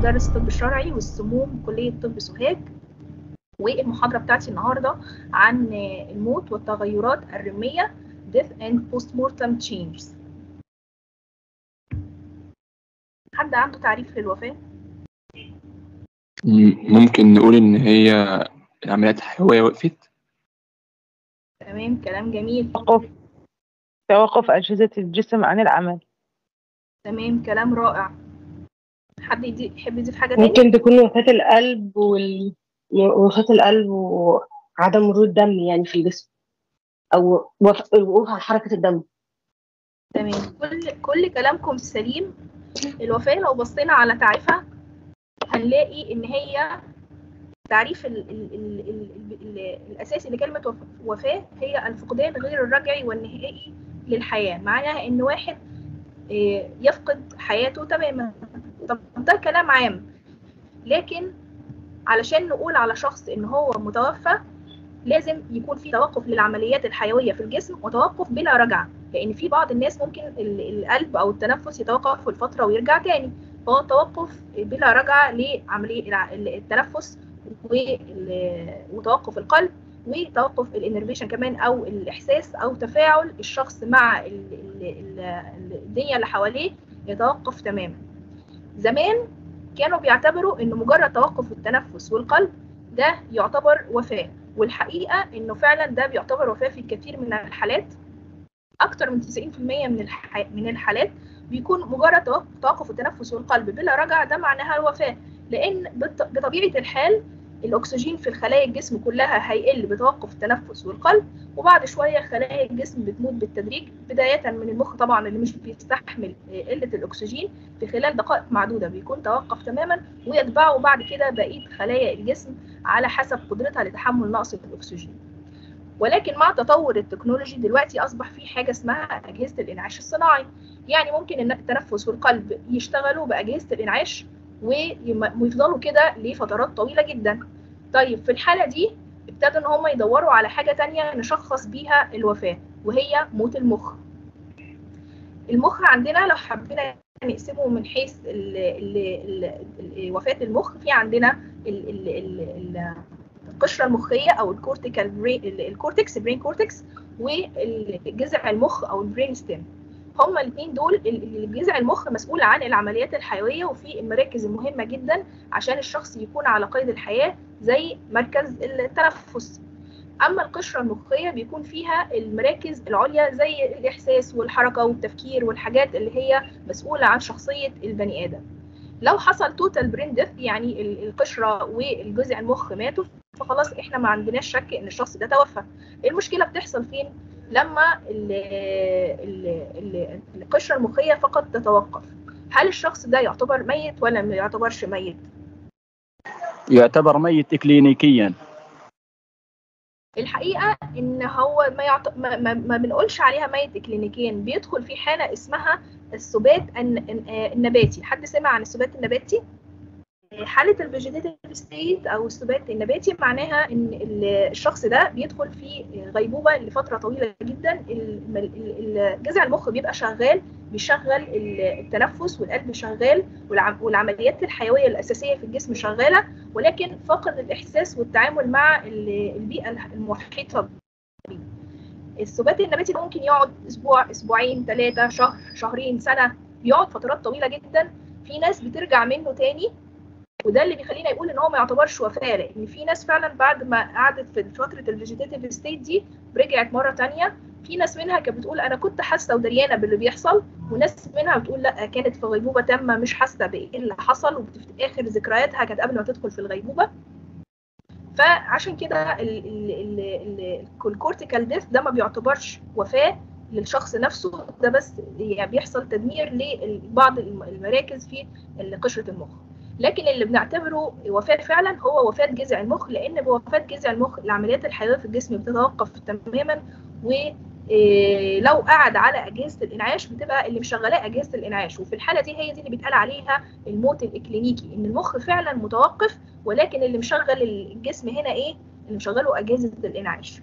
مدرس طب شرعي والسموم كلية طب سوهاج والمحاضرة بتاعتي النهاردة عن الموت والتغيرات الرمية Death and Postmortem Changes حد عنده تعريف للوفاة؟ ممكن نقول إن هي العمليات الحيوية وقفت تمام كلام جميل توقف توقف أجهزة الجسم عن العمل تمام كلام رائع حد يدي يحب يضيف حاجة تاني؟ ممكن تكون وفاة القلب وال... وفاة القلب وعدم مرور الدم يعني في الجسم أو وف... الوقوف على حركة الدم تمام كل كل كلامكم سليم الوفاة لو بصينا على تعريفها هنلاقي إن هي تعريف ال ال ال ال ال الأساسي لكلمة وف- وفاة هي الفقدان غير الرجعي والنهائي للحياة معناها إن واحد آه، يفقد حياته تماما طب ده كلام عام لكن علشان نقول على شخص إن هو متوفى لازم يكون في توقف للعمليات الحيوية في الجسم وتوقف بلا رجعة لأن في بعض الناس ممكن ال- القلب أو التنفس يتوقف لفترة ويرجع تاني فهو توقف بلا رجعة لعملية الع- التنفس وال- وتوقف القلب وتوقف الانرفيشن كمان او الاحساس او تفاعل الشخص مع ال- ال- ال- الدنيا اللي حواليه يتوقف تماما زمان كانوا بيعتبروا ان مجرد توقف التنفس والقلب ده يعتبر وفاة والحقيقة انه فعلا ده بيعتبر وفاة في الكثير من الحالات اكتر من 90% من الح... من الحالات بيكون مجرد توقف- توقف التنفس والقلب بلا رجعة ده معناها الوفاة لان بط- بطبيعة الحال الاكسجين في الخلايا الجسم كلها هيقل بتوقف التنفس والقلب وبعد شويه خلايا الجسم بتموت بالتدريج بدايه من المخ طبعا اللي مش بيستحمل آه، قله الاكسجين في خلال دقائق معدوده بيكون توقف تماما ويتبعه بعد كده بقيه خلايا الجسم على حسب قدرتها لتحمل نقص الاكسجين ولكن مع تطور التكنولوجي دلوقتي اصبح في حاجه اسمها اجهزه الانعاش الصناعي يعني ممكن ان التنفس والقلب يشتغلوا باجهزه الانعاش ويم- ويفضلوا كده لفترات طويله جدا طيب في الحاله دي ابتدوا ان هم يدوروا على حاجه تانية نشخص بيها الوفاه وهي موت المخ المخ عندنا لو حبينا نقسمه من حيث ال ال ال ال وفاه المخ في عندنا ال ال ال ال القشره المخيه او الكورتيكال برين الكورتكس برين كورتكس والجذع المخ او البرين ستيم هما الاثنين دول اللي جذع المخ مسؤول عن العمليات الحيويه وفي المراكز المهمه جدا عشان الشخص يكون على قيد الحياه زي مركز التنفس اما القشره المخيه بيكون فيها المراكز العليا زي الاحساس والحركه والتفكير والحاجات اللي هي مسؤوله عن شخصيه البني ادم لو حصل توتال برين ديث يعني ال- القشره والجزء المخ ماتوا فخلاص احنا ما عندناش شك ان الشخص ده توفى المشكله بتحصل فين لما ال ال ال القشره المخيه فقط تتوقف هل الشخص ده يعتبر ميت ولا ما يعتبرش ميت يعتبر ميت إكلينيكيا الحقيقه ان هو ما, يعت... ما, ما, ما بنقولش عليها ميت كلينيكيا بيدخل في حاله اسمها السبات الن... الن- آه، النباتي حد سمع عن السبات النباتي حالة الفيجيتيف ستيت أو السبات النباتي معناها إن ال- الشخص ده بيدخل في غيبوبة لفترة طويلة جدا ال- ال- ال- جذع المخ بيبقى شغال بيشغل ال- التنفس والقلب شغال والعم- والعمليات الحيوية الأساسية في الجسم شغالة ولكن فقد الإحساس والتعامل مع ال- البيئة المحيطة بيه. السبات النباتي ده ممكن يقعد أسبوع أسبوعين ثلاثة شهر شهرين سنة بيقعد فترات طويلة جدا في ناس بترجع منه تاني وده اللي بيخلينا يقول ان هو ما يعتبرش وفاه لان في ناس فعلا بعد ما قعدت في فتره الفيجيتيف ستيت دي رجعت مره تانية في ناس منها كانت بتقول انا كنت حاسه ودريانه باللي بيحصل وناس منها بتقول لا كانت في غيبوبه تامه مش حاسه بايه اللي حصل وبتفتكر ذكرياتها كانت قبل ما تدخل في الغيبوبه فعشان كده ال- ال- ال- ال- الكورتيكال ديث ده ما بيعتبرش وفاه للشخص نفسه ده بس يعني بيحصل تدمير لبعض الم- المراكز في قشره المخ لكن اللي بنعتبره وفاه فعلا هو وفاه جذع المخ لان بوفاه جذع المخ العمليات الحيويه في الجسم بتتوقف تماما ولو قعد على اجهزه الانعاش بتبقى اللي مشغلاه اجهزه الانعاش وفي الحاله دي هي دي اللي بيتقال عليها الموت الاكلينيكي ان المخ فعلا متوقف ولكن اللي مشغل الجسم هنا ايه اللي مشغله اجهزه الانعاش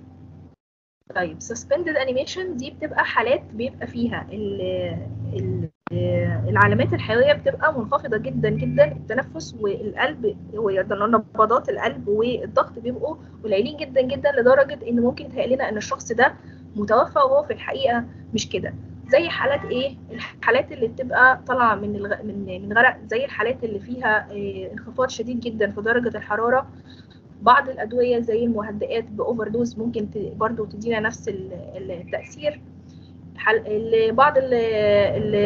طيب suspended animation دي بتبقى حالات بيبقى فيها ال ال العلامات الحيويه بتبقى منخفضه جدا جدا التنفس والقلب ونبضات القلب والضغط بيبقوا قليلين جدا جدا لدرجه ان ممكن يتهيأ لنا ان الشخص ده متوفى وهو في الحقيقه مش كده زي حالات ايه الحالات اللي بتبقى طالعه من الغ... من من غرق زي الحالات اللي فيها إيه انخفاض شديد جدا في درجه الحراره بعض الادويه زي المهدئات باوفر دوز ممكن ت... برضو تدينا نفس التاثير حل... بعض ال ال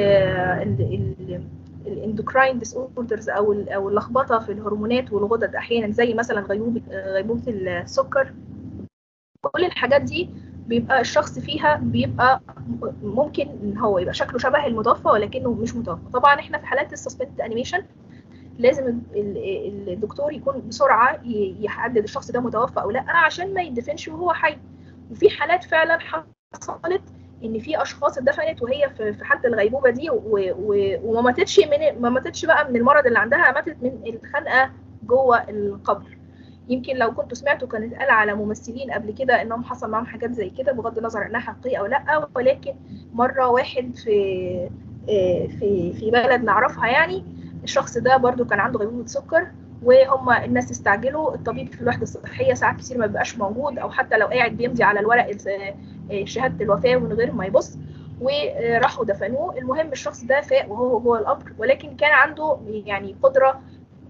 ال الاندوكراين ديس اوردرز او او اللخبطه في الهرمونات والغدد احيانا زي مثلا غيبوبه غيبوبه السكر كل الحاجات دي بيبقى الشخص فيها بيبقى ممكن ان هو يبقى شكله شبه المتوفى ولكنه مش متوفى طبعا احنا في حالات السسبند انيميشن لازم الدكتور يكون بسرعه يحدد الشخص ده متوفى او لا عشان ما يدفنش وهو حي وفي حالات فعلا حصلت ان في اشخاص اتدفنت وهي في حاله الغيبوبه دي وما ماتتش من ما ماتتش بقى من المرض اللي عندها ماتت من الخنقه جوه القبر يمكن لو كنتوا سمعتوا كان اتقال على ممثلين قبل كده انهم حصل معاهم حاجات زي كده بغض النظر انها حقيقيه او لا ولكن مره واحد في في في بلد نعرفها يعني الشخص ده برده كان عنده غيبوبه سكر وهم الناس استعجلوا الطبيب في الوحده الصحيه ساعات كتير ما بيبقاش موجود او حتى لو قاعد بيمضي على الورق شهاده الوفاه من غير ما يبص وراحوا دفنوه المهم الشخص ده فاق وهو جوه القبر ولكن كان عنده يعني قدره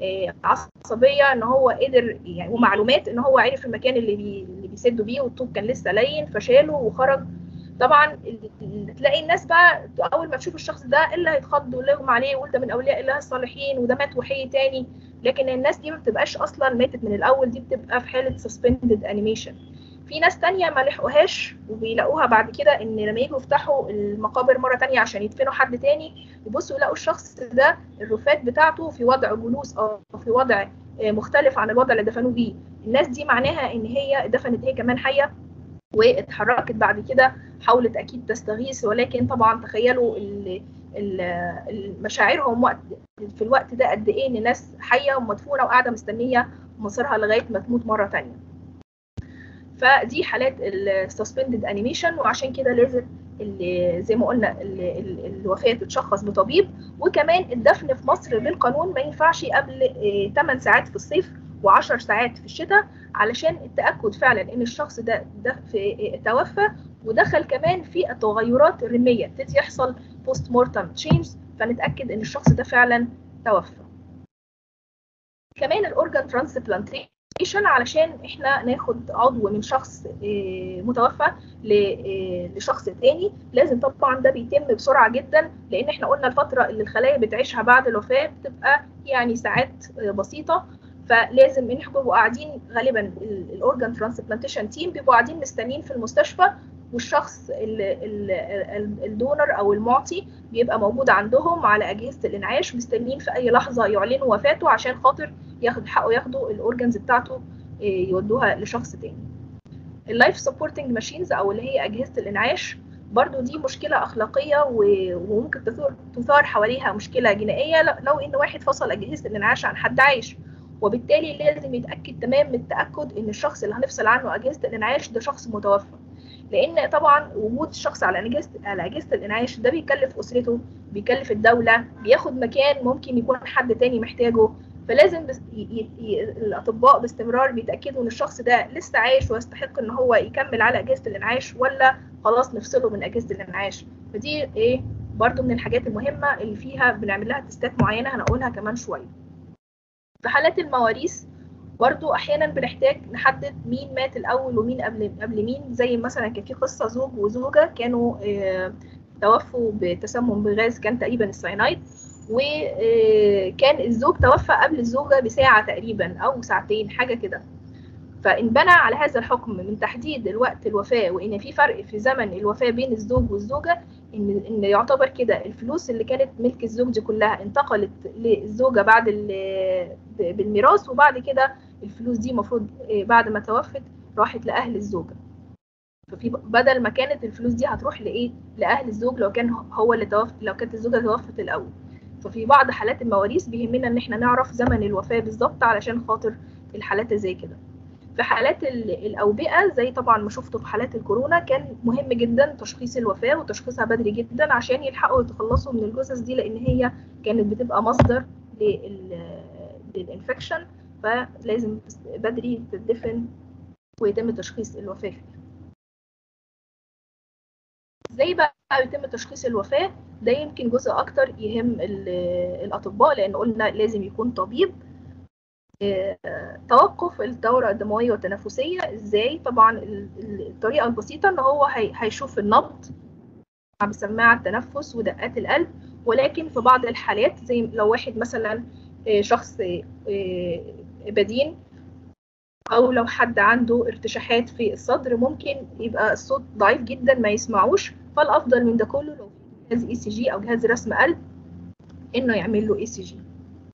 عصبيه ان هو قدر يعني ومعلومات ان هو عرف المكان اللي بي اللي بيسدوا بيه والطوب كان لسه لين فشاله وخرج طبعا تلاقي الناس بقى اول ما تشوف الشخص ده اللي هيتخض واللي يغمى عليه ويقول ده من اولياء الله الصالحين وده مات وحي تاني لكن الناس دي ما بتبقاش اصلا ماتت من الاول دي بتبقى في حاله سسبندد انيميشن في ناس تانية ما لحقوهاش وبيلاقوها بعد كده ان لما يجوا يفتحوا المقابر مره تانية عشان يدفنوا حد تاني يبصوا يلاقوا الشخص ده الرفات بتاعته في وضع جلوس او في وضع مختلف عن الوضع اللي دفنوه بيه الناس دي معناها ان هي دفنت هي كمان حيه واتحركت بعد كده حاولت اكيد تستغيث ولكن طبعا تخيلوا مشاعرهم وقت في الوقت ده قد ايه ان ناس حيه ومدفونه وقاعده مستنيه مصيرها لغايه ما تموت مره ثانيه فدي حالات السسبندد انيميشن وعشان كده لازم اللي زي ما قلنا اللي الوفاه تتشخص بطبيب وكمان الدفن في مصر بالقانون ما ينفعش قبل 8 ساعات في الصيف و10 ساعات في الشتاء علشان التاكد فعلا ان الشخص ده, ده في توفى ودخل كمان في التغيرات الرميه تبتدي يحصل بوست مورتم تشينج فنتاكد ان الشخص ده فعلا توفى كمان الاورجان ترانسبلانتيشن علشان احنا ناخد عضو من شخص متوفى لشخص تاني لازم طبعا ده بيتم بسرعه جدا لان احنا قلنا الفتره اللي الخلايا بتعيشها بعد الوفاه بتبقى يعني ساعات بسيطه فلازم ان احنا بيبقوا قاعدين غالبا الاورجان ترانسبلانتيشن تيم بيبقوا قاعدين مستنيين في المستشفى والشخص الدونر او المعطي بيبقى موجود عندهم على اجهزه الانعاش مستنيين في اي لحظه يعلنوا وفاته عشان خاطر ياخد حقه ياخدوا الاورجنز بتاعته يودوها لشخص تاني اللايف سبورتنج ماشينز او اللي هي اجهزه الانعاش برضو دي مشكلة أخلاقية وممكن تثار حواليها مشكلة جنائية لو إن واحد فصل أجهزة الإنعاش عن حد عايش وبالتالي لازم يتأكد تمام من التأكد إن الشخص اللي هنفصل عنه أجهزة الإنعاش ده شخص متوفى لان طبعا وجود الشخص على اجهزه على اجهزه الانعاش ده بيكلف اسرته بيكلف الدوله بياخد مكان ممكن يكون حد تاني محتاجه فلازم بس ي... ي... الاطباء باستمرار بيتاكدوا ان الشخص ده لسه عايش ويستحق ان هو يكمل على اجهزه الانعاش ولا خلاص نفصله من اجهزه الانعاش فدي ايه برضو من الحاجات المهمه اللي فيها بنعمل لها تستات معينه هنقولها كمان شويه في حالات المواريث برضو احيانا بنحتاج نحدد مين مات الاول ومين قبل قبل مين زي مثلا كان في قصه زوج وزوجه كانوا اه توفوا بتسمم بغاز كان تقريبا الساينايد وكان الزوج توفى قبل الزوجه بساعه تقريبا او ساعتين حاجه كده فان بنى على هذا الحكم من تحديد الوقت الوفاه وان في فرق في زمن الوفاه بين الزوج والزوجه ان ان يعتبر كده الفلوس اللي كانت ملك الزوج دي كلها انتقلت للزوجه بعد بالميراث وبعد كده الفلوس دي المفروض بعد ما توفت راحت لاهل الزوجه ففي بدل ما كانت الفلوس دي هتروح لايه لاهل الزوج لو كان هو اللي توفى لو كانت الزوجه توفت الاول ففي بعض حالات المواريث بيهمنا ان احنا نعرف زمن الوفاه بالظبط علشان خاطر الحالات زي كده في حالات ال- الأوبئة زي طبعا ما شفتوا في حالات الكورونا كان مهم جدا تشخيص الوفاة وتشخيصها بدري جدا عشان يلحقوا يتخلصوا من الجثث دي لأن هي كانت بتبقى مصدر لل- للإنفكشن فلازم بدري تدفن ويتم تشخيص الوفاة فيها. ازاي بقى يتم تشخيص الوفاة ده يمكن جزء اكتر يهم ال- الاطباء لان قلنا لازم يكون طبيب آه، توقف الدورة الدموية والتنفسية ازاي طبعا ال- ال- الطريقة البسيطة ان هو هي- هيشوف النبض بسماعة التنفس ودقات القلب ولكن في بعض الحالات زي لو واحد مثلا آه، شخص آه، بدين او لو حد عنده ارتشاحات في الصدر ممكن يبقى الصوت ضعيف جدا ما يسمعوش فالافضل من ده كله لو في جهاز اي سي جي او جهاز رسم قلب انه يعمل له اي سي جي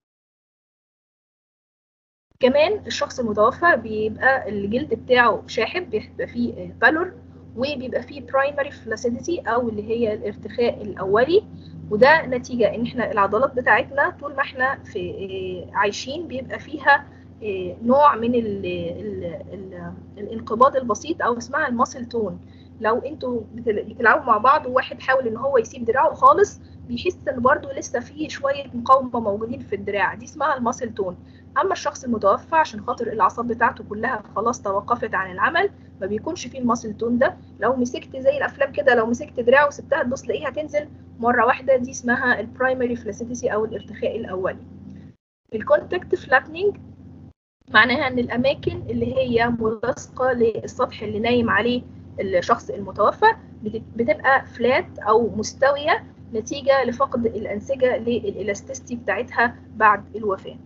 كمان الشخص المتوفى بيبقى الجلد بتاعه شاحب بيبقى فيه بالور وبيبقى فيه برايمري فلاسيديتي او اللي هي الارتخاء الاولي وده نتيجة ان احنا العضلات بتاعتنا طول ما احنا في عايشين بيبقى فيها نوع من ال ال ال الانقباض البسيط او اسمها الماسل تون لو انتوا بتلعبوا مع بعض وواحد حاول ان هو يسيب دراعه خالص بيحس ان برضه لسه فيه شويه مقاومه موجودين في الدراع دي اسمها الماسل تون اما الشخص المتوفى عشان خاطر الاعصاب بتاعته كلها خلاص توقفت عن العمل ما بيكونش فيه الماسل تون ده لو مسكت زي الافلام كده لو مسكت دراعه وسبتها تبص تلاقيها تنزل مره واحده دي اسمها البرايمري فلاسيتيسي او الارتخاء الاولي الكونتاكت فلاتنينج معناها ان الاماكن اللي هي ملاصقه للسطح اللي نايم عليه الشخص المتوفى بتبقى فلات او مستويه نتيجه لفقد الانسجه للالاستيستي بتاعتها بعد الوفاه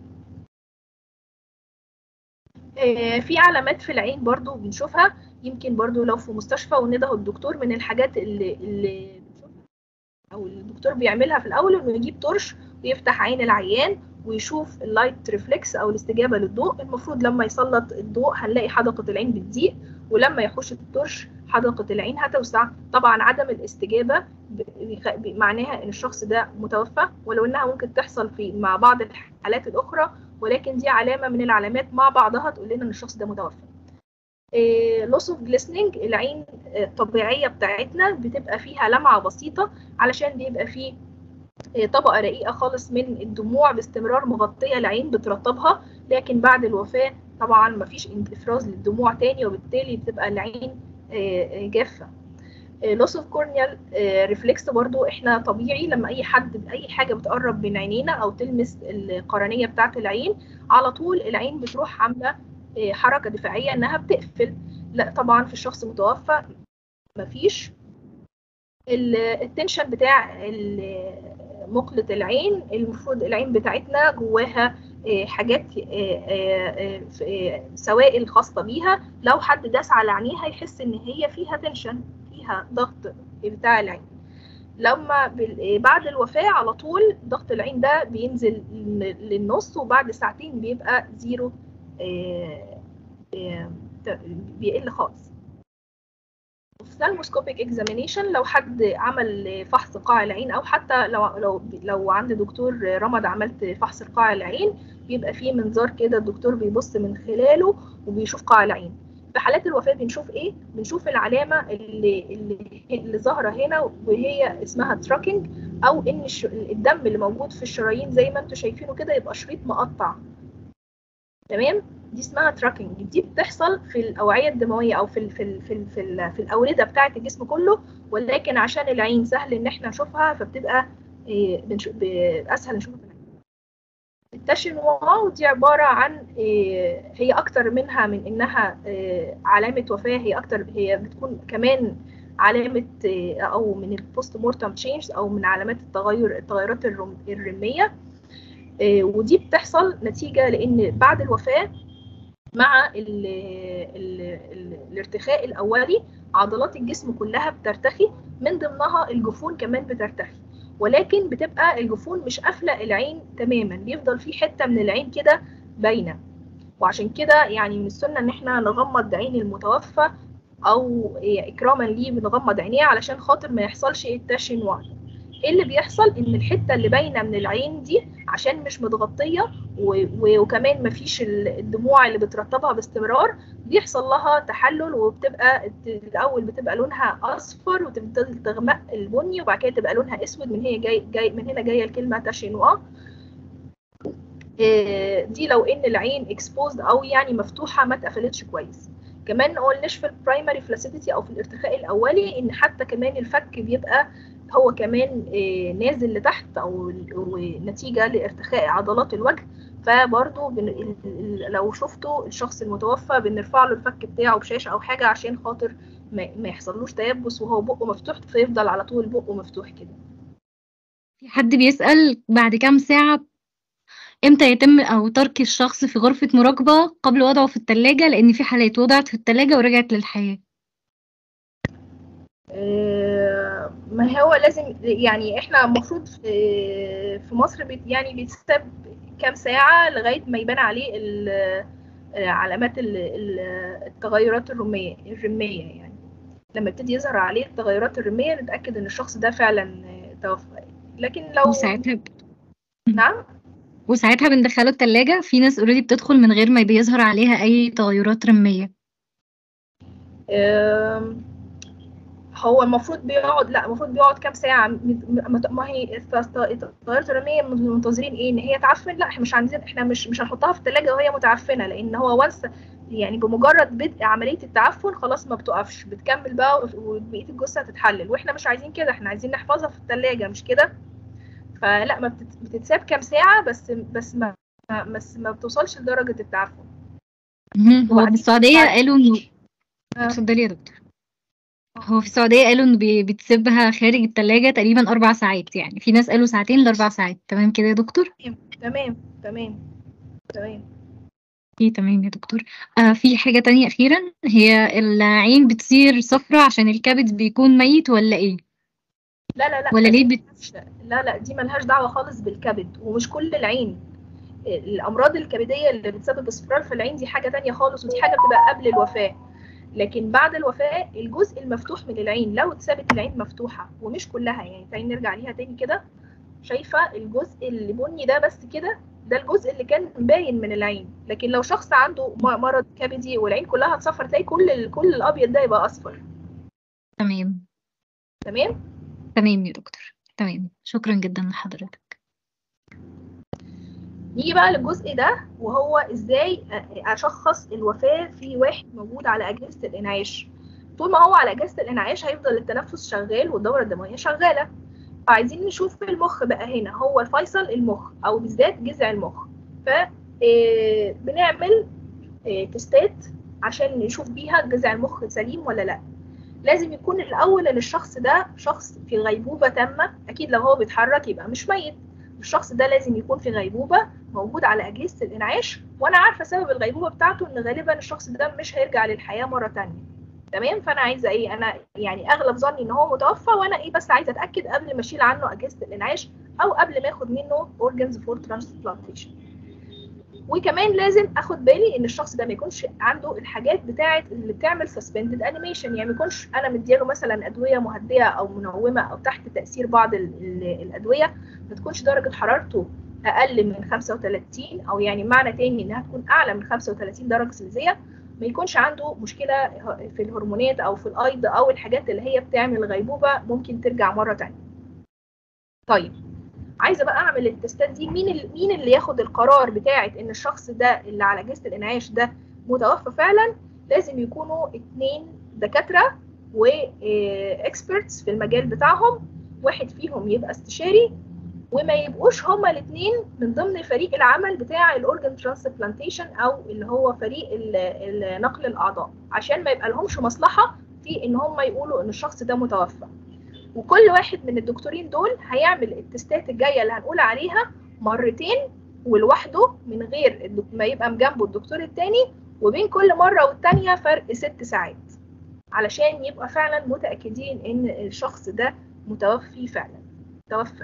في علامات في العين برضو بنشوفها يمكن برضو لو في مستشفى ونده الدكتور من الحاجات اللي, اللي او الدكتور بيعملها في الاول انه يجيب طرش ويفتح عين العيان ويشوف اللايت ريفلكس او الاستجابه للضوء المفروض لما يسلط الضوء هنلاقي حدقه العين بتضيق ولما يخش الطرش حدقه العين هتوسع طبعا عدم الاستجابه معناها ان الشخص ده متوفى ولو انها ممكن تحصل في مع بعض الحالات الاخرى ولكن دي علامه من العلامات مع بعضها تقول لنا ان الشخص ده متوفى لوس اوف جليسنينج العين الطبيعيه بتاعتنا بتبقى فيها لمعه بسيطه علشان بيبقى فيه طبقه رقيقه خالص من الدموع باستمرار مغطيه العين بترطبها لكن بعد الوفاه طبعا مفيش افراز للدموع تاني وبالتالي بتبقى العين جافه لوس اوف كورنيال ريفلكس برضو احنا طبيعي لما اي حد اي حاجه بتقرب من عينينا او تلمس القرنيه بتاعه العين على طول العين بتروح عامله حركه دفاعيه انها بتقفل لا طبعا في الشخص المتوفى مفيش التنشن بتاع مقلة العين المفروض العين بتاعتنا جواها حاجات سوائل خاصة بيها لو حد داس على عينيها يحس ان هي فيها تنشن فيها ضغط بتاع العين لما بعد الوفاة على طول ضغط العين ده بينزل للنص وبعد ساعتين بيبقى زيرو بيقل خالص ophthalmoscopic examination لو حد عمل فحص قاع العين او حتى لو لو لو عند دكتور رمض عملت فحص قاع العين بيبقى فيه منظار كده الدكتور بيبص من خلاله وبيشوف قاع العين في حالات الوفاه بنشوف ايه بنشوف العلامه اللي اللي, اللي ظاهره هنا وهي اسمها تراكنج او ان الدم اللي موجود في الشرايين زي ما انتم شايفينه كده يبقى شريط مقطع تمام دي اسمها تراكنج دي بتحصل في الاوعيه الدمويه او في ال في ال في ال في, ال في الاورده بتاعه الجسم كله ولكن عشان العين سهل ان احنا نشوفها فبتبقى إيه بنشوف اسهل نشوفها في العين التاشينوا دي عباره عن إيه هي اكتر منها من انها إيه علامه وفاه هي اكتر هي بتكون كمان علامه او من البوست مورتم تشينج او من علامات التغير التغيرات الرميه ودي بتحصل نتيجه لان بعد الوفاه مع ال ال ال الارتخاء الاولي عضلات الجسم كلها بترتخي من ضمنها الجفون كمان بترتخي ولكن بتبقى الجفون مش قافله العين تماما بيفضل في حته من العين كده باينه وعشان كده يعني من السنه ان احنا نغمض عين المتوفى او اكراما ليه بنغمض عينيه علشان خاطر ما يحصلش التاشينوا ايه اللي بيحصل ان الحته اللي باينه من العين دي عشان مش متغطيه و- و- وكمان مفيش ال- الدموع اللي بترطبها باستمرار بيحصل لها تحلل وبتبقى الت- الاول بتبقى لونها اصفر وتبتدي تغمق البني وبعد كده تبقى لونها اسود من هي جاي, جاي من هنا جايه الكلمه تاشينوا إيه، دي لو ان العين اكسبوزد او يعني مفتوحه ما اتقفلتش كويس كمان ما قلناش في البرايمري فلاسيديتي او في الارتخاء الاولي ان حتى كمان الفك بيبقى هو كمان إيه، نازل لتحت او ال- نتيجه لارتخاء عضلات الوجه فبرضه بن... ال- ال- لو شفتوا الشخص المتوفى بنرفع له الفك بتاعه بشاشه او حاجه عشان خاطر ما, ما يحصلوش تيبس وهو بقه مفتوح فيفضل على طول بقه مفتوح كده في حد بيسأل بعد كام ساعة امتى يتم او ترك الشخص في غرفة مراقبة قبل وضعه في التلاجة لان في حالات وضعت في التلاجة ورجعت للحياة آه، ما هو لازم يعني احنا المفروض في في مصر بيت يعني بيتساب كام ساعة لغاية ما يبان عليه ال- آه، علامات ال- ال- التغيرات الرمية الرمية يعني لما يبتدي يظهر عليه التغيرات الرمية نتأكد ان الشخص ده فعلا آه، توفى لكن لو وساعتها ب... نعم وساعتها بندخله التلاجة في ناس اوريدي بتدخل من غير ما بيظهر عليها اي تغيرات رمية آم، هو المفروض بيقعد لا المفروض بيقعد كام ساعة م- م- ما هي الت- التغيرات الرمية منتظرين ايه ان هي تعفن لا احنا مش عايزين احنا مش مش هنحطها في التلاجة وهي متعفنة لان هو وانس يعني بمجرد بدء عملية التعفن خلاص ما بتقفش بتكمل بقى وبقية الجثة تتحلل واحنا مش عايزين كده احنا عايزين نحفظها في التلاجة مش كده فلا ما بتت- بتتساب كام ساعة بس بس ما ما- بس ما بتوصلش لدرجة التعفن مهم. هو في وبعدين- السعودية قالوا انه آه. اتفضلي يا دكتور هو في السعودية قالوا انه بي- بتسيبها خارج التلاجة تقريبا أربع ساعات يعني في ناس قالوا ساعتين لأربع ساعات تمام كده يا دكتور؟ تمام تمام تمام ايه تمام يا دكتور آه في حاجة تانية أخيرا هي العين بتصير صفرة عشان الكبد بيكون ميت ولا ايه؟ لا لا لا ولا ليه دي بت... ملهاش- لا لا دي ملهاش دعوة خالص بالكبد ومش كل العين الأمراض الكبدية اللي بتسبب اصفرار في العين دي حاجة تانية خالص ودي حاجة بتبقى قبل الوفاة لكن بعد الوفاة الجزء المفتوح من العين لو اتثبت العين مفتوحة ومش كلها يعني تعالي نرجع ليها تاني كده شايفة الجزء اللي بني ده بس كده ده الجزء اللي كان باين من العين لكن لو شخص عنده م- مرض كبدي والعين كلها اتصفر تلاقي كل ال- كل الأبيض ده يبقى أصفر تمام تمام تمام يا دكتور تمام شكرا جدا لحضرتك نيجي بقى للجزء ده وهو ازاي اشخص الوفاة في واحد موجود على أجهزة الإنعاش طول ما هو على أجهزة الإنعاش هيفضل التنفس شغال والدورة الدموية شغالة فعايزين نشوف في المخ بقى هنا هو الفيصل المخ أو بالذات جذع المخ ف آه، بنعمل آه، تستات عشان نشوف بيها جذع المخ سليم ولا لا لازم يكون الأول إن الشخص ده شخص في غيبوبة تامة أكيد لو هو بيتحرك يبقى مش ميت الشخص ده لازم يكون في غيبوبة موجود على أجهزة الإنعاش وأنا عارفة سبب الغيبوبة بتاعته إن غالبا الشخص ده مش هيرجع للحياة مرة تانية تمام فأنا عايزة إيه أنا يعني أغلب ظني إن هو متوفى وأنا إيه بس عايزة أتأكد قبل ما أشيل عنه أجهزة الإنعاش أو قبل ما آخد منه organs for transplantation وكمان لازم اخد بالي ان الشخص ده ما يكونش عنده الحاجات بتاعه اللي بتعمل suspended animation يعني ما يكونش انا مدياله مثلا ادويه مهدئه او منومه او تحت تاثير بعض ال ال الادويه ما تكونش درجه حرارته اقل من 35 او يعني معنى تاني انها تكون اعلى من 35 درجه سلسيه ما يكونش عنده مشكله في الهرمونات او في الايض او الحاجات اللي هي بتعمل غيبوبه ممكن ترجع مره تانية طيب عايزه بقى اعمل التستات دي مين اللي مين اللي ياخد القرار بتاعه ان الشخص ده اللي على اجهزه الانعاش ده متوفى فعلا لازم يكونوا اتنين دكاتره واكسبرتس في المجال بتاعهم واحد فيهم يبقى استشاري وما يبقوش هما الاثنين من ضمن فريق العمل بتاع الاورجن ترانسبلانتيشن او اللي هو فريق ال- ال- نقل الاعضاء عشان ما يبقى لهمش مصلحه في ان هم يقولوا ان الشخص ده متوفى وكل واحد من الدكتورين دول هيعمل التستات الجايه اللي هنقول عليها مرتين ولوحده من غير الدك- ما يبقى جنبه الدكتور التاني وبين كل مره والتانيه فرق ست ساعات علشان يبقى فعلا متاكدين ان الشخص ده متوفي فعلا توفى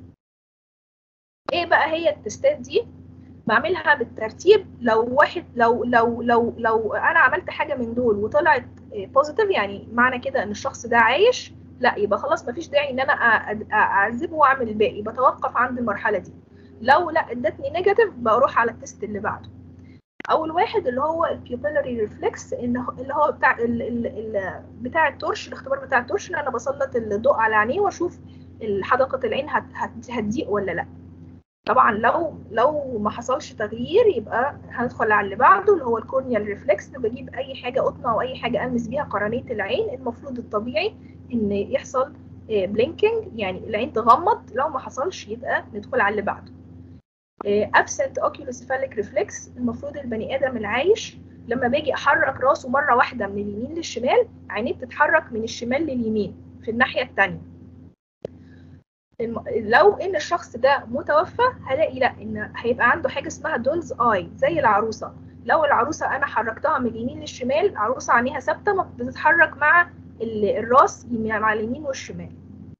ايه بقى هي التستات دي بعملها بالترتيب لو واحد لو لو لو لو انا عملت حاجه من دول وطلعت بوزيتيف يعني معنى كده ان الشخص ده عايش لا يبقى خلاص مفيش داعي ان انا أ- أ- اعذبه واعمل الباقي بتوقف عند المرحله دي لو لا ادتني نيجاتيف بروح على التست اللي بعده اول واحد اللي هو البيوبيلاري ريفلكس اللي هو بتاع ال ال ال بتاع التورش الاختبار بتاع التورش ان انا بسلط الضوء على عينيه واشوف حدقه العين هت- هت- هتضيق ولا لا طبعا لو لو ما حصلش تغيير يبقى هندخل على اللي بعده اللي هو الكورنيال ريفلكس بجيب اي حاجه قطنه او اي حاجه المس بيها قرنيه العين المفروض الطبيعي ان يحصل بلينكينج يعني العين تغمض لو ما حصلش يبقى ندخل على اللي بعده ابسنت اوكيولوسيفاليك ريفلكس المفروض البني ادم العايش لما باجي احرك راسه مره واحده من اليمين للشمال عينيه بتتحرك من الشمال لليمين في الناحيه الثانيه الم- لو ان الشخص ده متوفى هلاقي لا ان هيبقى عنده حاجه اسمها دولز اي زي العروسه لو العروسه انا حركتها من اليمين للشمال العروسه عينيها ثابته ما بتتحرك مع ال- الراس مع اليمين والشمال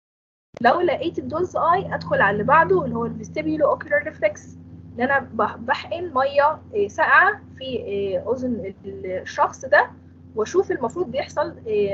لو لقيت الدولز اي ادخل على اللي بعده اللي هو الفيستيبيولو اوكيولار ريفلكس ان انا بح- بحقن ميه آه، ساقعه في آه، اذن الشخص ده واشوف المفروض بيحصل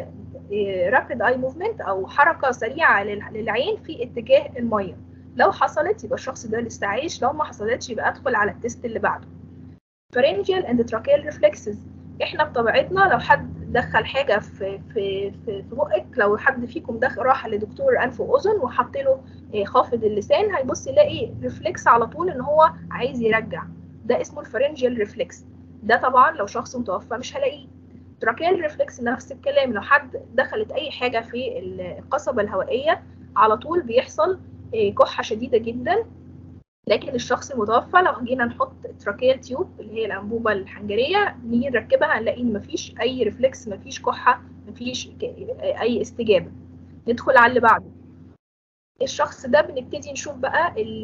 رابيد اي موفمنت او حركه سريعه لل- للعين في اتجاه الميه لو حصلت يبقى الشخص ده لسه عايش لو ما حصلتش يبقى ادخل على التست اللي بعده pharyngeal and tracheal reflexes احنا بطبيعتنا لو حد دخل حاجه في في في, في بقك لو حد فيكم دخل راح لدكتور انف واذن وحط له آه، خافض اللسان هيبص يلاقي ريفلكس على طول ان هو عايز يرجع ده اسمه الفارنجيال ريفلكس ده طبعا لو شخص متوفى مش هلاقيه تراكيال ريفلكس نفس الكلام لو حد دخلت اي حاجه في القصبه الهوائيه على طول بيحصل آه، كحه شديده جدا لكن الشخص المتوفى لو جينا نحط تراكيال تيوب اللي هي الانبوبه الحنجريه نيجي نركبها هنلاقي ان مفيش اي ريفلكس مفيش كحه مفيش ك- اي استجابه ندخل على اللي بعده الشخص ده بنبتدي نشوف بقى ال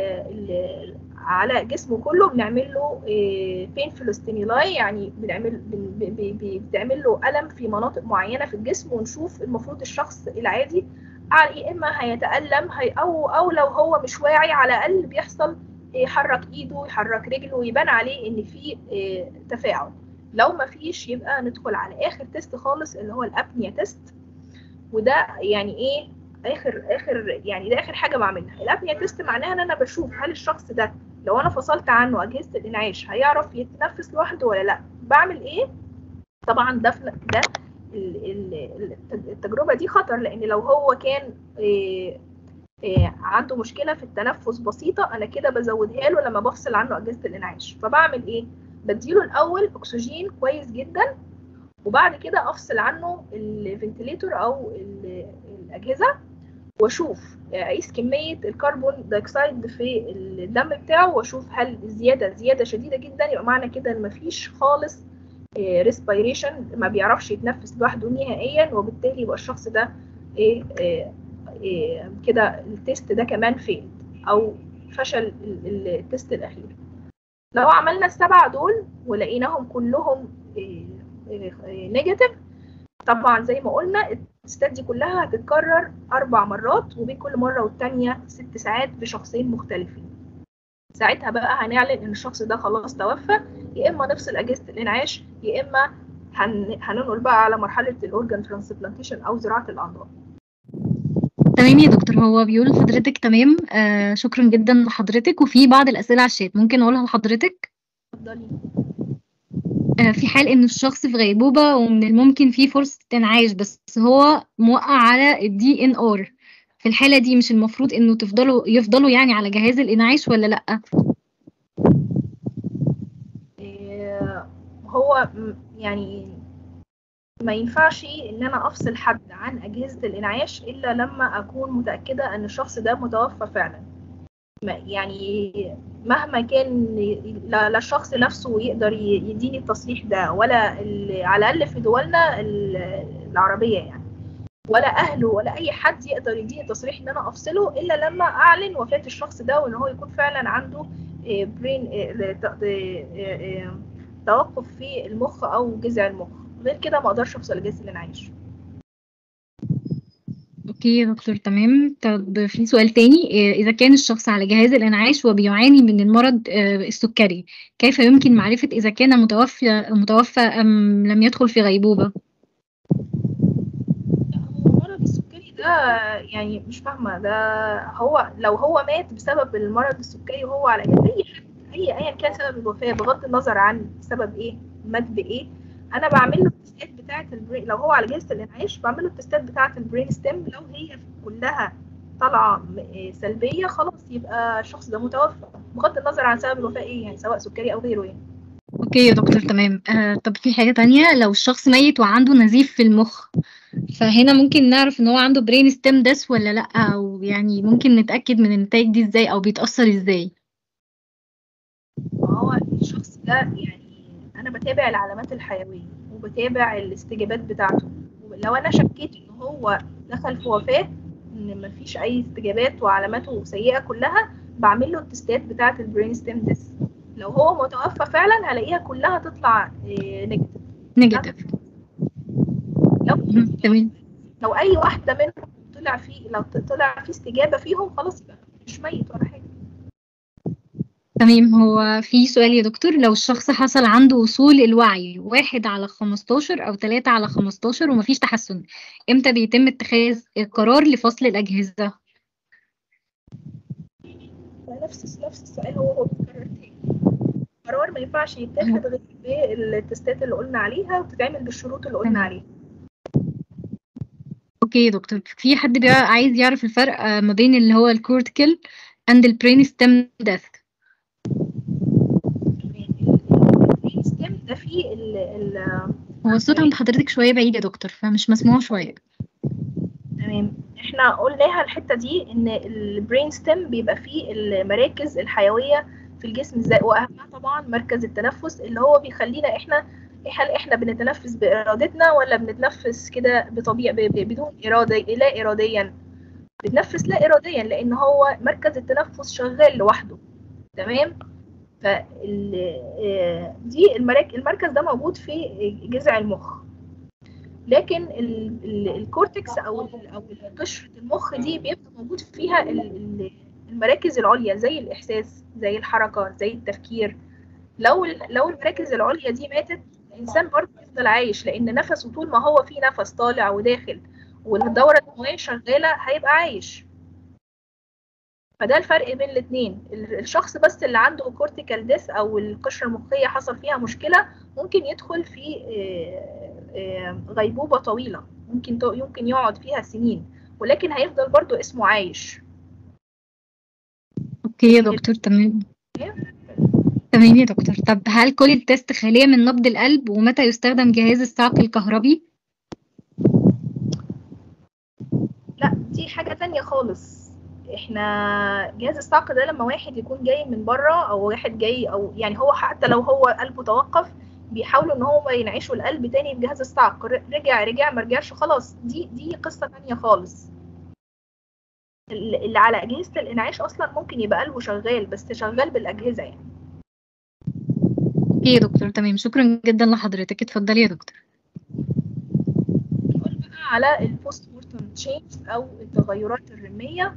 ال على جسمه كله بنعمل له بينفول ستيمولاي يعني بنعمل بن- ب- ب- ب- بتعمل له الم في مناطق معينه في الجسم ونشوف المفروض الشخص العادي على يا اما هيتالم هي او او لو هو مش واعي على الاقل بيحصل يحرك ايده يحرك رجله ويبان عليه ان في آه، تفاعل لو ما فيش يبقى ندخل على اخر تيست خالص اللي هو الابنيا تيست وده يعني ايه اخر اخر يعني ده اخر حاجه بعملها الابنيا تيست معناها ان انا بشوف هل الشخص ده لو انا فصلت عنه اجهزه الانعاش هيعرف يتنفس لوحده ولا لا بعمل ايه طبعا ده في- ده ال- ال- ال- التجربه دي خطر لان لو هو كان إيه إيه عنده مشكله في التنفس بسيطه انا كده بزودها له لما بفصل عنه اجهزه الانعاش فبعمل ايه بديله الاول اكسجين كويس جدا وبعد كده افصل عنه الفنتليتور او ال- الاجهزه واشوف اقيس كميه الكربون دايوكسيد في الدم بتاعه واشوف هل زياده زياده شديده جدا يبقى معنى كده ان مفيش خالص ريسبيريشن ما بيعرفش يتنفس لوحده نهائيا وبالتالي يبقى الشخص ده ايه إيه إيه كده التيست ده كمان فيل او فشل ال- ال- التيست الاخير لو عملنا السبعه دول ولقيناهم كلهم نيجاتيف طبعا زي ما قلنا التستات دي كلها هتتكرر اربع مرات وبين كل مره والتانيه ست ساعات بشخصين مختلفين ساعتها بقى هنعلن ان الشخص ده خلاص توفى يا اما نفصل اجهزه الانعاش يا اما هن... هننقل بقى على مرحله الاورجان ترانسبلانتيشن او زراعه الاعضاء تمام يا دكتور هو بيقول لحضرتك تمام آه شكرا جدا لحضرتك وفي بعض الأسئلة على الشات ممكن أقولها لحضرتك اتفضلي آه في حال إن الشخص في غيبوبة ومن الممكن فيه فرصة انعاش بس هو موقع على الدي ان ار في الحالة دي مش المفروض إنه تفضلوا يفضلوا يعني على جهاز الإنعاش ولا لأ؟ إيه، هو م- يعني ما ينفعش ان انا افصل حد عن اجهزه الانعاش الا لما اكون متاكده ان الشخص ده متوفى فعلا ما- يعني مهما كان لا لا الشخص نفسه يقدر ي- يديني التصريح ده ولا ال- على الاقل في دولنا ال- العربيه يعني ولا اهله ولا اي حد يقدر يديني تصريح ان انا افصله الا لما اعلن وفاه الشخص ده وان هو يكون فعلا عنده برين توقف في المخ او جذع المخ غير كده ما اقدرش افصل الجهاز اللي انا عايشه اوكي يا دكتور تمام طب في سؤال تاني آه، إذا كان الشخص على جهاز الإنعاش وبيعاني من المرض آه، السكري كيف يمكن معرفة إذا كان متوفى متوفى أم لم يدخل في غيبوبة؟ هو مرض السكري ده ده يعني مش فاهمه ده هو لو هو مات بسبب المرض السكري وهو على اجهزه اي حد اي ايا كان سبب الوفاه بغض النظر عن سبب ايه مات بايه انا بعمل له التستات بتاعه البرين لو هو على اجهزه الانعاش بعمل له التستات بتاعه البرين ستيم لو هي كلها طالعه م- إيه سلبيه خلاص يبقى الشخص ده متوفى بغض النظر عن سبب الوفاه ايه يعني سواء سكري او غيره يعني اوكي يا دكتور تمام آه طب في حاجة تانية لو الشخص ميت وعنده نزيف في المخ فهنا ممكن نعرف ان هو عنده برين ستيم ديس ولا لا او يعني ممكن نتأكد من النتائج دي ازاي او بيتأثر ازاي ما هو الشخص ده يعني انا بتابع العلامات الحيويه وبتابع الاستجابات بتاعته لو انا شكيت ان هو دخل في وفاه ان مفيش اي استجابات وعلاماته سيئه كلها بعمل له التستات بتاعه البرين ستيم ديس لو هو متوفى فعلا هلاقيها كلها تطلع نيجاتيف نيجاتيف لو مهم. تمام لو اي واحده منهم طلع فيه لو طلع في استجابه فيهم خلاص يبقى مش ميت ولا حاجه تمام هو في سؤال يا دكتور لو الشخص حصل عنده وصول الوعي واحد على 15 أو تلاتة على 15 ومفيش تحسن امتى بيتم اتخاذ القرار لفصل الأجهزة؟ نفس نفس السؤال هو هو بيتكرر تاني قرار ما ينفعش يتاخد غير بالتستات اللي قلنا عليها وتتعمل بالشروط اللي قلنا تمام. عليها اوكي يا دكتور في حد بقى عايز يعرف الفرق آه، ما بين اللي هو الكورتيكال and البرين ستيم ديث البرين ستيم ده فيه ال ال هو الصوت عند حضرتك شوية بعيد يا دكتور فمش مسموع شوية تمام احنا قلناها الحته دي ان البرين ستيم بيبقى فيه المراكز الحيويه في الجسم ازاي واهمها طبعا مركز التنفس اللي هو بيخلينا احنا هل احنا بنتنفس بارادتنا ولا بنتنفس كده بطبيعه ب- ب- بدون اراده لا اراديا بنتنفس لا اراديا لان هو مركز التنفس شغال لوحده تمام فال آه، دي المراك- المركز ده موجود في جذع المخ لكن ال- ال- الكورتكس او ال- او قشره المخ دي بيبقى موجود فيها ال- ال- المراكز العليا زي الاحساس زي الحركه زي التفكير لو ال- لو المراكز العليا دي ماتت الانسان برضه يفضل عايش لان نفسه طول ما هو في نفس طالع وداخل والدوره الدمويه شغاله هيبقى عايش فده الفرق بين الاثنين الشخص بس اللي عنده كورتيكال ديس او القشره المخيه حصل فيها مشكله ممكن يدخل في آه، آه، غيبوبه طويله ممكن تو- يمكن يقعد فيها سنين ولكن هيفضل برضو اسمه عايش اوكي يا دكتور تمام تمام يا دكتور طب هل كل التست خالية من نبض القلب ومتى يستخدم جهاز الصعق الكهربي؟ لا دي حاجة تانية خالص احنا جهاز الصعق ده لما واحد يكون جاي من بره او واحد جاي او يعني هو حتى لو هو قلبه توقف بيحاولوا ان هو ينعشوا القلب تاني بجهاز الصعق ر- رجع رجع ما رجعش خلاص دي دي قصة تانية خالص ال- اللي على أجهزة الإنعاش أصلا ممكن يبقى قلبه شغال بس شغال بالأجهزة يعني اوكي يا دكتور تمام شكرا جدا لحضرتك اتفضلي يا دكتور نقول بقى على البوست مورتم تشينج او التغيرات الرميه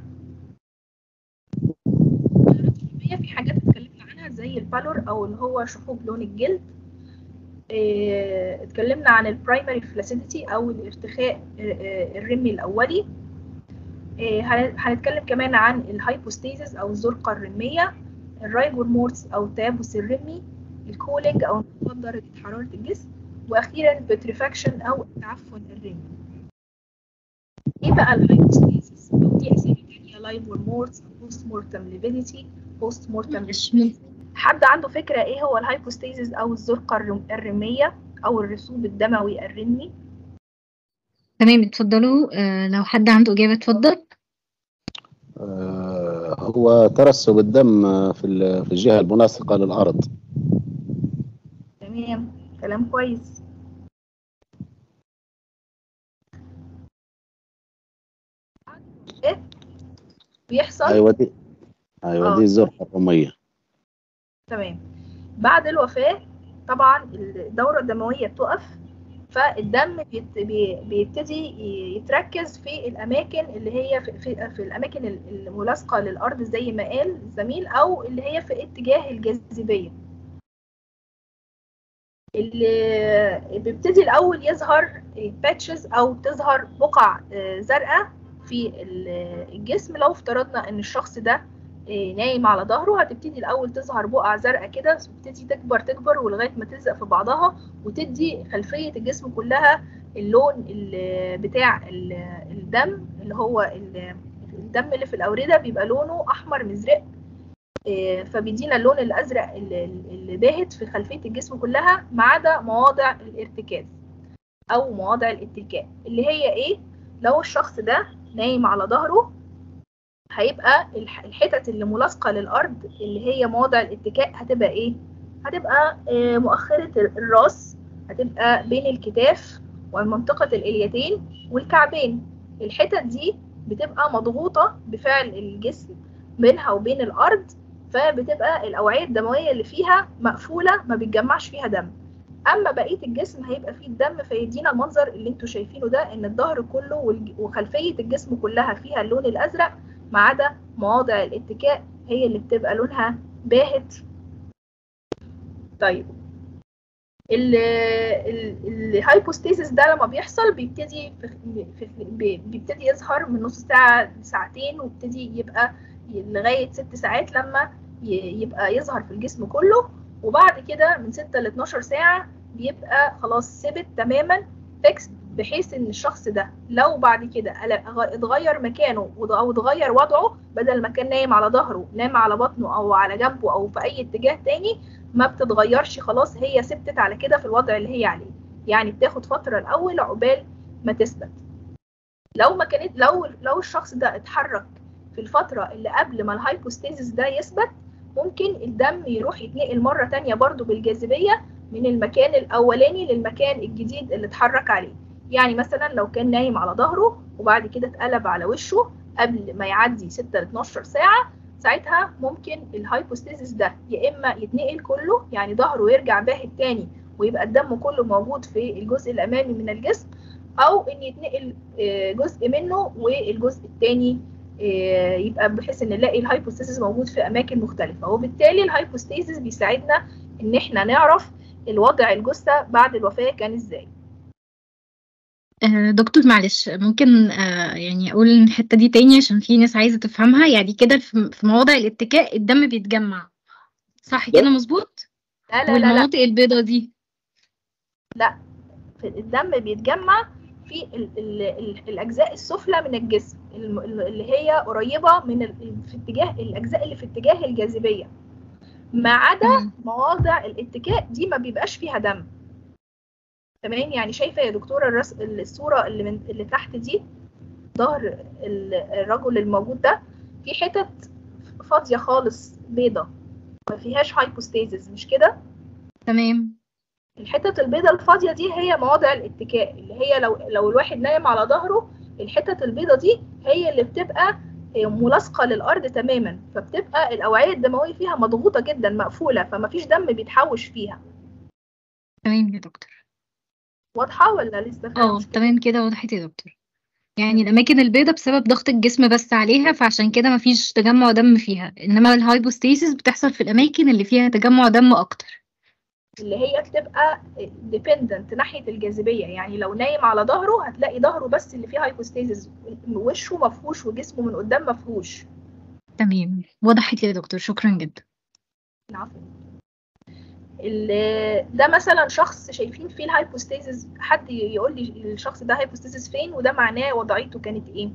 التغيرات الرميه في حاجات اتكلمنا عنها زي البالور او اللي هو شحوب لون الجلد اه، اتكلمنا عن البرايمري فلاسيديتي او الارتخاء اه، الرمي الاولي اه، هن- هنتكلم كمان عن الهايبوستيزيس او الزرقه الرميه الرايجور مورتس او التيبس الرمي الكولينج او انخفاض درجه حراره الجسم واخيرا البتريفاكشن او التعفن الرمي ايه بقى الهايبوستيزيس او دي اسامي تانية لايف مورتس بوست مورتم ليفيديتي بوست مورتم حد عنده فكرة ايه هو الهايبوستيزيس او الزرقة الرم- الرمية او الرسوب الدموي الرمي تمام اتفضلوا آه لو حد عنده إجابة اتفضل آه، هو ترسب الدم آه، في ال- في الجهة المناسقة للأرض تمام كلام كويس ايه بيحصل أيوة دي أيوة آه. دي الزرقة الرمية تمام بعد الوفاة طبعا الدورة الدموية بتقف فالدم بيت- بي- بيبتدي ي- يتركز في الأماكن اللي هي في, في, في الأماكن ال- الملاصقة للأرض زي ما قال الزميل أو اللي هي في اتجاه الجاذبية اللي بيبتدي الأول يظهر باتشز أو تظهر بقع آه، زرقاء في ال- الجسم لو افترضنا ان الشخص ده آه، نايم على ظهره هتبتدي الاول تظهر بقع زرقاء كده تبتدي تكبر تكبر ولغايه ما تلزق في بعضها وتدي خلفيه الجسم كلها اللون ال- بتاع ال- الدم اللي هو ال- الدم اللي في الاورده بيبقى لونه احمر مزرق آه، فبيدينا اللون الازرق ال- ال- اللي باهت في خلفيه الجسم كلها ما عدا مواضع الارتكاز او مواضع الاتكاء اللي هي ايه لو الشخص ده نايم على ظهره هيبقى الح- الحتت اللي ملاصقه للارض اللي هي مواضع الاتكاء هتبقى ايه هتبقى آه، مؤخره الراس هتبقى بين الكتاف ومنطقه الاليتين والكعبين الحتت دي بتبقى مضغوطه بفعل الجسم بينها وبين الارض فبتبقى الاوعيه الدمويه اللي فيها مقفوله ما بيتجمعش فيها دم اما بقيه الجسم هيبقى فيه الدم فيدينا المنظر اللي انتوا شايفينه ده ان الظهر كله والج- وخلفيه الجسم كلها فيها اللون الازرق ما عدا مواضع الاتكاء هي اللي بتبقى لونها باهت طيب ال- ال- الهايبوستيزيس ده لما بيحصل بيبتدي في في- بي- بيبتدي يظهر من نص ساعة لساعتين ويبتدي يبقى لغاية ست ساعات لما ي- يبقى يظهر في الجسم كله وبعد كده من 6 ل 12 ساعة بيبقى خلاص ثبت تماما فيكس بحيث ان الشخص ده لو بعد كده قل- غ- اتغير مكانه وض- او اتغير وضعه بدل ما كان نايم على ظهره نام على بطنه او على جنبه او في اي اتجاه تاني ما بتتغيرش خلاص هي ثبتت على كده في الوضع اللي هي عليه يعني بتاخد فترة الأول عقبال ما تثبت لو ما كانت لو لو الشخص ده اتحرك في الفترة اللي قبل ما الهايبوستيزيس ده يثبت ممكن الدم يروح يتنقل مرة تانية برضو بالجاذبية من المكان الأولاني للمكان الجديد اللي اتحرك عليه يعني مثلا لو كان نايم على ظهره وبعد كده اتقلب على وشه قبل ما يعدي 6 ل 12 ساعة ساعتها ممكن الهايبوستيزيس ده يا اما يتنقل كله يعني ظهره يرجع باهت تاني ويبقى الدم كله موجود في الجزء الامامي من الجسم او ان يتنقل آه، جزء منه والجزء التاني آه، يبقى بحيث ان نلاقي الهايبوستيزيس موجود في اماكن مختلفه وبالتالي الهايبوستيزيس بيساعدنا ان احنا نعرف الوضع الجثه بعد الوفاه كان ازاي آه، دكتور معلش ممكن آه، يعني أقول الحتة دي تاني عشان في ناس عايزة تفهمها يعني كده في في مواضع الاتكاء الدم بيتجمع صح كده مظبوط؟ لا لا لا لا والمناطق البيضاء دي في الدم بيتجمع في ال ال ال الاجزاء السفلى من الجسم الم- اللي هي قريبه من ال- في اتجاه الاجزاء اللي في اتجاه الجاذبيه ما عدا مم. مواضع الاتكاء دي ما بيبقاش فيها دم تمام يعني شايفه يا دكتوره الرس... الصوره اللي من اللي تحت دي ظهر ال- الرجل الموجود ده في حتت فاضيه خالص بيضه ما فيهاش هايبوستيزيس مش كده تمام الحتت البيضة الفاضية دي هي مواضع الاتكاء اللي هي لو لو الواحد نايم على ظهره الحتت البيضة دي هي اللي بتبقى ملاصقة للأرض تماما فبتبقى الأوعية الدموية فيها مضغوطة جدا مقفولة فما فيش دم بيتحوش فيها تمام يا دكتور واضحة ولا لسه فيها اه مشكلة؟ تمام كده وضحت يا دكتور يعني الأماكن البيضاء بسبب ضغط الجسم بس عليها فعشان كده مفيش تجمع دم فيها إنما الهايبوستيسيس بتحصل في الأماكن اللي فيها تجمع دم أكتر اللي هي بتبقى ديبندنت ناحية الجاذبية يعني لو نايم على ظهره هتلاقي ظهره بس اللي فيه هايبوستيزيس وشه مفهوش وجسمه من قدام مفهوش تمام وضحت لي يا دكتور شكرا جدا العفو ال- ده مثلا شخص شايفين فيه الهايبوستيزيس حد يقول لي الشخص ده هايبوستيزيس فين وده معناه وضعيته كانت ايه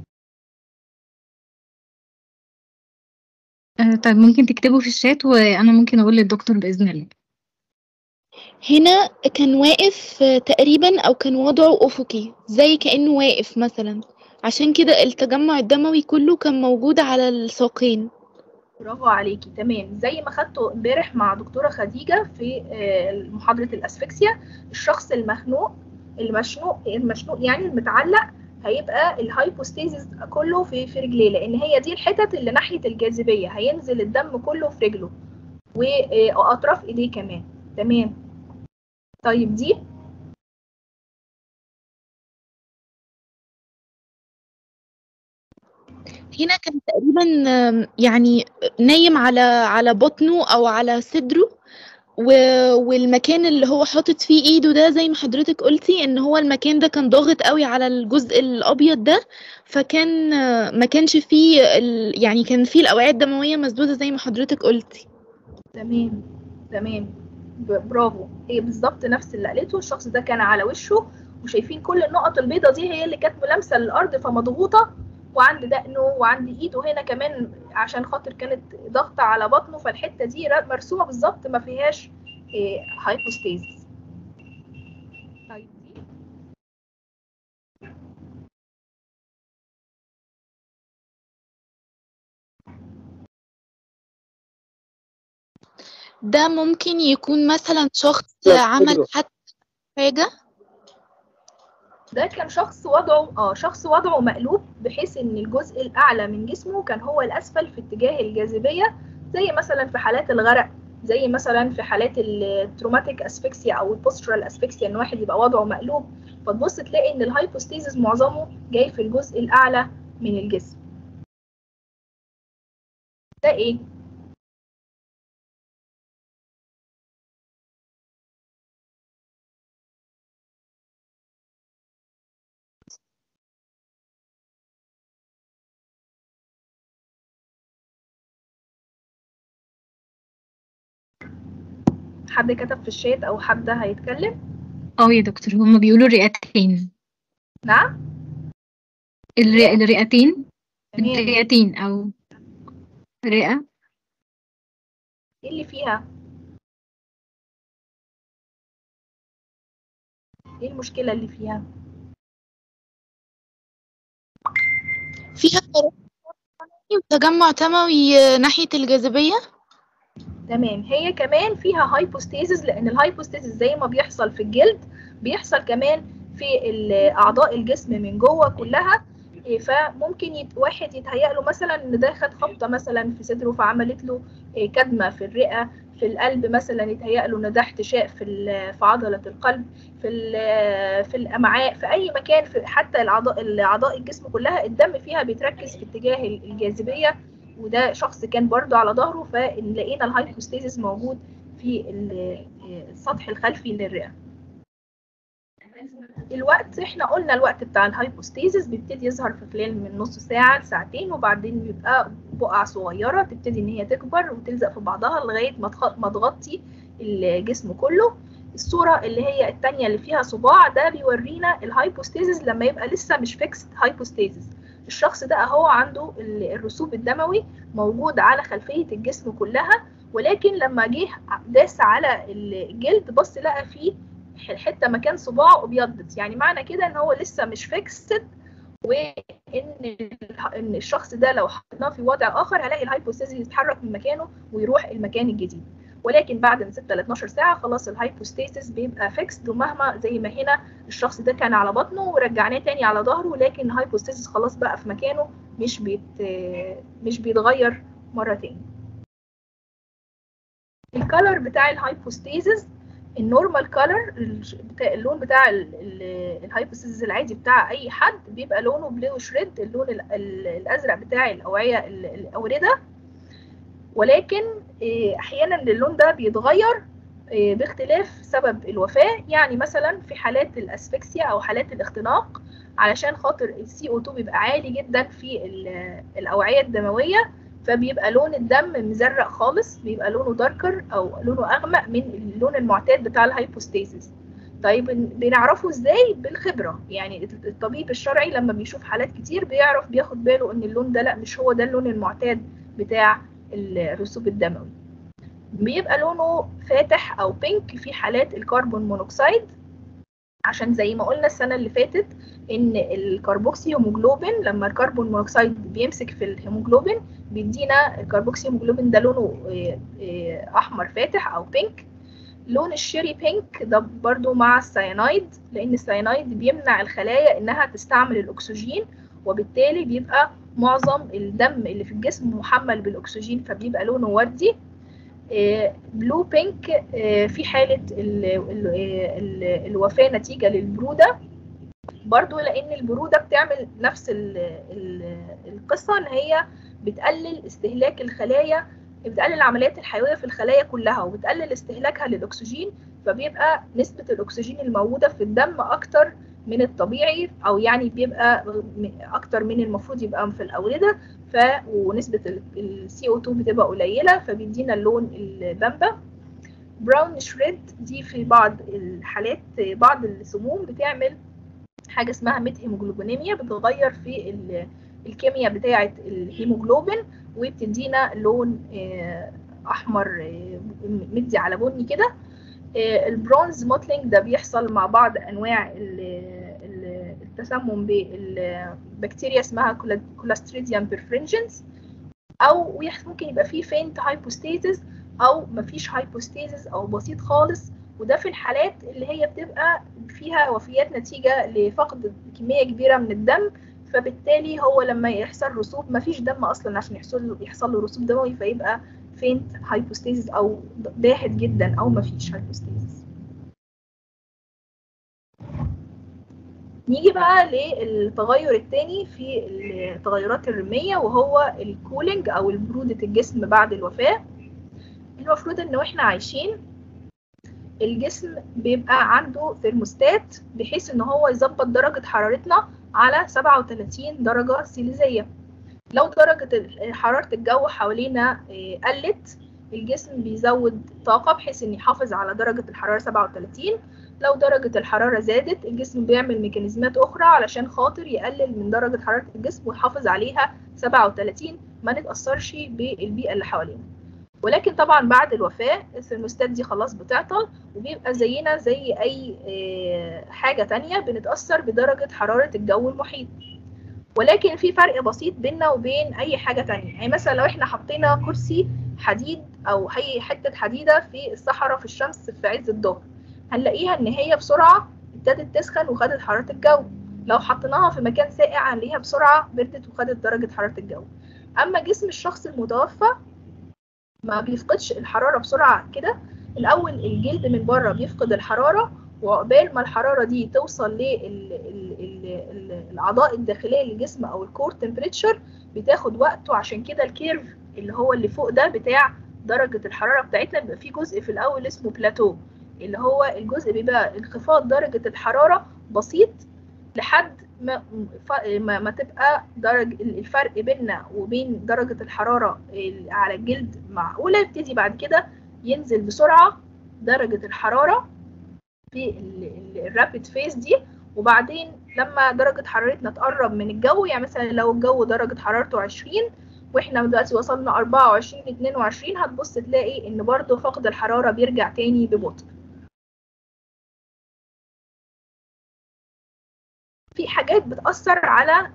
آه طيب ممكن تكتبه في الشات وأنا ممكن أقول للدكتور بإذن الله هنا كان واقف آه، تقريبا او كان وضعه افقي زي كأنه واقف مثلا عشان كده التجمع الدموي كله كان موجود على الساقين برافو عليكي تمام زي ما خدته امبارح مع دكتورة خديجة في آه، محاضرة الأسفكسيا الشخص المخنوق المشنوق المشنوق يعني المتعلق هيبقى الهايبوستيزيس كله في في رجليه لان هي دي الحتت اللي ناحية الجاذبية هينزل الدم كله في رجله واطراف ايديه كمان تمام طيب دي هنا كان تقريبا آم، يعني نايم على على بطنه او على صدره و... والمكان اللي هو حاطط فيه ايده ده زي ما حضرتك قلتي ان هو المكان ده كان ضاغط قوي على الجزء الابيض ده فكان آه، ما كانش فيه ال... يعني كان فيه الاوعية الدموية مسدودة زي ما حضرتك قلتي تمام تمام ب- برافو هي بالظبط نفس اللي قالته الشخص ده كان على وشه وشايفين كل النقط البيضة دي هي اللي كانت ملامسة للأرض فمضغوطة وعند دقنه وعند ايده هنا كمان عشان خاطر كانت ضغطة على بطنه فالحتة دي ر- مرسومة بالظبط ما فيهاش إيه، هايبوستيزيس طيب دي ده ممكن يكون مثلا شخص لا، عمل كله. حتى حاجة ده كان شخص وضعه اه شخص وضعه مقلوب بحيث ان الجزء الاعلى من جسمه كان هو الاسفل في اتجاه الجاذبيه زي مثلا في حالات الغرق زي مثلا في حالات التروماتيك اسفكسيا او البوسترال اسفكسيا ان واحد يبقى وضعه مقلوب فتبص تلاقي ان الهايبوستيزيس معظمه جاي في الجزء الاعلى من الجسم ده ايه حد كتب في الشات او حد هيتكلم اه يا دكتور هما بيقولوا الرئتين نعم الرئ... الرئتين تمام الرئتين او رئة ايه اللي فيها ايه المشكله اللي فيها فيها تجمع تموي ناحية الجاذبية تمام هي كمان فيها هايبوستيزيس لان الهايبوستيزيس زي ما بيحصل في الجلد بيحصل كمان في ال- اعضاء الجسم من جوه كلها إيه، فممكن يت... واحد يتهيأ له مثلا ان ده خد خبطه مثلا في صدره فعملت له إيه، كدمه في الرئه في القلب مثلا يتهيأ له ان ده احتشاء في ال- في عضله القلب في ال- في الامعاء في اي مكان في حتى الاعضاء الاعضاء الجسم كلها الدم فيها بيتركز في اتجاه الجاذبيه وده شخص كان برضو على ظهره فلقينا الهايبوستيزيس موجود في ال- السطح الخلفي للرئه الوقت احنا قلنا الوقت بتاع الهايبوستيزيس بيبتدي يظهر في خلال من نص ساعة لساعتين وبعدين بيبقى بقع صغيرة تبتدي ان هي تكبر وتلزق في بعضها لغاية ما تخ- ما تغطي الجسم كله الصورة اللي هي التانية اللي فيها صباع ده بيورينا الهايبوستيزيس لما يبقى لسه مش فيكسد هايبوستيزيس الشخص ده اهو عنده ال- الرسوب الدموي موجود على خلفية الجسم كلها ولكن لما جه داس على الجلد بص لقى فيه الحته مكان صباعه ابيضت يعني معنى كده ان هو لسه مش فيكسد وان ان الشخص ده لو حطيناه في وضع اخر هلاقي الهايبوستيزيس يتحرك من مكانه ويروح المكان الجديد ولكن بعد من 6 ل 12 ساعه خلاص الهايبوستيزيس بيبقى فيكسد ومهما زي ما هنا الشخص ده كان على بطنه ورجعناه تاني على ظهره لكن الهايبوستيزيس خلاص بقى في مكانه مش بيت مش بيتغير مره تاني الكالر بتاع الهايبوستيزيس النورمال كولر بتاع اللون بتاع الهايبوستيزيس العادي بتاع اي حد بيبقى لونه بلوش ريد اللون ال- ال- الازرق بتاع الاوعيه ال- الاورده ولكن إيه، احيانا اللون ده بيتغير إيه، باختلاف سبب الوفاه يعني مثلا في حالات الاسفكسيا او حالات الاختناق علشان خاطر السي او 2 بيبقى عالي جدا في ال- الاوعيه الدمويه فبيبقى لون الدم مزرق خالص بيبقى لونه داركر او لونه اغمق من اللون المعتاد بتاع الهايبوستيزيس طيب بنعرفه ازاي بالخبره يعني الطبيب الشرعي لما بيشوف حالات كتير بيعرف بياخد باله ان اللون ده لا مش هو ده اللون المعتاد بتاع الرسوب الدموي بيبقى لونه فاتح او بينك في حالات الكربون مونوكسيد عشان زي ما قلنا السنه اللي فاتت ان الكربوكسي هيموجلوبين لما الكربون مونوكسيد بيمسك في الهيموجلوبين بيدينا الكربوكسي هيموجلوبين ده لونه آه، آه، احمر فاتح او بينك لون الشيري بينك ده برضو مع السيانايد لان السيانايد بيمنع الخلايا انها تستعمل الاكسجين وبالتالي بيبقى معظم الدم اللي في الجسم محمل بالاكسجين فبيبقى لونه وردي آه، بلو بينك آه، في حالة ال- ال- ال- الوفاة نتيجة للبرودة برضو لأن البرودة بتعمل نفس ال- ال- القصة إن هي بتقلل استهلاك الخلايا بتقلل العمليات الحيويه في الخلايا كلها وبتقلل استهلاكها للاكسجين فبيبقى نسبه الاكسجين الموجوده في الدم اكتر من الطبيعي او يعني بيبقى اكتر من المفروض يبقى في الاورده ف ونسبه السي او 2 بتبقى قليله فبيدينا اللون البامبا براون شريد دي في بعض الحالات بعض السموم بتعمل حاجه اسمها ميت هيموجلوبينيميا بتغير في الكيمياء بتاعه الهيموجلوبين وبتدينا لون احمر مدي على بني كده البرونز موتلينج ده بيحصل مع بعض انواع التسمم بالبكتيريا اسمها كولاستريديوم بيرفرنجنس او ممكن يبقى فيه فينت هايبوستيزس او مفيش هايبوستيزس او بسيط خالص وده في الحالات اللي هي بتبقى فيها وفيات نتيجة لفقد كمية كبيرة من الدم فبالتالي هو لما يحصل رسوب مفيش دم اصلا عشان يحصل يحصل له رسوب دموي فيبقى فينت هايبوستيزس او باهت جدا او مفيش هايبوستيزس نيجي بقى للتغير الثاني في التغيرات الرمية وهو الكولينج او برودة الجسم بعد الوفاة المفروض ان واحنا عايشين الجسم بيبقى عنده ثرموستات بحيث ان هو يظبط درجة حرارتنا على 37 درجة سيليزية لو درجة حرارة الجو حوالينا قلت الجسم بيزود طاقة بحيث ان يحافظ على درجة الحرارة 37 لو درجة الحرارة زادت الجسم بيعمل ميكانيزمات أخرى علشان خاطر يقلل من درجة حرارة الجسم ويحافظ عليها 37 ما نتأثرش بالبيئة اللي حوالينا ولكن طبعا بعد الوفاة الثرموستات دي خلاص بتعطل وبيبقى زينا زي أي حاجة تانية بنتأثر بدرجة حرارة الجو المحيط ولكن في فرق بسيط بيننا وبين أي حاجة تانية يعني مثلا لو احنا حطينا كرسي حديد أو أي حتة حديدة في الصحراء في الشمس في عز الظهر هنلاقيها إن هي بسرعة ابتدت تسخن وخدت حرارة الجو لو حطيناها في مكان ساقع هنلاقيها بسرعة بردت وخدت درجة حرارة الجو أما جسم الشخص المتوفى ما بيفقدش الحرارة بسرعة كده الأول الجلد من بره بيفقد الحرارة وعقبال ما الحرارة دي توصل للأعضاء الداخلية للجسم أو الكور تمبريتشر بتاخد وقت وعشان كده الكيرف اللي هو اللي فوق ده بتاع درجة الحرارة بتاعتنا بيبقى فيه جزء في الأول اسمه بلاتو اللي هو الجزء بيبقى انخفاض درجة الحرارة بسيط لحد ما ما, ما تبقى درج الفرق بيننا وبين درجة الحرارة على الجلد معقولة يبتدي بعد كده ينزل بسرعة درجة الحرارة في الرابid فيز دي وبعدين لما درجة حرارتنا تقرب من الجو يعني مثلا لو الجو درجة حرارته 20 واحنا دلوقتي وصلنا 24 22 هتبص تلاقي ان برضو فقد الحرارة بيرجع تاني ببطء في حاجات بتأثر على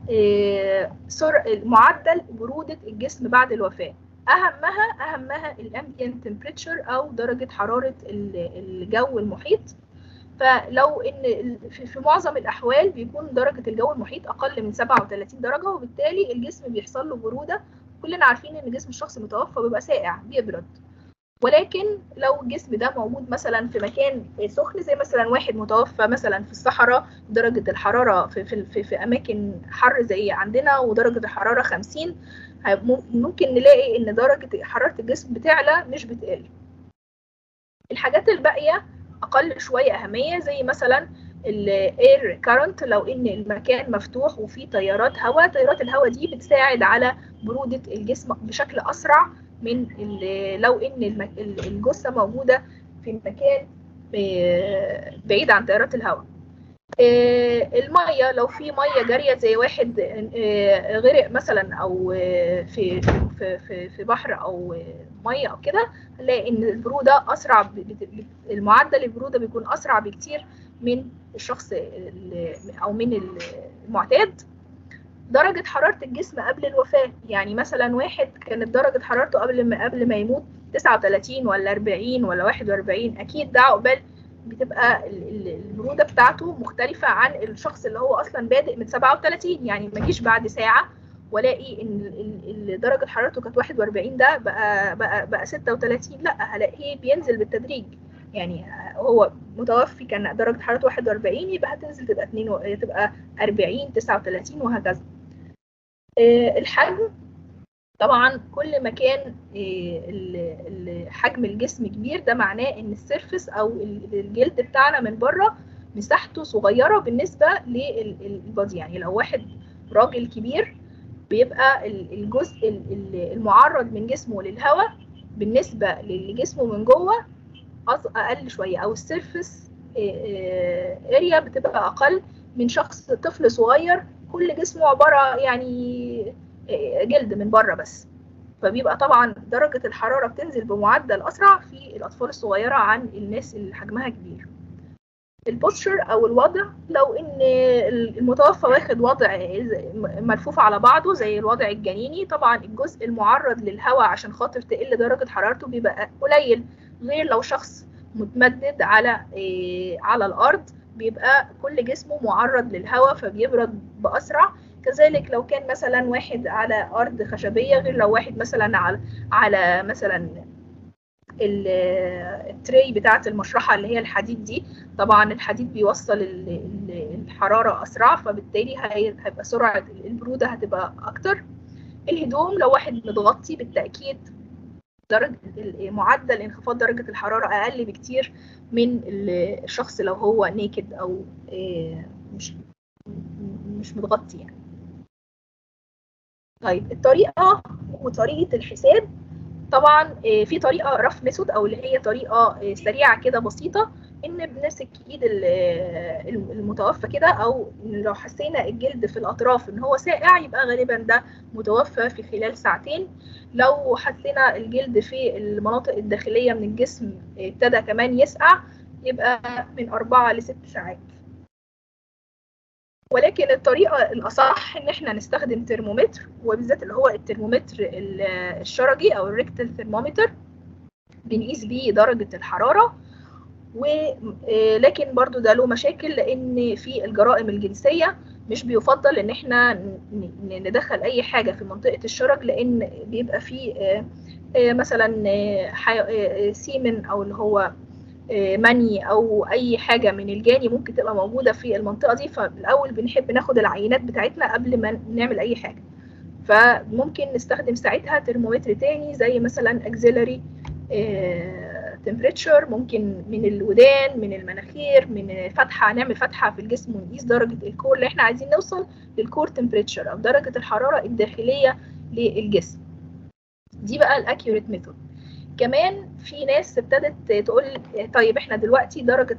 معدل برودة الجسم بعد الوفاة أهمها أهمها الأمبيانت تمبريتشر أو درجة حرارة الجو المحيط فلو إن في معظم الأحوال بيكون درجة الجو المحيط أقل من 37 درجة وبالتالي الجسم بيحصل له برودة كلنا عارفين إن جسم الشخص المتوفى بيبقى ساقع بيبرد ولكن لو الجسم ده موجود مثلا في مكان سخن زي مثلا واحد متوفى مثلا في الصحراء درجة الحرارة في, في, في, في أماكن حر زي عندنا ودرجة الحرارة 50 ممكن نلاقي إن درجة حرارة الجسم بتعلى مش بتقل الحاجات الباقية أقل شوية أهمية زي مثلا الاير كارنت لو ان المكان مفتوح وفيه تيارات هواء تيارات الهواء دي بتساعد على برودة الجسم بشكل أسرع من لو ان الجثه موجوده في مكان بعيد عن تيارات الهواء الميه لو في ميه جاريه زي واحد غرق مثلا او في في في, في بحر او ميه او كده هنلاقي ان البروده اسرع المعدل البروده بيكون اسرع بكتير من الشخص او من المعتاد درجة حرارة الجسم قبل الوفاة يعني مثلا واحد كانت درجة حرارته قبل ما قبل ما يموت 39 ولا 40 ولا 41 أكيد ده عقبال بتبقى البرودة بتاعته مختلفة عن الشخص اللي هو أصلا بادئ من 37 يعني ما جيش بعد ساعة والاقي ان درجة حرارته كانت 41 ده بقى بقى بقى 36 لا هلاقيه بينزل بالتدريج يعني هو متوفي كان درجة حرارته 41 يبقى هتنزل تبقى 2 تبقى 40 39 وهكذا الحجم طبعا كل ما كان إيه، ال- ال- حجم الجسم كبير ده معناه ان السيرفس او ال- الجلد بتاعنا من بره مساحته صغيره بالنسبه للبادي يعني لو واحد راجل كبير بيبقى ال- الجزء ال- ال- المعرض من جسمه للهواء بالنسبه لجسمه من جوه أص- اقل شويه او السيرفس اريا بتبقى اقل من شخص طفل صغير كل جسمه عباره يعني آه، جلد من بره بس فبيبقى طبعا درجه الحراره بتنزل بمعدل اسرع في الاطفال الصغيره عن الناس اللي حجمها كبير البوستشر او الوضع لو ان المتوفى واخد وضع ملفوف على بعضه زي الوضع الجنيني طبعا الجزء المعرض للهواء عشان خاطر تقل درجه حرارته بيبقى قليل غير لو شخص متمدد على إيه، على الارض بيبقى كل جسمه معرض للهواء فبيبرد باسرع كذلك لو كان مثلا واحد على ارض خشبيه غير لو واحد مثلا على على مثلا ال- التري بتاعه المشرحه اللي هي الحديد دي طبعا الحديد بيوصل ال- ال- الحراره اسرع فبالتالي هي- هيبقى سرعه البروده هتبقى اكتر الهدوم لو واحد متغطي بالتاكيد درجه ال- معدل انخفاض درجه الحراره اقل بكتير من ال- الشخص لو هو نيكد او آه، مش مش متغطي يعني طيب الطريقه وطريقه الحساب طبعا آه، في طريقه رف ميثود او اللي هي طريقه آه، سريعه كده بسيطه ان بنمسك ايد ال- آه، المتوفى كده او لو حسينا الجلد في الاطراف ان هو ساقع يبقى غالبا ده متوفى في خلال ساعتين لو حسينا الجلد في المناطق الداخليه من الجسم آه، ابتدى كمان يسقع يبقى من أربعة لست ساعات ولكن الطريقة الأصح إن إحنا نستخدم ترمومتر وبالذات اللي هو الترمومتر ال- الشرجي أو الريكتال ثرمومتر بنقيس بيه درجة الحرارة ولكن برضو ده له مشاكل لأن في الجرائم الجنسية مش بيفضل إن إحنا ن- ن- ندخل أي حاجة في منطقة الشرج لأن بيبقى فيه آه، آه، مثلا آه، حي- آه، آه، سيمن أو اللي هو آه، مني او اي حاجه من الجاني ممكن تبقى موجوده في المنطقه دي فالاول بنحب ناخد العينات بتاعتنا قبل ما نعمل اي حاجه فممكن نستخدم ساعتها ترمومتر تاني زي مثلا اكزيلري تمبريتشر ممكن من الودان من المناخير من فتحه نعمل فتحه في الجسم ونقيس درجه الكور اللي احنا عايزين نوصل للكور تمبريتشر او درجه الحراره الداخليه للجسم دي بقى الاكيوريت ميثود كمان في ناس ابتدت تقول طيب احنا دلوقتي درجه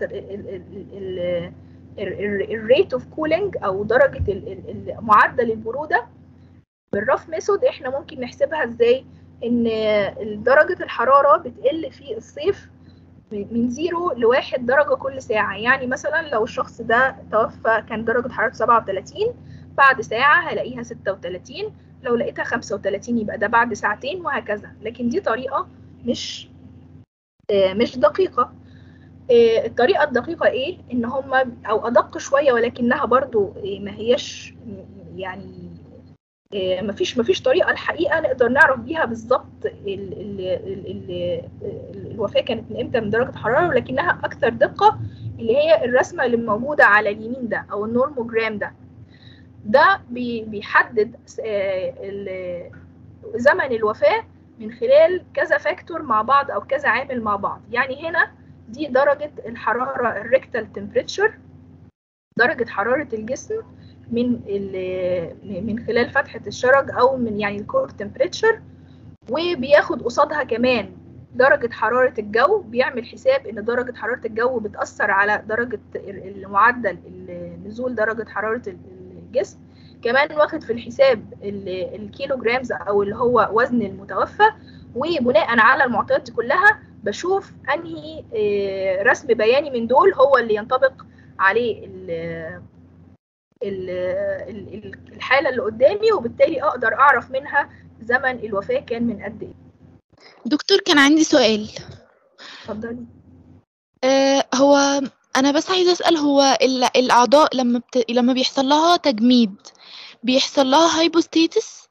الريت اوف كولينج او درجه ال- ال- ال- معدل البروده بالرف ميثود احنا ممكن نحسبها ازاي ان درجه الحراره بتقل في الصيف من زيرو لواحد درجة كل ساعة يعني مثلا لو الشخص ده توفى كان درجة حرارته 37 بعد ساعة هلاقيها 36 لو لقيتها 35 يبقى ده بعد ساعتين وهكذا لكن دي طريقة مش آه، مش دقيقة آه، الطريقة الدقيقة ايه ان هما او ادق شوية ولكنها برضو آه، ما هياش يعني آه، مفيش مفيش طريقة الحقيقة نقدر نعرف بيها بالظبط ال- ال- ال- ال- ال- الوفاة كانت من امتى من درجة الحرارة ولكنها أكثر دقة اللي هي الرسمة اللي موجودة على اليمين ده أو النورموجرام ده ده بي- بيحدد آه، ال- زمن الوفاة من خلال كذا فاكتور مع بعض أو كذا عامل مع بعض يعني هنا دي درجة الحرارة الريكتال تمبريتشر درجة حرارة الجسم من ال- من خلال فتحة الشرج أو من يعني الكور تمبريتشر وبياخد قصادها كمان درجة حرارة الجو بيعمل حساب إن درجة حرارة الجو بتأثر على درجة المعدل نزول درجة حرارة الجسم كمان واخد في الحساب ال- الكيلو جرامز أو اللي هو وزن المتوفى وبناء على المعطيات دي كلها بشوف أنهي آه، رسم بياني من دول هو اللي ينطبق عليه ال- ال- ال- الحالة اللي قدامي وبالتالي أقدر أعرف منها زمن الوفاة كان من قد إيه دكتور كان عندي سؤال اتفضلي آه هو انا بس عايزه اسال هو ال- الاعضاء لما بت... لما بيحصل لها تجميد بيحصل لها هايبوستيتس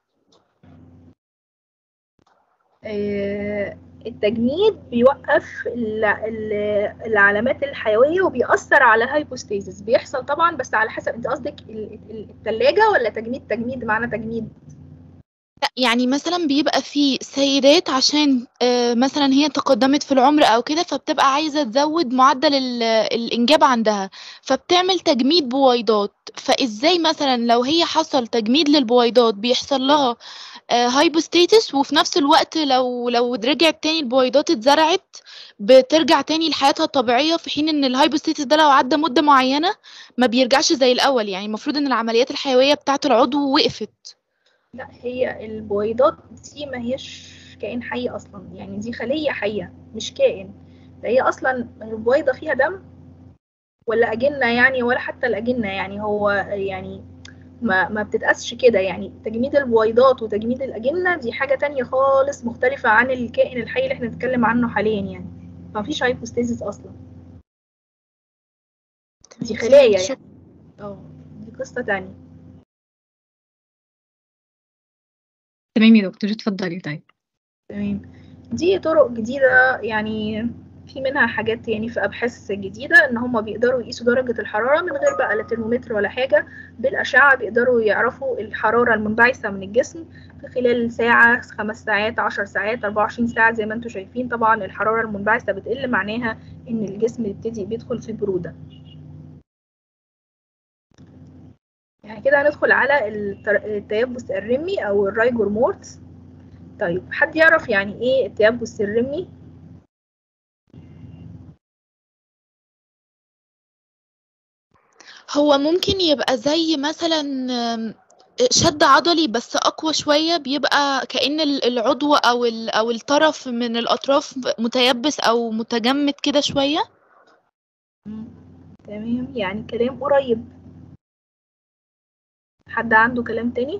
آه، التجميد بيوقف ال- ال- العلامات الحيوية وبيأثر على هايبوستيزيس بيحصل طبعا بس على حسب انت قصدك ال- ال- التلاجة ولا تجميد تجميد معنى تجميد لأ، يعني مثلًا بيبقى في سيدات عشان آآ مثلًا هي تقدّمت في العمر أو كده، فبتبقى عايزة تزوّد معدل ال الإنجاب عندها، فبتعمل تجميد بويضات، فإزاي مثلًا لو هي حصل تجميد للبويضات بيحصل لها آآ hypostasis وفي نفس الوقت لو لو رجعت تاني البويضات اتزرعت، بترجع تاني لحياتها الطبيعية، في حين إن الhypostasis ده لو عدّى مدة معيّنة ما بيرجعش زي الأول، يعني المفروض إن العمليات الحيوية بتاعة العضو وقفت. لا هي البويضات دي ما هيش كائن حي اصلا يعني دي خليه حيه مش كائن ده هي اصلا البويضه فيها دم ولا اجنه يعني ولا حتى الاجنه يعني هو يعني ما ما بتتقاسش كده يعني تجميد البويضات وتجميد الاجنه دي حاجه تانية خالص مختلفه عن الكائن الحي اللي احنا بنتكلم عنه حاليا يعني ما فيش هايبوستيزيس اصلا دي خلايا شك يعني اه دي قصه تانية تمام يا دكتور اتفضلي طيب تمام دي طرق جديدة يعني في منها حاجات يعني في أبحاث جديدة إن هما بيقدروا يقيسوا درجة الحرارة من غير بقى لا ترمومتر ولا حاجة بالأشعة بيقدروا يعرفوا الحرارة المنبعثة من الجسم في خلال ساعة خمس ساعات عشر ساعات أربعة وعشرين ساعة زي ما انتوا شايفين طبعا الحرارة المنبعثة بتقل معناها إن الجسم بيبتدي بيدخل في برودة يعني كده هندخل على التر- التيبس الرمي أو الرايجور مورتس طيب حد يعرف يعني إيه التيبس الرمي؟ هو ممكن يبقى زي مثلًا آمم شد عضلي بس أقوى شوية، بيبقى كأن ال العضو أو ال أو الطرف من الأطراف متيبس أو متجمد كده شوية؟ مم. تمام يعني كلام قريب حد عنده كلام تاني؟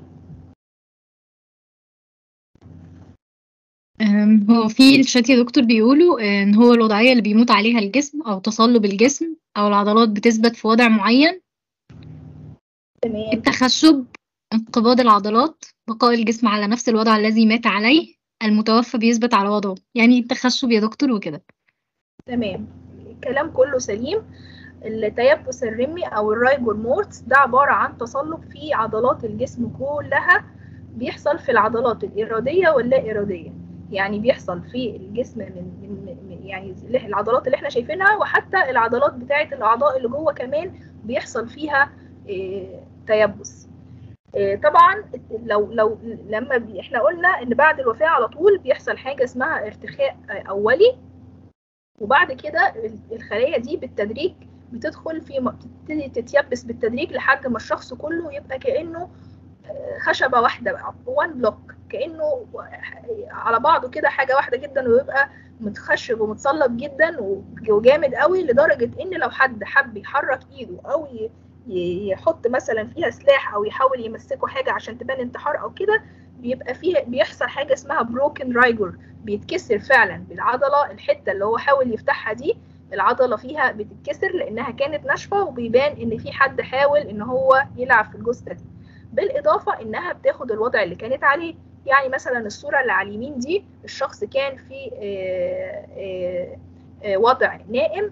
أم، هو في الشات يا دكتور بيقولوا آه، ان هو الوضعية اللي بيموت عليها الجسم او تصلب الجسم او العضلات بتثبت في وضع معين تمام التخشب انقباض العضلات بقاء الجسم على نفس الوضع الذي مات عليه المتوفى بيثبت على وضعه يعني التخشب يا دكتور وكده تمام الكلام كله سليم التيبس الرمي او الرايجور مورتس ده عبارة عن تصلب في عضلات الجسم كلها بيحصل في العضلات الإرادية واللا إرادية يعني بيحصل في الجسم من, من من- يعني اللي- العضلات اللي احنا شايفينها وحتى العضلات بتاعة الأعضاء اللي جوه كمان بيحصل فيها إيه، تيبس إيه، طبعا لو لو لما بي احنا قلنا ان بعد الوفاة على طول بيحصل حاجة اسمها ارتخاء آه، أولي وبعد كده الخلايا دي بالتدريج بتدخل في م- بتبتدي تتيبس بالتدريج لحد ما الشخص كله يبقى كأنه آه، خشبة واحدة بقى وان بلوك كأنه على بعضه كده حاجة واحدة جدا ويبقى متخشب ومتصلب جدا وجامد قوي لدرجة ان لو حد حب يحرك ايده او ي- ي- يحط مثلا فيها سلاح او يحاول يمسكه حاجة عشان تبان انتحار او كده بيبقى فيه بيحصل حاجة اسمها بروكن رايجور بيتكسر فعلا بالعضلة الحتة اللي هو حاول يفتحها دي العضلة فيها بتتكسر لأنها كانت ناشفة وبيبان إن في حد حاول إن هو يلعب في الجثة دي بالإضافة إنها بتاخد الوضع اللي كانت عليه يعني مثلا الصورة اللي على اليمين دي الشخص كان في آه، آه، آه، وضع نائم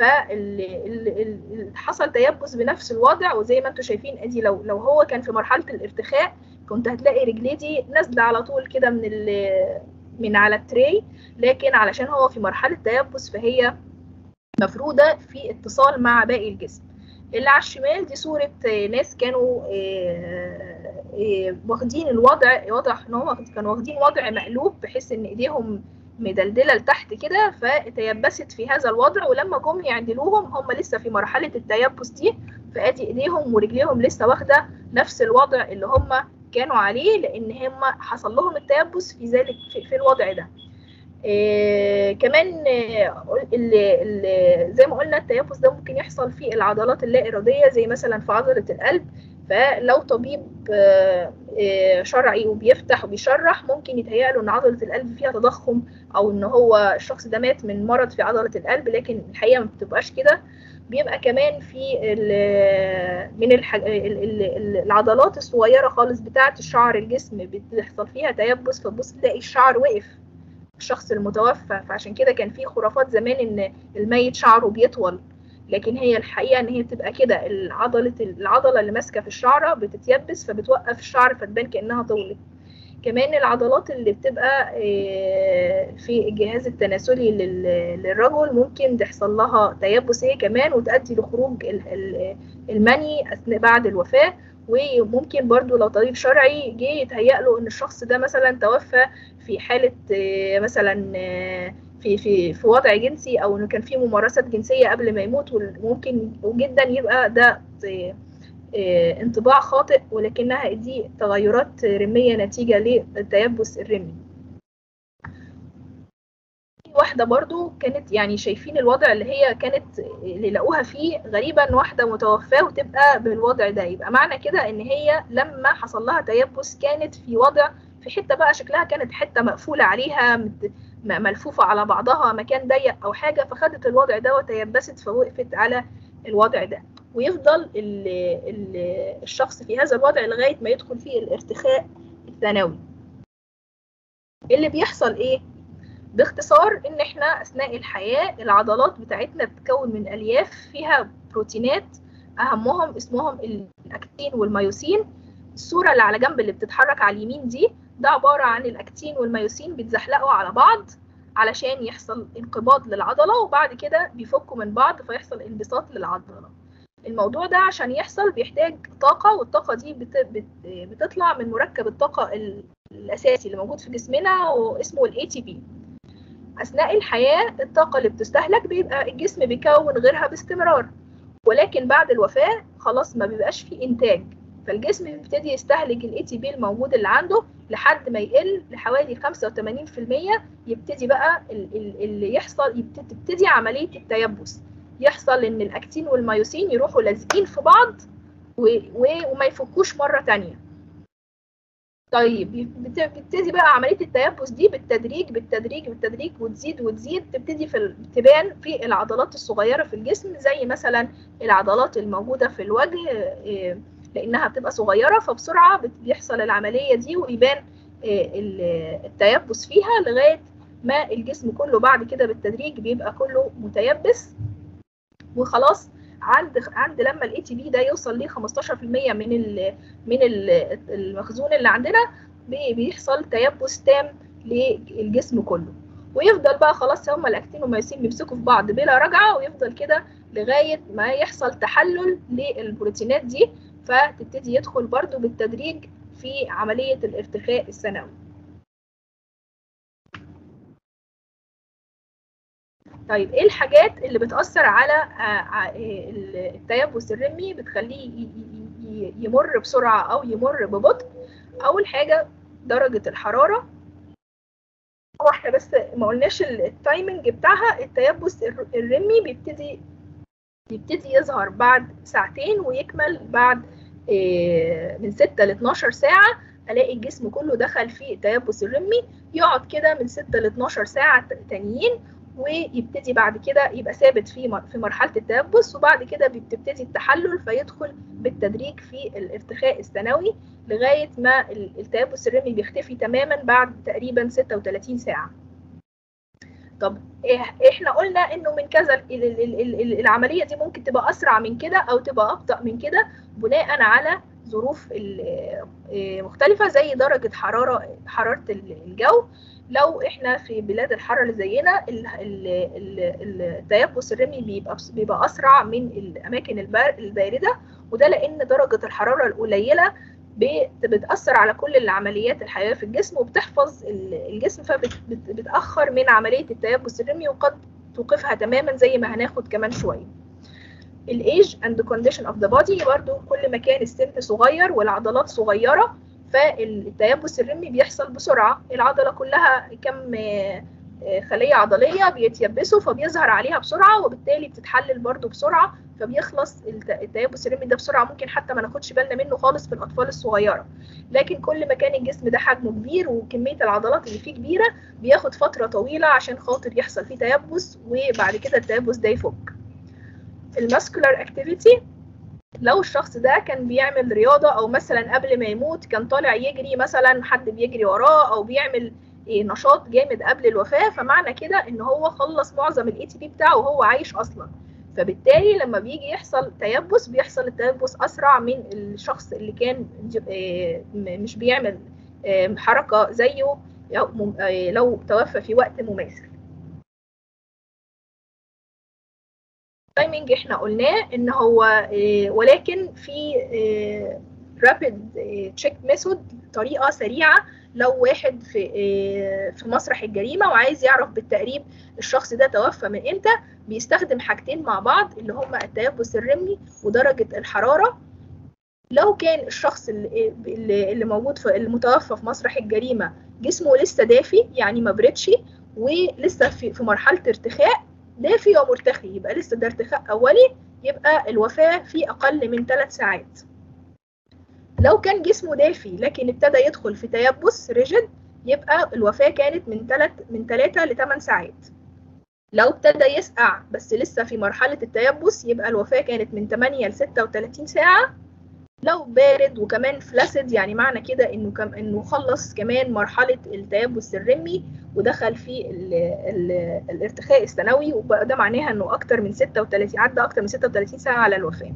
فحصل تيبس بنفس الوضع وزي ما انتم شايفين ادي لو لو هو كان في مرحله الارتخاء كنت هتلاقي رجليه دي نازله على طول كده من ال- من على التري لكن علشان هو في مرحله تيبس فهي مفروده في اتصال مع باقي الجسم اللي على الشمال دي صورة آه، ناس كانوا آه، آه، واخدين الوضع واضح ان هم كانوا واخدين وضع مقلوب بحيث ان ايديهم مدلدلة لتحت كده فتيبست في هذا الوضع ولما جم يعدلوهم هم لسه في مرحلة التيبس دي فادي ايديهم ورجليهم لسه واخدة نفس الوضع اللي هم كانوا عليه لان هم حصل لهم التيبس في ذلك في, في الوضع ده آه كمان آه ال- ال- زي ما قلنا التيبس ده ممكن يحصل في العضلات اللا إرادية زي مثلا في عضلة القلب فلو طبيب آه آه شرعي وبيفتح وبيشرح ممكن يتهيأ له ان عضلة القلب فيها تضخم او ان هو الشخص ده مات من مرض في عضلة القلب لكن الحقيقة ما بتبقاش كده بيبقى كمان في ال- من الح- ال- ال- ال- العضلات الصغيرة خالص بتاعة الشعر الجسم بتحصل فيها تيبس فتبص تلاقي الشعر وقف الشخص المتوفى فعشان كده كان في خرافات زمان ان الميت شعره بيطول لكن هي الحقيقه ان هي بتبقى كده العضله العضله اللي ماسكه في الشعره بتتيبس فبتوقف الشعر فتبان كانها طولت كمان العضلات اللي بتبقى آه، في الجهاز التناسلي لل- للرجل ممكن تحصل لها تيبس هي كمان وتؤدي لخروج ال- ال- المني أثناء بعد الوفاة وممكن برضو لو طبيب شرعي جه يتهيأ له ان الشخص ده مثلا توفى في حالة آه، مثلا آه، في في في وضع جنسي او انه كان في ممارسات جنسية قبل ما يموت وممكن جدا يبقى ده آه، آه، انطباع خاطئ ولكنها دي تغيرات رمية نتيجة للتيبس الرمي في واحدة برضو كانت يعني شايفين الوضع اللي هي كانت اللي لقوها فيه غريبة ان واحدة متوفاة وتبقى بالوضع ده يبقى معنى كده ان هي لما حصل لها تيبس كانت في وضع في حتة بقى شكلها كانت حتة مقفولة عليها مت- م- ملفوفة على بعضها مكان ضيق او حاجة فخدت الوضع ده وتيبست فوقفت على الوضع ده ويفضل ال ال الشخص في هذا الوضع لغاية ما يدخل فيه الارتخاء الثانوي اللي بيحصل ايه باختصار ان احنا اثناء الحياة العضلات بتاعتنا بتتكون من الياف فيها بروتينات اهمهم اسمهم الاكتين والميوسين الصورة اللي على جنب اللي بتتحرك على اليمين دي ده عبارة عن الاكتين والميوسين بيتزحلقوا على بعض علشان يحصل انقباض للعضلة وبعد كده بيفكوا من بعض فيحصل انبساط للعضلة الموضوع ده عشان يحصل بيحتاج طاقة والطاقة دي بت... بت... بتطلع من مركب الطاقة ال- الأساسي اللي موجود في جسمنا واسمه ال ATP أثناء الحياة الطاقة اللي بتستهلك بيبقى الجسم بيكون غيرها باستمرار ولكن بعد الوفاة خلاص ما بيبقاش فيه إنتاج فالجسم بيبتدي يستهلك ال ATP الموجود اللي عنده لحد ما يقل لحوالي 85% يبتدي بقى ال- ال- اللي يحصل يبت- تبتدي عملية التيبس يحصل ان الاكتين والميوسين يروحوا لازقين في بعض و... و... وما يفكوش مره تانية طيب بت- بتبتدي بقى عمليه التيبس دي بالتدريج بالتدريج بالتدريج وتزيد وتزيد تبتدي في ال- تبان في العضلات الصغيره في الجسم زي مثلا العضلات الموجوده في الوجه إيه، لانها بتبقى صغيره فبسرعه بت- بيحصل العمليه دي ويبان إيه، ال- التيبس فيها لغايه ما الجسم كله بعد كده بالتدريج بيبقى كله متيبس وخلاص عند عند لما الاي تي بي ده يوصل ل 15% من ال من ال المخزون اللي عندنا بي- بيحصل تيبس تام للجسم كله ويفضل بقى خلاص هما الاكتين والميوسين بيمسكوا في بعض بلا رجعه ويفضل كده لغايه ما يحصل تحلل للبروتينات دي فتبتدي يدخل برضو بالتدريج في عمليه الارتخاء السنوي طيب ايه الحاجات اللي بتأثر على آه، ع- آه، التيبس الرمي بتخليه ي- ي- ي- يمر بسرعة أو يمر ببطء أول حاجة درجة الحرارة هو احنا بس ما قلناش ال- التايمنج بتاعها التيبس الر- الرمي بيبتدي بيبتدي يظهر بعد ساعتين ويكمل بعد آه، من 6 ل 12 ساعة ألاقي الجسم كله دخل في التيبس الرمي يقعد كده من 6 ل 12 ساعة تانيين ويبتدي بعد كده يبقى ثابت في مر- في مرحله التيبس وبعد كده بتبتدي التحلل فيدخل بالتدريج في الارتخاء الثانوي لغايه ما ال- التيبس الرمي بيختفي تماما بعد تقريبا 36 ساعه. طب إيه- احنا قلنا انه من كذا ال- ال- ال- ال- ال- العمليه دي ممكن تبقى اسرع من كده او تبقى ابطا من كده بناء على ظروف ال- إيه مختلفه زي درجه حراره حراره ال- الجو لو احنا في بلاد الحر اللي زينا ال- ال- ال- التيبس الرمي بيبقى بيبقى اسرع من الاماكن البار- البارده وده لان درجه الحراره القليله بت- بتاثر على كل العمليات الحيويه في الجسم وبتحفظ ال- الجسم فبتاخر من عمليه التيبس الرمي وقد توقفها تماما زي ما هناخد كمان شويه الايج اند كونديشن اوف ذا بودي برضو كل ما كان السن صغير والعضلات صغيره فالتيبس الرمي بيحصل بسرعه العضله كلها كم آه، آه، خليه عضليه بيتيبسوا فبيظهر عليها بسرعه وبالتالي بتتحلل برضو بسرعه فبيخلص الت- التيبس الرمي ده بسرعه ممكن حتى ما ناخدش بالنا منه خالص في الاطفال الصغيره لكن كل ما كان الجسم ده حجمه كبير وكميه العضلات اللي فيه كبيره بياخد فتره طويله عشان خاطر يحصل فيه تيبس وبعد كده التيبس ده يفك الماسكولار اكتيفيتي لو الشخص ده كان بيعمل رياضة أو مثلا قبل ما يموت كان طالع يجري مثلا حد بيجري وراه أو بيعمل إيه، نشاط جامد قبل الوفاة فمعنى كده إن هو خلص معظم الاي تي بي بتاعه وهو عايش أصلا فبالتالي لما بيجي يحصل تيبس بيحصل التيبس أسرع من الشخص اللي كان ج- إيه، م- مش بيعمل آم، حركة زيه لو مم- آه، لو توفى في وقت مماثل التايمينج احنا قلناه ان هو آه، ولكن في رابيد تشيك ميثود طريقه سريعه لو واحد في آه، في مسرح الجريمه وعايز يعرف بالتقريب الشخص ده توفى من امتى بيستخدم حاجتين مع بعض اللي هما التيبس الرملي ودرجه الحراره لو كان الشخص اللي, اللي اللي موجود في المتوفى في مسرح الجريمه جسمه لسه دافي يعني ما بردش ولسه في في مرحله ارتخاء دافي ومرتخي يبقى لسه ده ارتخاء اولي يبقى الوفاه في اقل من ثلاث ساعات لو كان جسمه دافي لكن ابتدى يدخل في تيبس ريجيد يبقى الوفاه كانت من 3 من 3 ل 8 ساعات لو ابتدى يسقع بس لسه في مرحله التيبس يبقى الوفاه كانت من 8 ل 36 ساعه لو بارد وكمان فلاسد يعني معنى كده انه كم انه خلص كمان مرحله التيبس الرمي ودخل في ال ال الارتخاء السنوي وبقى ده معناها انه اكتر من 36 عدى اكتر من 36 ساعه على الوفاه.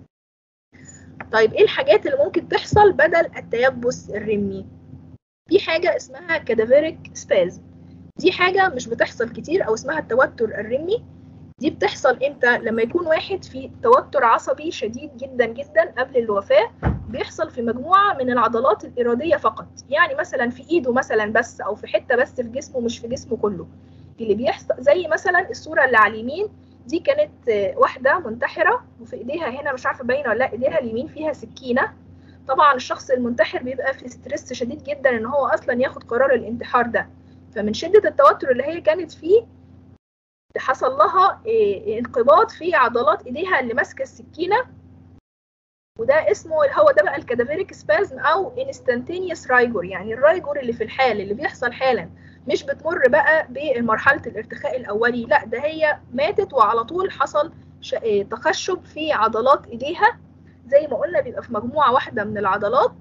طيب ايه الحاجات اللي ممكن تحصل بدل التيبس الرمي؟ في حاجه اسمها كادافيريك سبازم دي حاجه مش بتحصل كتير او اسمها التوتر الرمي دي بتحصل امتى لما يكون واحد في توتر عصبي شديد جدا جدا قبل الوفاه بيحصل في مجموعه من العضلات الاراديه فقط يعني مثلا في ايده مثلا بس او في حته بس في جسمه مش في جسمه كله اللي بيحصل زي مثلا الصوره اللي على اليمين دي كانت آه، واحده منتحره وفي ايديها هنا مش عارفه باينه ولا لا ايديها اليمين فيها سكينه طبعا الشخص المنتحر بيبقى في ستريس شديد جدا ان هو اصلا ياخد قرار الانتحار ده فمن شده التوتر اللي هي كانت فيه حصل لها إيه، انقباض في عضلات ايديها اللي ماسكه السكينه وده اسمه هو ده بقى الكادافيريك سبازم او انستانتينيوس رايجور يعني الرايجور اللي في الحال اللي بيحصل حالا مش بتمر بقى بمرحله الارتخاء الاولي لا ده هي ماتت وعلى طول حصل ش- إيه، تخشب في عضلات ايديها زي ما قلنا بيبقى في مجموعه واحده من العضلات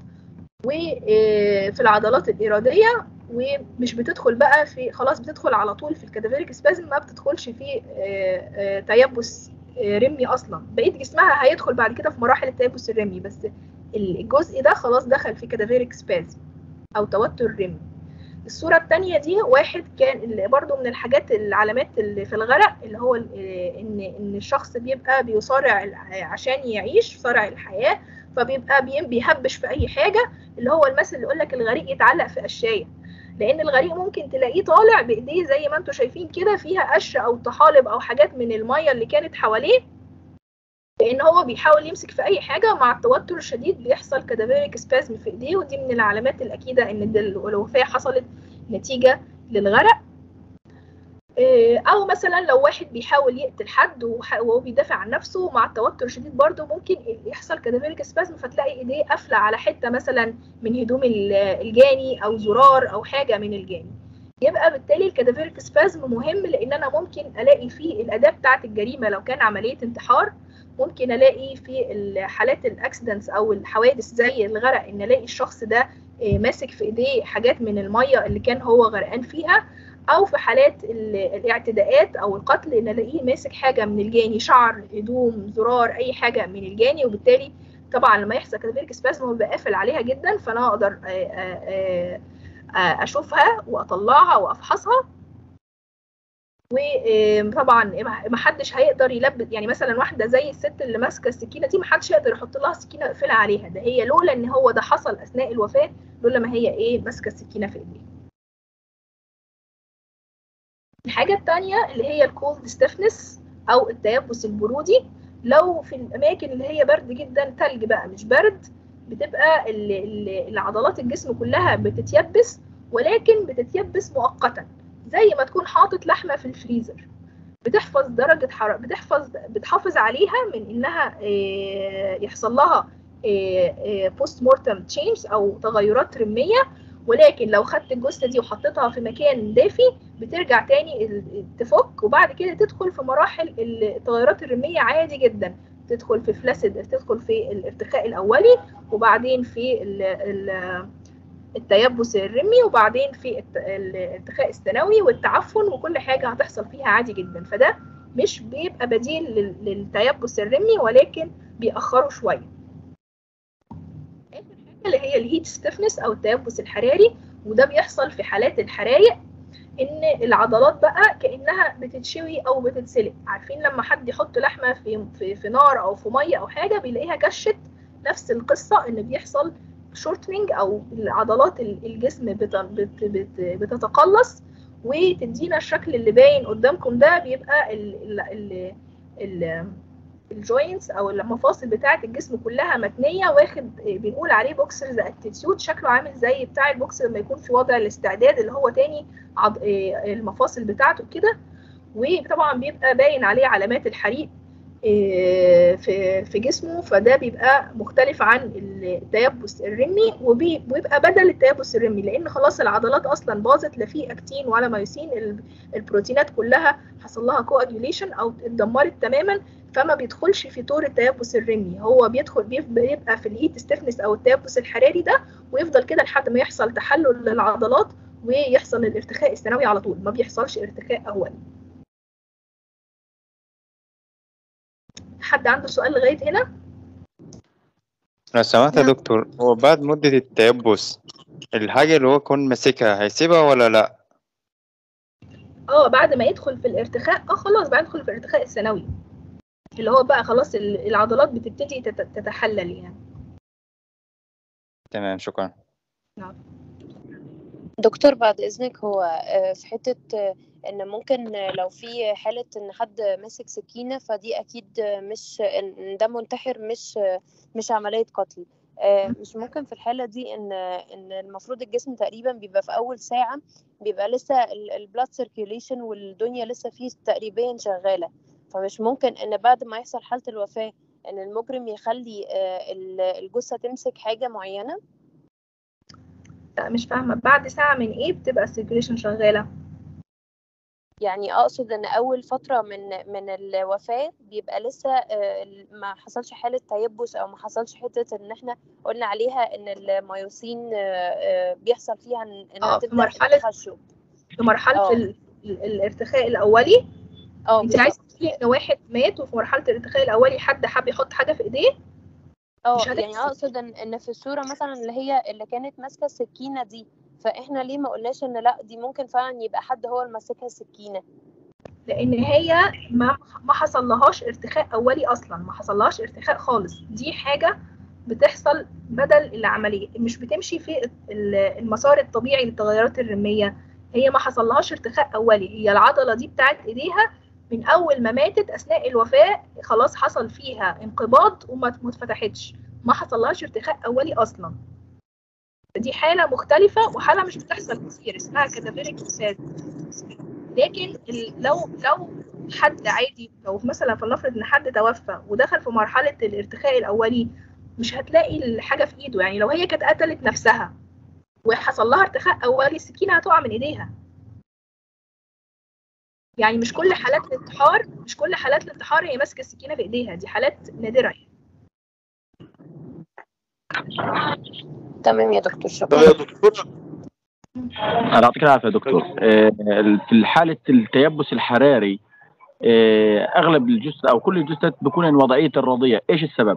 وفي العضلات الاراديه ومش بتدخل بقى في خلاص بتدخل على طول في الكادافيريك سبازم ما بتدخلش في آه، آه، تيبس آه، رمي اصلا بقيه جسمها هيدخل بعد كده في مراحل التيبس الرمي بس الجزء ده خلاص دخل في كادافيريك سبازم او توتر رمي الصورة التانية دي واحد كان اللي برضو من الحاجات العلامات اللي في الغرق اللي هو ال- آه، ان ان الشخص بيبقى بيصارع ال- عشان يعيش صارع الحياة فبيبقى بي- بيهبش في اي حاجة اللي هو المثل اللي يقول لك الغريق يتعلق في قشاية لان الغريق ممكن تلاقيه طالع بايديه زي ما انتم شايفين كده فيها قش او طحالب او حاجات من الميه اللي كانت حواليه لان هو بيحاول يمسك في اي حاجه مع التوتر الشديد بيحصل كادافيريك سبازم في ايديه ودي من العلامات الاكيده ان ده الوفاه حصلت نتيجه للغرق إيه، او مثلا لو واحد بيحاول يقتل حد وح- وهو بيدافع عن نفسه مع التوتر الشديد برضه ممكن يحصل كادافيريك سبازم فتلاقي ايديه قافله على حته مثلا من هدوم ال- الجاني او زرار او حاجه من الجاني يبقى بالتالي الكادافيريك سبازم مهم لان انا ممكن الاقي فيه الاداه بتاعه الجريمه لو كان عمليه انتحار ممكن الاقي في الحالات الاكسيدنتس او الحوادث زي الغرق ان الاقي الشخص ده آه، ماسك في ايديه حاجات من الميه اللي كان هو غرقان فيها او في حالات ال- الاعتداءات او القتل ان الاقيه ماسك حاجه من الجاني شعر هدوم زرار اي حاجه من الجاني وبالتالي طبعا لما يحصل كاتافيريك سبازم هو بيبقى قافل عليها جدا فانا اقدر آه، آه، آه، اشوفها واطلعها وافحصها وطبعا ما حدش هيقدر يلبس يعني مثلا واحده زي الست اللي ماسكه السكينه دي ما حدش يقدر يحط لها سكينه يقفلها عليها ده هي لولا ان هو ده حصل اثناء الوفاه لولا ما هي ايه ماسكه السكينه في ايديها الحاجه الثانيه اللي هي الكولد ستيفنس او التيبس البرودي لو في الاماكن اللي هي برد جدا تلج بقى مش برد بتبقى ال- ال- العضلات الجسم كلها بتتيبس ولكن بتتيبس مؤقتا زي ما تكون حاطط لحمه في الفريزر بتحفظ درجه حراره بتحفظ بتحافظ عليها من انها آه، يحصل لها بوست مورتم تشينج او تغيرات رميه ولكن لو خدت الجثه دي وحطيتها في مكان دافي بترجع تاني ال- تفك وبعد كده تدخل في مراحل التغيرات الرميه عادي جدا تدخل في فلاسد تدخل في الارتخاء الاولي وبعدين في ال ال التيبس الرمي وبعدين في الت- الارتخاء الثانوي والتعفن وكل حاجه هتحصل فيها عادي جدا فده مش بيبقى بديل لل- للتيبس الرمي ولكن بيأخره شويه آخر حاجة اللي هي الهيت ستيفنس او التيبس الحراري وده بيحصل في حالات الحرايق ان العضلات بقى كانها بتتشوي او بتتسلق عارفين لما حد يحط لحمه في في, في نار او في ميه او حاجه بيلاقيها كشت نفس القصه ان بيحصل شورتنينج او العضلات الجسم بت بت بت بتتقلص وتدينا الشكل اللي باين قدامكم ده بيبقى ال ال ال ال الجوينتس او المفاصل بتاعه الجسم كلها متنيه واخد بنقول عليه بوكسرز اتيتيود شكله عامل زي بتاع البوكسر لما يكون في وضع الاستعداد اللي هو تاني عض... المفاصل بتاعته كده وطبعا بيبقى باين عليه علامات الحريق في في جسمه فده بيبقى مختلف عن التيبس الرمي وبيبقى بدل التيبس الرمي لان خلاص العضلات اصلا باظت لا في اكتين ولا مايوسين البروتينات كلها حصل لها كواجيوليشن او اتدمرت تماما فما بيدخلش في طور التيبس الرمي هو بيدخل بيبقى في الهيت ستيفنس او التيبس الحراري ده ويفضل كده لحد ما يحصل تحلل للعضلات ويحصل الارتخاء الثانوي على طول ما بيحصلش ارتخاء اولي حد عنده سؤال لغايه هنا لو سمحت يا دكتور هو بعد مدة التيبس الحاجة اللي هو يكون ماسكها هيسيبها ولا لأ؟ اه بعد ما يدخل في الارتخاء اه خلاص بعد يدخل في الارتخاء الثانوي اللي هو بقى خلاص العضلات بتبتدي تتحلل يعني تمام شكرا نعم دكتور بعد إذنك هو في حتة إن ممكن لو في حالة إن حد ماسك سكينة فدي أكيد مش إن ده منتحر مش مش عملية قتل مش ممكن في الحالة دي إن إن المفروض الجسم تقريبا بيبقى في أول ساعة بيبقى لسه البلاد سيركيوليشن والدنيا لسه فيه تقريبا شغالة فمش ممكن إن بعد ما يحصل حالة الوفاة إن المجرم يخلي الجثة تمسك حاجة معينة لا مش فاهمة بعد ساعة من إيه بتبقى السيركيوليشن شغالة؟ يعني اقصد ان اول فتره من من الوفاه بيبقى لسه ما حصلش حاله تيبس او ما حصلش حته ان احنا قلنا عليها ان الميوسين بيحصل فيها انها اه في تبدا مرحلة التخشب في مرحلة اه ال- ال- الارتخاء الأولي اه أنت عايزة بالظبط تقولي إن واحد مات وفي مرحلة الارتخاء الأولي حد حب يحط حاجة في إيديه اه مش يعني هتحصل اقصد ان ان في الصوره مثلا اللي هي اللي كانت ماسكه السكينه دي فاحنا ليه ما قلناش ان لا دي ممكن فعلا يبقى حد هو اللي ماسكها السكينه لأن هي ما ما حصلهاش ارتخاء أولي أصلا ما حصلهاش ارتخاء خالص دي حاجة بتحصل بدل العملية مش بتمشي في ال- المسار الطبيعي للتغيرات الرمية هي ما حصلهاش ارتخاء أولي هي العضلة دي بتاعت إيديها من أول ما ماتت أثناء الوفاة خلاص حصل فيها انقباض وما ما اتفتحتش ما حصلهاش ارتخاء أولي أصلا دي حالة مختلفة وحالة مش بتحصل كتير اسمها كاتافيريك لكن ال- لو لو حد عادي لو مثلا فلنفرض ان حد توفى ودخل في مرحله الارتخاء الاولي مش هتلاقي الحاجه في ايده يعني لو هي كانت قتلت نفسها وحصل لها ارتخاء اولي السكينه هتقع من ايديها يعني مش كل حالات الانتحار مش كل حالات الانتحار هي ماسكه السكينه في ايديها دي حالات نادره يعني. تمام يا دكتور طب شكرا يا دكتور الله يعطيك العافيه يا دكتور آه، في حاله التيبس الحراري آه، اغلب الجثث او كل الجثث بيكون ان وضعيه الرضيع ايش السبب؟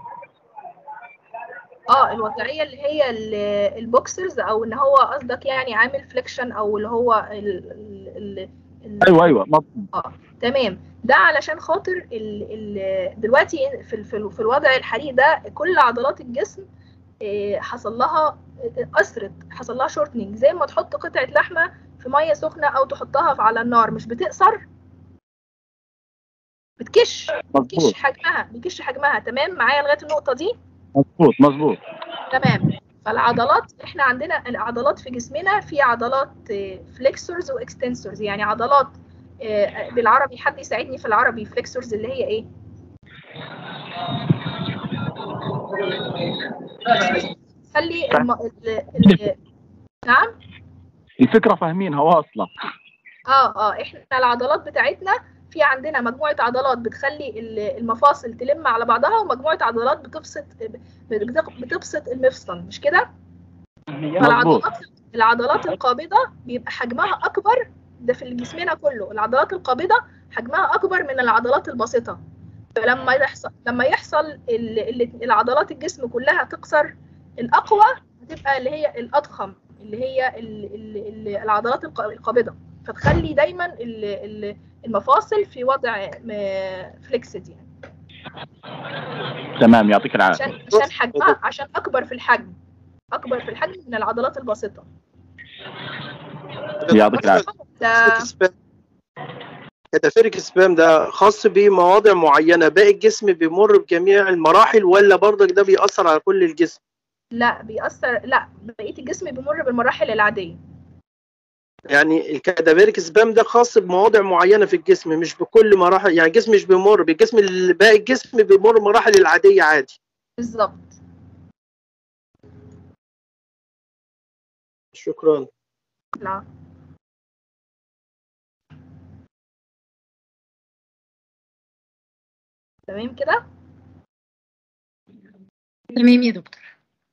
اه الوضعيه اللي هي ال- البوكسرز او ان هو قصدك يعني عامل فليكشن او اللي هو ال ال ال ايوه ايوه مظبوط اه تمام ده علشان خاطر ال ال دلوقتي في ال- في ال- في الوضع الحالي ده كل عضلات الجسم آه، حصل لها اثرت حصل لها شورتنينج زي ما تحط قطعه لحمه في ميه سخنه او تحطها على النار مش بتقصر بتكش بتكش مظبوط حجمها بتكش حجمها تمام معايا لغايه النقطه دي مظبوط مظبوط تمام فالعضلات احنا عندنا العضلات في جسمنا في عضلات فليكسورز واكستنسورز يعني عضلات آه، بالعربي حد يساعدني في العربي فليكسورز اللي هي ايه خلي الم... ال... ال... نعم الفكره فاهمينها واصله اه اه احنا العضلات بتاعتنا في عندنا مجموعة عضلات بتخلي ال- المفاصل تلم على بعضها ومجموعة عضلات بتبسط بتق- بتبسط المفصل مش كده؟ مظبوط فالعضلات العضلات القابضة بيبقى حجمها أكبر ده في جسمنا كله العضلات القابضة حجمها أكبر من العضلات البسيطة فلما يحصل لما يحصل ال- ال- العضلات الجسم كلها تكسر الأقوى هتبقى اللي هي الاضخم اللي هي ال ال ال العضلات الق- القابضه فتخلي دايما ال- ال- المفاصل في وضع فليكسد يعني تمام يعطيك العافيه عشان عشان حجمها عشان اكبر في الحجم اكبر في الحجم من العضلات البسيطه يعطيك العافيه ده كتافيريك سبام ده خاص بمواضع معينة باقي الجسم بيمر بجميع المراحل ولا برضك ده بيأثر على كل الجسم لا بيأثر لا بقيه الجسم بيمر بالمراحل العاديه يعني الكادافيريك سبام ده خاص بمواضع معينة في الجسم مش بكل مراحل يعني الجسم مش بيمر بالجسم اللي باقي الجسم بيمر المراحل العادية عادي بالظبط شكرا لا تمام كده تمام يا دكتور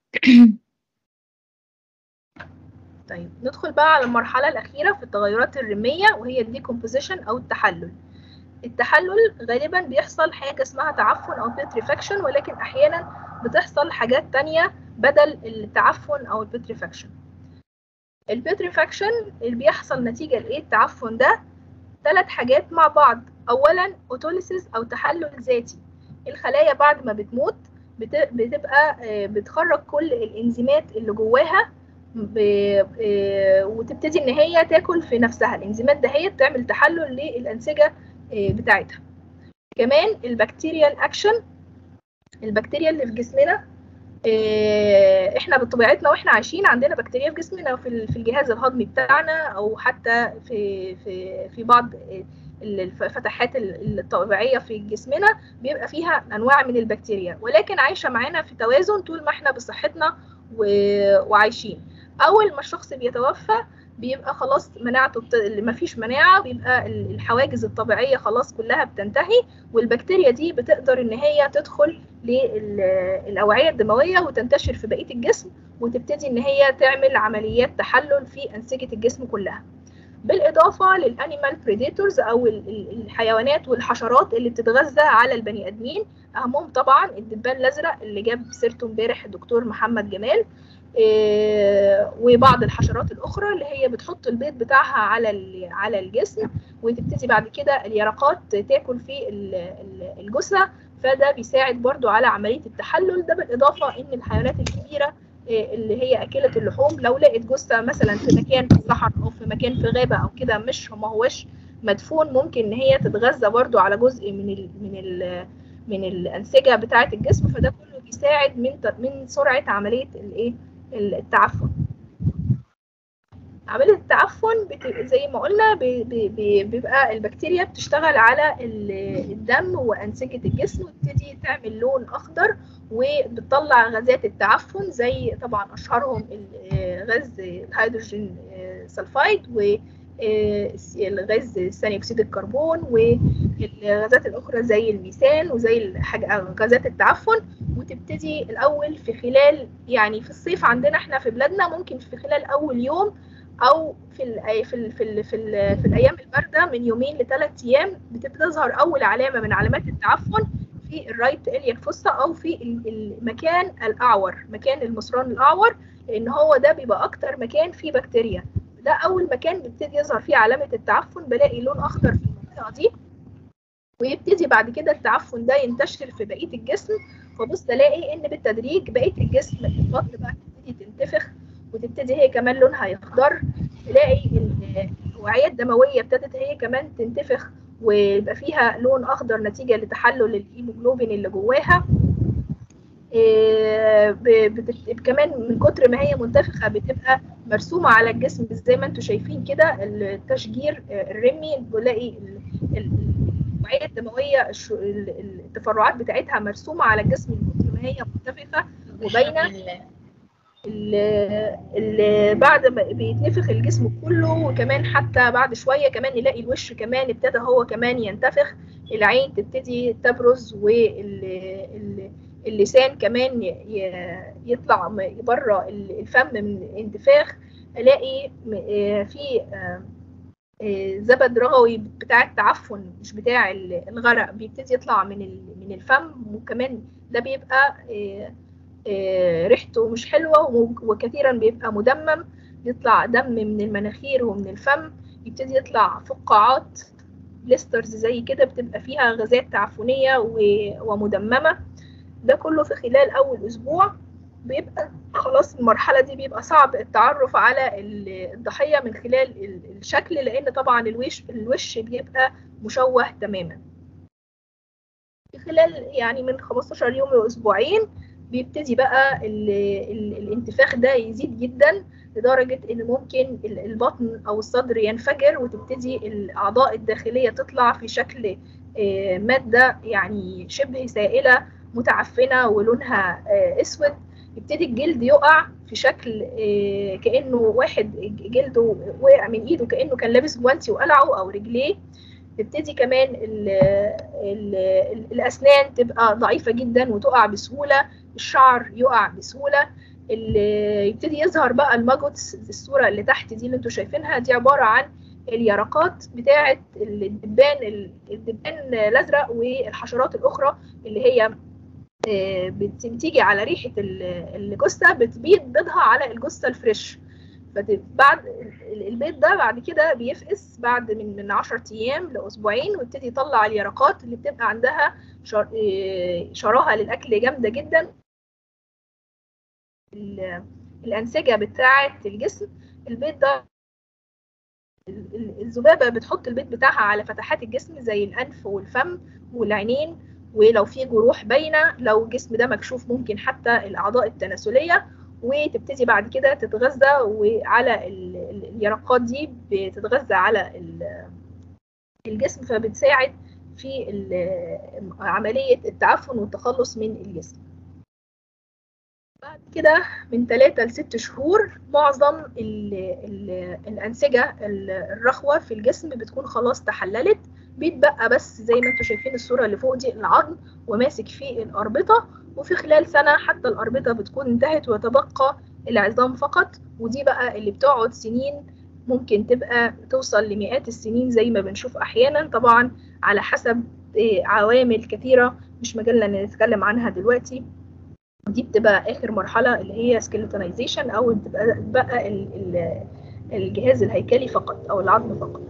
طيب ندخل بقى على المرحلة الأخيرة في التغيرات الرمية وهي الديكومبوزيشن أو التحلل التحلل غالبا بيحصل حاجة اسمها تعفن أو بيتريفاكشن ولكن أحيانا بتحصل حاجات تانية بدل التعفن أو البيتريفاكشن البيتريفاكشن اللي بيحصل نتيجة لإيه التعفن ده ثلاث حاجات مع بعض أولا أوتوليسيس أو تحلل ذاتي الخلايا بعد ما بتموت بت- بتبقى آه، بتخرج كل الإنزيمات اللي جواها ب... آه، وتبتدي ان هي تاكل في نفسها الانزيمات دهيت تعمل تحلل للانسجه آه، بتاعتها كمان البكتيريال اكشن البكتيريا اللي في جسمنا آه، احنا بطبيعتنا واحنا عايشين عندنا بكتيريا في جسمنا في ال- في الجهاز الهضمي بتاعنا او حتى في في في بعض آه، الفتحات ال- الطبيعيه في جسمنا بيبقى فيها انواع من البكتيريا ولكن عايشه معانا في توازن طول ما احنا بصحتنا و- وعايشين اول ما الشخص بيتوفى بيبقى خلاص مناعته بت... اللي مفيش مناعه بيبقى ال- الحواجز الطبيعيه خلاص كلها بتنتهي والبكتيريا دي بتقدر ان هي تدخل للاوعيه الدمويه وتنتشر في بقيه الجسم وتبتدي ان هي تعمل عمليات تحلل في انسجه الجسم كلها بالاضافه للانيمال بريديتورز او ال- ال- الحيوانات والحشرات اللي بتتغذى على البني ادمين اهمهم طبعا الدبان الازرق اللي جاب سيرته امبارح الدكتور محمد جمال إيه، وبعض الحشرات الاخرى اللي هي بتحط البيض بتاعها على ال- على الجسم وتبتدي بعد كده اليرقات تاكل في ال- ال- الجثه فده بيساعد برضو على عمليه التحلل ده بالاضافه ان الحيوانات الكبيره إيه، اللي هي اكله اللحوم لو لقت جثه مثلا في مكان في الصحراء او في مكان في غابه او كده مش ما هوش مدفون ممكن ان هي تتغذى برضو على جزء من ال من ال من الانسجه بتاعه الجسم فده كله بيساعد من ت- من سرعه عمليه الايه التعفن عملية التعفن بت- زي ما قلنا بي- بي- بي- بيبقى البكتيريا بتشتغل على ال- الدم وأنسجة الجسم وتبتدي تعمل لون أخضر وبتطلع غازات التعفن زي طبعا أشهرهم ال- غاز الهيدروجين آه، سلفايد والغاز ثاني أكسيد الكربون والغازات الأخرى زي الميثان وزي الحاجة غازات التعفن وتبتدي الأول في خلال يعني في الصيف عندنا احنا في بلادنا ممكن في خلال أول يوم او في ال في ال في ال في, ال في الايام البارده من يومين لثلاث ايام بتظهر اول علامه من علامات التعفن في الرايت الياك فوسا او في ال- المكان الاعور مكان المصران الاعور لان هو ده بيبقى اكتر مكان فيه بكتيريا ده اول مكان بيبتدي يظهر فيه علامه التعفن بلاقي لون اخضر في المنطقه دي ويبتدي بعد كده التعفن ده ينتشر في بقيه الجسم فبص الاقي ان بالتدريج بقيه الجسم البطن بقى تبتدي تنتفخ وتبتدي هي كمان لونها يخضر تلاقي ال- الاوعيه الدمويه ابتدت هي كمان تنتفخ ويبقى فيها لون اخضر نتيجه لتحلل الهيموجلوبين اللي جواها إيه، ب- بتت- كمان من كتر ما هي منتفخه بتبقى مرسومه على الجسم زي ما انتم شايفين كده التشجير آه، الرمي بلاقي ال- ال- الاوعيه الدمويه الش- ال- ال- التفرعات بتاعتها مرسومه على الجسم من كتر ما هي منتفخه وباينه ال- ال- بعد ما بيتنفخ الجسم كله وكمان حتى بعد شويه كمان نلاقي الوش كمان ابتدى هو كمان ينتفخ العين تبتدي تبرز واللسان كمان ي- ي- يطلع م- بره ال- الفم من الانتفاخ الاقي م- آه، في آه، آه، زبد رغوي بتاع التعفن مش بتاع ال- الغرق بيبتدي يطلع من ال- من الفم وكمان ده بيبقى آه، آه، ريحته مش حلوة وم- وكثيرا بيبقى مدمم يطلع دم من المناخير ومن الفم يبتدي يطلع فقاعات بليسترز زي كده بتبقى فيها غازات تعفنية و- ومدممة ده كله في خلال أول أسبوع بيبقى خلاص المرحلة دي بيبقى صعب التعرف على ال- الضحية من خلال ال- الشكل لأن طبعا الوش الوش بيبقى مشوه تماما في خلال يعني من 15 يوم لأسبوعين بيبتدي بقى ال ال الانتفاخ ده يزيد جدا لدرجة إن ممكن ال- البطن أو الصدر ينفجر وتبتدي الأعضاء الداخلية تطلع في شكل آه، مادة يعني شبه سائلة متعفنة ولونها آه، أسود يبتدي الجلد يقع في شكل آه، كأنه واحد جلده وقع من إيده كأنه كان لابس جوانتي وقلعه أو رجليه تبتدي كمان ال ال ال الأسنان تبقى ضعيفة جدا وتقع بسهولة الشعر يقع بسهولة ال- يبتدي يظهر بقى الماجوتس الصورة اللي تحت دي اللي انتوا شايفينها دي عبارة عن اليرقات بتاعة الدبان الدبان الأزرق والحشرات الأخرى اللي هي آه، بت- بتيجي على ريحة ال- الجثة بتبيض بيضها على الجثة الفريش فت- بعد ال- البيض ده بعد كده بيفقس بعد من من 10 ايام لاسبوعين ويبتدي يطلع اليرقات اللي بتبقى عندها شر- إيه، شراهه للاكل جامده جدا ال- الانسجه بتاعه الجسم البيض ده ال- ال- الذبابه بتحط البيض بتاعها على فتحات الجسم زي الانف والفم والعينين ولو في جروح باينه لو الجسم ده مكشوف ممكن حتى الاعضاء التناسليه وتبتدي بعد كده تتغذى وعلى ال- ال- اليرقات دي بتتغذى على ال- الجسم فبتساعد في ال- عملية التعفن والتخلص من الجسم بعد كده من 3 ل 6 شهور معظم ال ال الأنسجة ال- الرخوة في الجسم بتكون خلاص تحللت بيتبقى بس زي ما انتم شايفين الصورة اللي فوق دي العظم وماسك فيه الأربطة وفي خلال سنة حتى الأربطة بتكون انتهت ويتبقى العظام فقط ودي بقى اللي بتقعد سنين ممكن تبقى توصل لمئات السنين زي ما بنشوف أحيانا طبعا على حسب إيه، عوامل كثيرة مش مجالنا إن نتكلم عنها دلوقتي دي بتبقى آخر مرحلة اللي هي سكيلتونايزيشن أو بتبقى بقى ال- ال- الجهاز الهيكلي فقط أو العظم فقط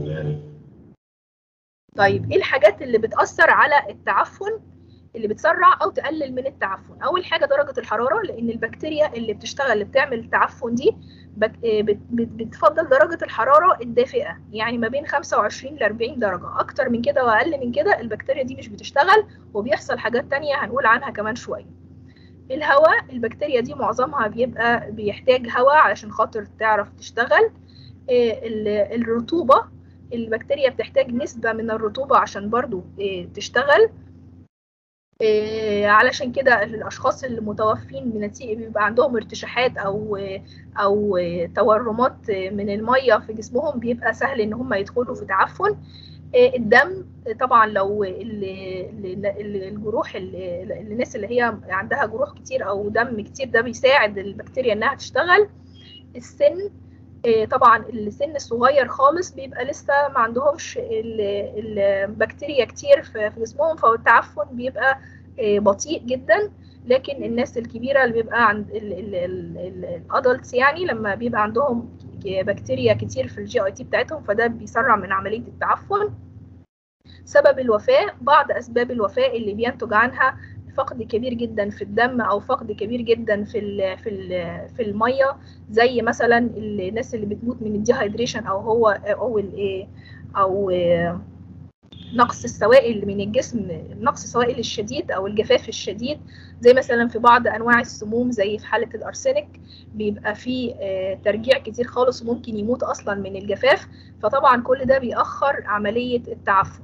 طيب ايه الحاجات اللي بتأثر على التعفن اللي بتسرع او تقلل من التعفن اول حاجه درجه الحراره لان البكتيريا اللي بتشتغل اللي بتعمل التعفن دي بك... آه، بت... بت... بتفضل درجه الحراره الدافئه يعني ما بين 25 ل 40 درجه اكتر من كده واقل من كده البكتيريا دي مش بتشتغل وبيحصل حاجات تانية هنقول عنها كمان شويه الهواء البكتيريا دي معظمها بيبقى بيحتاج هواء علشان خاطر تعرف تشتغل آه، ال- الرطوبه البكتيريا بتحتاج نسبة من الرطوبة عشان برضو آه، تشتغل آه، علشان كده الأشخاص المتوفين بنتيجة بيبقى عندهم ارتشاحات أو أو تورمات من المية في جسمهم بيبقى سهل إن هم يدخلوا في تعفن آه، الدم طبعا لو ال- ال- ال- الجروح ال- ال- الناس اللي هي عندها جروح كتير أو دم كتير ده بيساعد البكتيريا إنها تشتغل السن آه، طبعا السن الصغير خالص بيبقى لسه ما عندهمش ال- البكتيريا كتير في في جسمهم فالتعفن بيبقى آه، بطيء جدا لكن الناس الكبيرة اللي بيبقى عند الادلتس يعني لما بيبقى عندهم بكتيريا كتير في الجي اي تي بتاعتهم فده بيسرع من عملية التعفن سبب الوفاة بعض أسباب الوفاة اللي بينتج عنها فقد كبير جدا في الدم او فقد كبير جدا في ال في ال في الميه زي مثلا الناس اللي بتموت من الديهايدريشن او هو او ال او نقص السوائل من الجسم نقص السوائل الشديد او الجفاف الشديد زي مثلا في بعض انواع السموم زي في حاله الارسنك بيبقى فيه آه، ترجيع كتير خالص وممكن يموت اصلا من الجفاف فطبعا كل ده بيأخر عمليه التعفن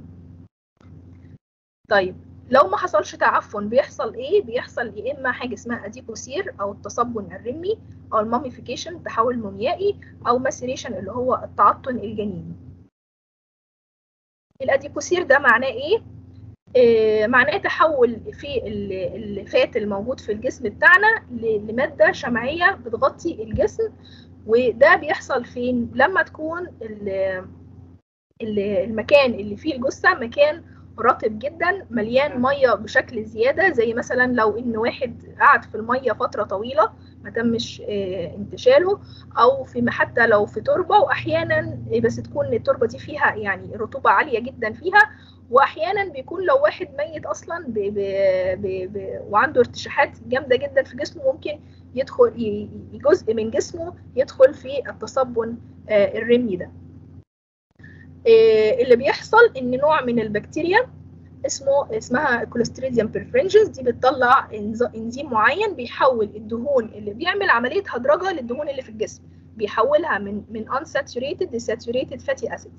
طيب لو ما حصلش تعفن بيحصل ايه بيحصل يا اما حاجه اسمها اديبوسير او التصبن الرمي او الماميفيكيشن تحول موميائي او ماسيريشن اللي هو التعطن الجنيني الاديبوسير ده معناه ايه آه معناه تحول في ال- الفات الموجود في الجسم بتاعنا ل- لماده شمعيه بتغطي الجسم وده بيحصل فين لما تكون ال- ال- المكان اللي فيه الجثه مكان رطب جدا مليان ميه بشكل زياده زي مثلا لو ان واحد قعد في الميه فتره طويله ما تمش آه، انتشاله او في حتى لو في تربه واحيانا بس تكون التربه دي فيها يعني رطوبه عاليه جدا فيها واحيانا بيكون لو واحد ميت اصلا ب ب ب ب وعنده ارتشاحات جامده جدا في جسمه ممكن يدخل ي- ي- جزء من جسمه يدخل في التصبن آه، الرمي ده آه، اللي بيحصل ان نوع من البكتيريا اسمه اسمها كوليستريديوم بيرفرنجنس دي بتطلع إنز- انزيم معين بيحول الدهون اللي بيعمل عمليه هدرجه للدهون اللي في الجسم بيحولها من من unsaturated لsaturated fatty acids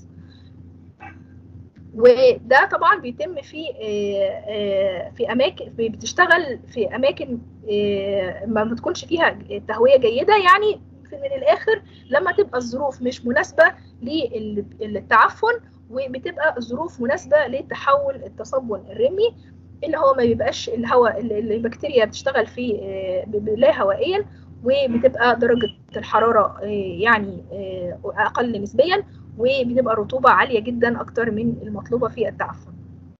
وده طبعا بيتم في آه، آه، في اماكن في- بتشتغل في اماكن آه، ما بتكونش فيها تهويه جيده يعني في- من الاخر لما تبقى الظروف مش مناسبه للتعفن وبتبقى الظروف مناسبه لتحول التصبن الرمي اللي هو ما بيبقاش الهواء اللي اللي البكتيريا بتشتغل فيه آه، ب- ب- لا هوائيا وبتبقى درجه الحراره آه، يعني آه، اقل نسبيا وبتبقى رطوبه عاليه جدا اكتر من المطلوبه في التعفن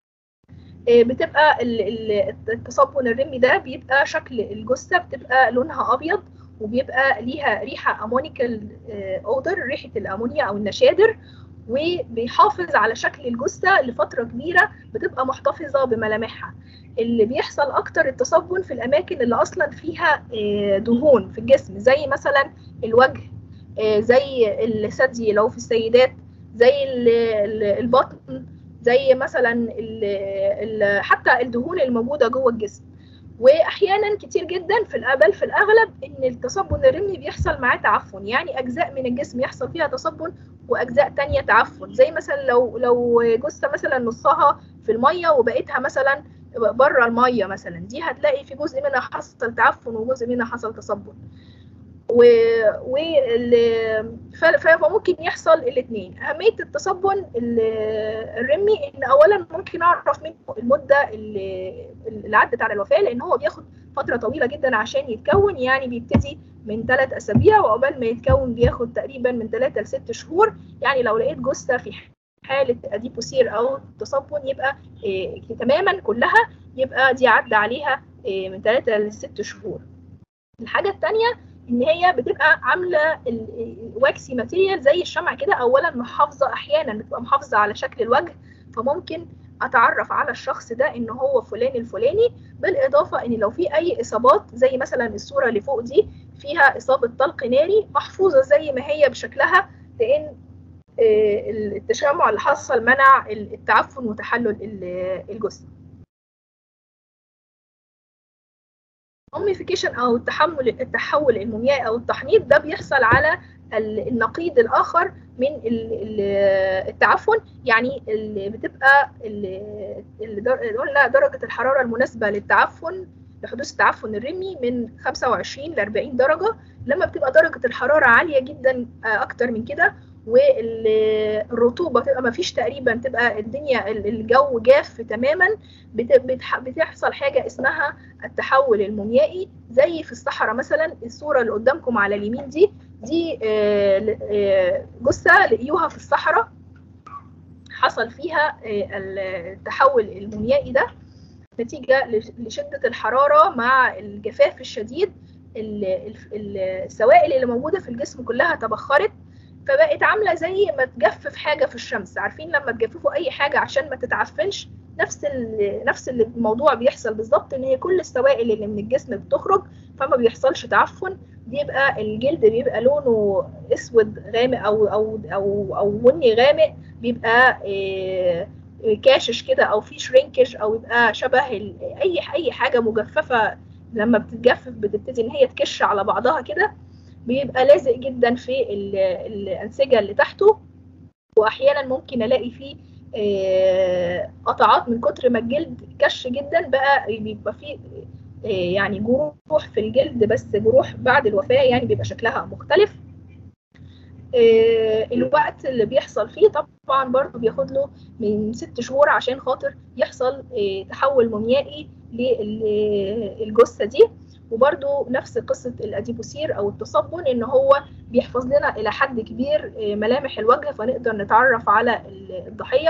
آه، بتبقى ال- ال- التصبن الرمي ده بيبقى شكل الجثه بتبقى لونها ابيض وبيبقى ليها ريحه امونيكال اودر ريحه الامونيا او النشادر وبيحافظ على شكل الجثه لفتره كبيره بتبقى محتفظه بملامحها اللي بيحصل اكتر التصبن في الاماكن اللي اصلا فيها آه، دهون في الجسم زي مثلا الوجه آه، زي الثدي لو في السيدات زي ال- ال- البطن زي مثلا ال ال حتى الدهون الموجوده جوه الجسم واحيانا كتير جدا في الابل في الاغلب ان التصبن الرمي بيحصل معاه تعفن يعني اجزاء من الجسم يحصل فيها تصبن واجزاء تانية تعفن زي مثلا لو لو جثه مثلا نصها في الميه وبقيتها مثلا بره الميه مثلا دي هتلاقي في جزء منها حصل تعفن وجزء منها حصل تصبن و... وال... ف... فممكن يحصل الاثنين اهميه التصبن ال- الرمي ان اولا ممكن اعرف منه المده اللي, اللي عدت على الوفاه لان هو بياخد فتره طويله جدا عشان يتكون يعني بيبتدي من ثلاث اسابيع وعقبال ما يتكون بياخد تقريبا من ثلاثه لست شهور يعني لو لقيت جثه في حاله اديبوسير او تصبن يبقى إيه تماما كلها يبقى دي عدى عليها إيه من ثلاثه لست شهور الحاجه الثانيه ان هي بتبقى عامله الواكسي ماتيريال زي الشمع كده اولا محافظه احيانا بتبقى محافظه على شكل الوجه فممكن اتعرف على الشخص ده ان هو فلان الفلاني بالاضافه ان لو في اي اصابات زي مثلا الصوره اللي فوق دي فيها اصابه طلق ناري محفوظه زي ما هي بشكلها لان آه، التشمع اللي حصل منع التعفن وتحلل ال- الجثه اوميفيكيشن او التحمل التحول الموميائي او التحنيط ده بيحصل على ال- النقيض الاخر من ال- ال- التعفن يعني اللي بتبقى ال- اللي در- قلنا درجه الحراره المناسبه للتعفن لحدوث التعفن الرمي من 25 ل 40 درجه لما بتبقى درجه الحراره عاليه جدا آه، اكتر من كده والرطوبه تبقى ما فيش تقريبا تبقى الدنيا ال- الجو جاف تماما بت- بتح- بتحصل حاجه اسمها التحول الموميائي زي في الصحراء مثلا الصوره اللي قدامكم على اليمين دي دي آه، ل- آه، جثه لقيوها في الصحراء حصل فيها آه، التحول الموميائي ده نتيجه لش- لشده الحراره مع الجفاف الشديد ال- ال- ال- السوائل اللي موجوده في الجسم كلها تبخرت فبقت عامله زي ما تجفف حاجه في الشمس عارفين لما تجففوا اي حاجه عشان ما تتعفنش نفس ال- نفس اللي الموضوع بيحصل بالظبط ان هي كل السوائل اللي من الجسم بتخرج فما بيحصلش تعفن بيبقى الجلد بيبقى لونه اسود غامق او او او او بني غامق بيبقى آه، كاشش كده او في شرينكج او يبقى شبه ال- اي اي حاجه مجففه لما بتتجفف بتبتدي ان هي تكش على بعضها كده بيبقى لازق جدا في ال- الانسجه اللي تحته واحيانا ممكن الاقي فيه آه، قطعات من كتر ما الجلد كش جدا بقى بيبقى فيه آه، يعني جروح في الجلد بس جروح بعد الوفاه يعني بيبقى شكلها مختلف آه، الوقت اللي بيحصل فيه طبعا برضه بياخد له من ست شهور عشان خاطر يحصل آه، تحول موميائي للجثه دي وبرده نفس قصه الاديبوسير او التصبن ان هو بيحفظ لنا الى حد كبير آه، ملامح الوجه فنقدر نتعرف على الضحيه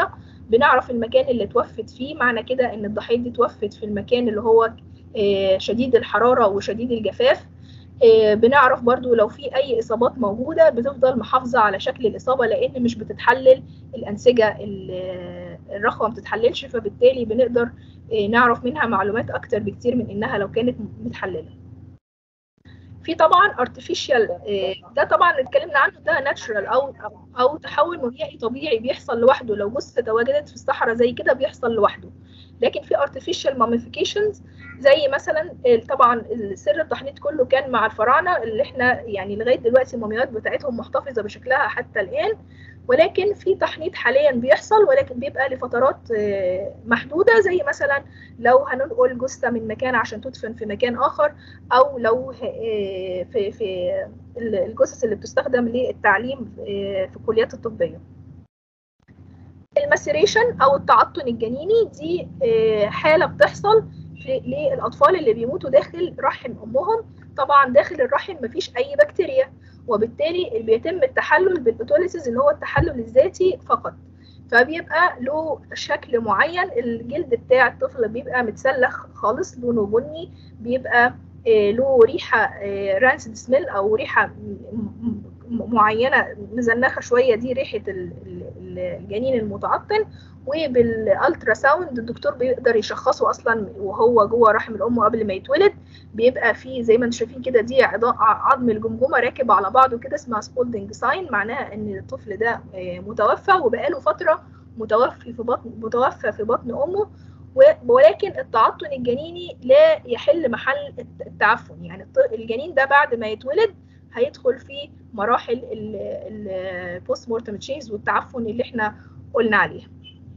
بنعرف المكان اللي توفت فيه معنى كده ان الضحيه دي توفت في المكان اللي هو آه، شديد الحراره وشديد الجفاف آه، بنعرف برضو لو في اي اصابات موجوده بتفضل محافظه على شكل الاصابه لان مش بتتحلل الانسجه ال- الرخوه ما بتتحللش فبالتالي بنقدر آه، نعرف منها معلومات اكتر بكتير من انها لو كانت متحلله في طبعا artificial آه، ده طبعا اتكلمنا عنه ده ناتشرال او او او تحول ميائي طبيعي بيحصل لوحده لو جثه تواجدت في الصحراء زي كده بيحصل لوحده لكن في artificial mummifications زي مثلا ال- طبعا سر التحنيط كله كان مع الفراعنه اللي احنا يعني لغايه دلوقتي المومياوات بتاعتهم محتفظه بشكلها حتى الان ولكن في تحنيط حاليا بيحصل ولكن بيبقى لفترات آه، محدوده زي مثلا لو هننقل جثه من مكان عشان تدفن في مكان اخر او لو ه- آه، في في ال- الجثث اللي بتستخدم للتعليم آه، في الكليات الطبيه الماسيريشن او التعطن الجنيني دي آه، حاله بتحصل في للاطفال اللي بيموتوا داخل رحم امهم طبعا داخل الرحم مفيش اي بكتيريا وبالتالي بيتم التحلل بالاوتوليسيس اللي هو التحلل الذاتي فقط فبيبقى له شكل معين الجلد بتاع الطفل بيبقى متسلخ خالص لونه بني بيبقى آه، له ريحه رانسد سميل او ريحه م- م- معينه مزنخه شويه دي ريحه ال- ال- ال- الجنين المتعطن وبالالترا ساوند الدكتور بيقدر يشخصه اصلا وهو جوه رحم الام قبل ما يتولد بيبقى فيه زي ما انتم شايفين كده دي عضا- عظم الجمجمه راكب على بعضه كده اسمها سبولدنج ساين معناها ان الطفل ده آه، متوفى وبقاله فتره متوفي في بطن متوفى في بطن امه و- ولكن التعطن الجنيني لا يحل محل الت- التعفن يعني الط- الجنين ده بعد ما يتولد هيدخل في مراحل البوست مورتم تشينز والتعفن اللي احنا قلنا عليها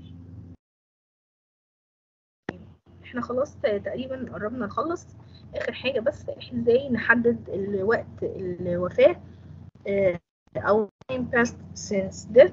احنا خلاص تقريبا قربنا نخلص اخر حاجه بس احنا ازاي نحدد الوقت الوفاه آه، او time passed since death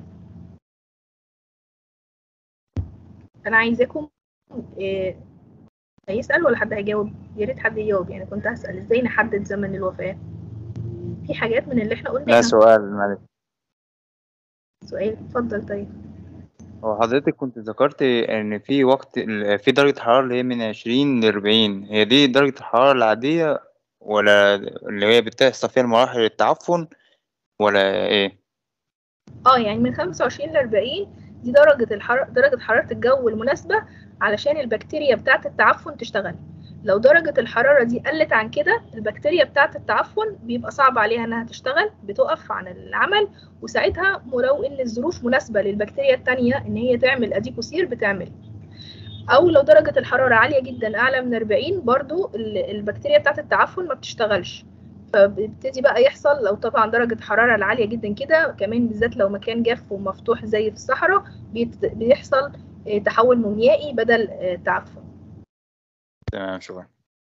انا عايزاكم آه، هيسأل ولا حد هيجاوب يا ريت حد يجاوب يعني كنت هسأل ازاي نحدد زمن الوفاة في حاجات من اللي احنا لا قلناها سؤال معلش سؤال اتفضل طيب هو حضرتك كنت ذكرت إن في وقت في درجة حرارة اللي هي من عشرين لأربعين هي دي درجة الحرارة العادية ولا اللي هي بتحصل فيها مراحل التعفن ولا إيه؟ اه يعني من 25 ل 40 دي درجة الحرارة درجة حرارة الجو المناسبة علشان البكتيريا بتاعة التعفن تشتغل لو درجة الحرارة دي قلت عن كده البكتيريا بتاعة التعفن بيبقى صعب عليها انها تشتغل بتقف عن العمل وساعتها ولو ان الظروف مناسبة للبكتيريا التانية ان هي تعمل اديكوسير بتعمل او لو درجة الحرارة عالية جدا اعلى من 40 برضو ال- البكتيريا بتاعة التعفن ما بتشتغلش فبيبتدي بقى يحصل لو طبعا درجة الحرارة العالية جدا كده كمان بالذات لو مكان جاف ومفتوح زي في الصحراء بيت- بيحصل آه، تحول موميائي بدل آه، تعفن تمام شكرا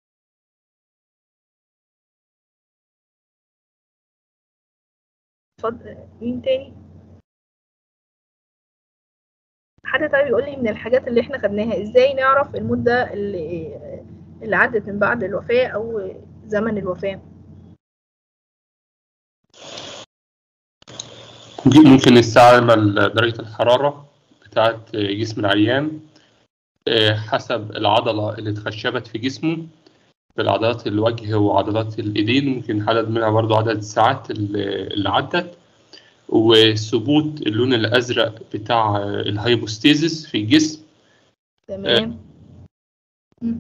اتفضل مين تاني حد طيب يقول لي من الحاجات اللي احنا خدناها ازاي نعرف المدة اللي اللي عدت من بعد الوفاة او زمن الوفاة دي ممكن نستعمل درجة الحرارة بتاعة جسم العيان آه، حسب العضلة اللي اتخشبت في جسمه بالعضلات الوجه وعضلات الإيدين ممكن نحدد منها برضو عدد الساعات اللي اللي عدت وثبوت اللون الأزرق بتاع الهايبوستيزيس في الجسم تمام مم.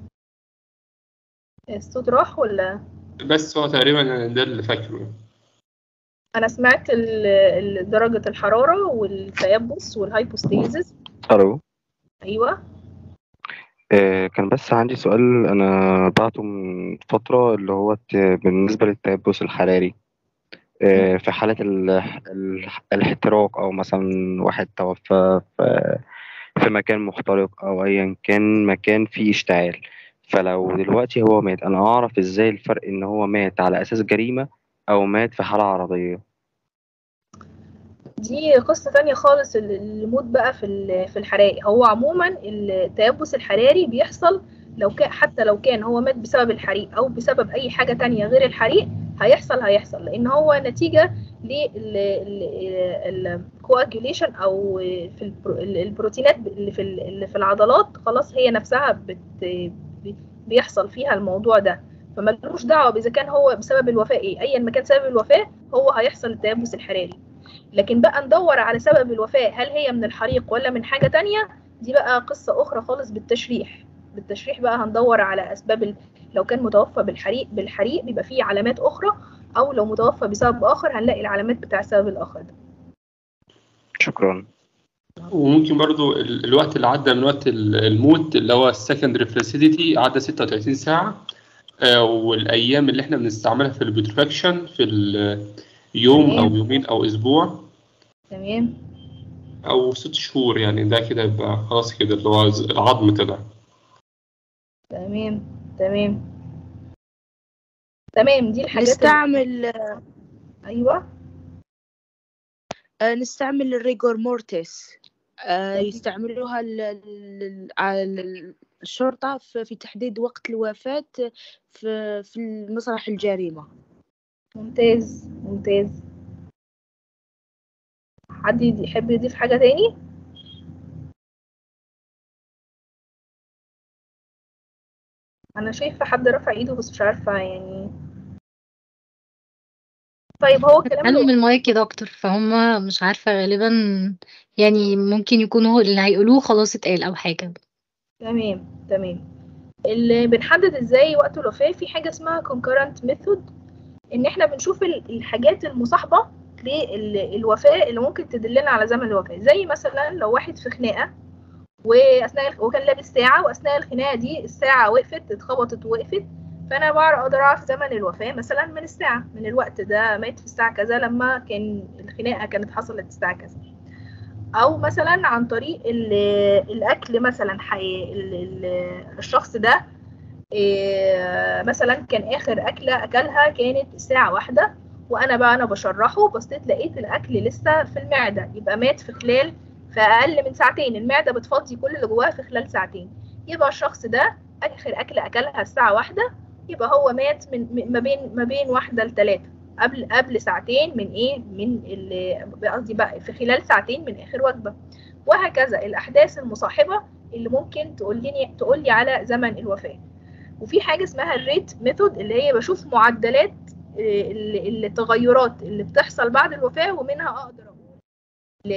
الصوت راح ولا بس هو تقريبا ده اللي فاكره انا سمعت ال- ال- درجة الحرارة والتيبس والهايبوستيزيس الو ايوه آه كان بس عندي سؤال انا بعته من فترة اللي هو الت- بالنسبة للتيبس الحراري آه في حالة ال- ال- الاحتراق او مثلا واحد توفى في في مكان محترق او ايا كان مكان فيه اشتعال فلو دلوقتي هو مات انا اعرف ازاي الفرق ان هو مات على اساس جريمة او مات في حالة عرضية دي قصة تانية خالص ال- الموت بقى في ال- في الحرائق هو عموما التيبس الحراري بيحصل لو كان حتى لو كان هو مات بسبب الحريق او بسبب اي حاجة تانية غير الحريق هيحصل هيحصل لان هو نتيجة للكواجوليشن او في البرو- البروتينات اللي في ال- اللي في العضلات خلاص هي نفسها بت بيحصل فيها الموضوع ده فملوش دعوه اذا كان هو بسبب الوفاه ايه ايا ما كان سبب الوفاه هو هيحصل التيبس الحراري لكن بقى ندور على سبب الوفاه هل هي من الحريق ولا من حاجه تانية دي بقى قصه اخرى خالص بالتشريح بالتشريح بقى هندور على اسباب ال... لو كان متوفى بالحريق بالحريق بيبقى فيه علامات اخرى او لو متوفى بسبب اخر هنلاقي العلامات بتاع السبب الاخر ده شكرا وممكن برضو ال- الوقت اللي عدى من وقت ال- الموت اللي هو السكندري فلاسيديتي عدى 36 ساعة آه، والأيام اللي احنا بنستعملها في البيترفاكشن في اليوم أو تمام. يومين أو أسبوع تمام أو ست شهور يعني ده كده يبقى خلاص كده اللي هو ز- العظم طلع تمام تمام تمام دي الحاجات اللي- نستعمل ايوه آه، نستعمل الريجور مورتيس آه، يستعملوها ال- ال- على ال- الشرطة في في تحديد وقت الوفاة في في مسرح الجريمة ممتاز ممتاز حد يدي- يحب يضيف حاجة تاني انا شايفة حد رفع ايده بس مش عارفة يعني طيب هو كلام اتعلم المايك يا دكتور فهم مش عارفة غالبا يعني ممكن يكونوا اللي هيقولوه خلاص اتقال أو حاجة تمام تمام اللي بنحدد ازاي وقت الوفاة في حاجة اسمها concurrent method ان احنا بنشوف ال- الحاجات المصاحبة للوفاة اللي ممكن تدلنا على زمن الوفاة زي مثلا لو واحد في خناقة واثناء وكان لابس ساعة واثناء الخناقة دي الساعة وقفت اتخبطت ووقفت فانا بعرف اقدر اعرف زمن الوفاة مثلا من الساعة من الوقت ده مات في الساعة كذا لما كان الخناقة كانت حصلت الساعة كذا او مثلا عن طريق ال- الاكل مثلا حي... ال- ال- الشخص ده إيه، مثلا كان اخر اكله اكلها كانت الساعه واحدة وانا بقى انا بشرحه بصيت لقيت الاكل لسه في المعده يبقى مات في خلال في اقل من ساعتين المعده بتفضي كل اللي جواها في خلال ساعتين يبقى الشخص ده اخر اكله اكلها الساعه واحدة يبقى هو مات من من- ما بين ما بين واحدة لثلاثة قبل قبل ساعتين من ايه من ال- قصدي بقى في خلال ساعتين من اخر وجبه وهكذا الاحداث المصاحبه اللي ممكن تقول لي تقول لي على زمن الوفاه وفي حاجه اسمها الريت ميثود اللي هي بشوف معدلات آه، ال- التغيرات اللي بتحصل بعد الوفاه ومنها اقدر اقول ل-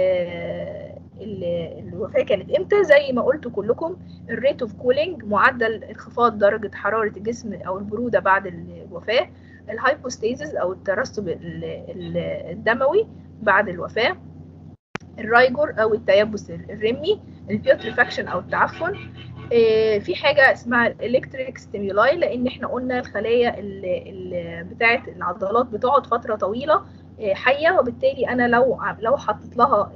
ال- الوفاه كانت امتى زي ما قلتوا كلكم الريت اوف كولينج معدل انخفاض درجه حراره الجسم او البروده بعد الوفاه الهايبوستيزيس او الترسب ال- ال- الدموي بعد الوفاه الرايجور او التيبس الرمي البيوتريفاكشن او التعفن آه، في حاجه اسمها الالكتريك ستيمولاي لان احنا قلنا الخلايا ال- ال- بتاعه العضلات بتقعد فتره طويله آه، حيه وبالتالي انا لو ع- لو حطيت لها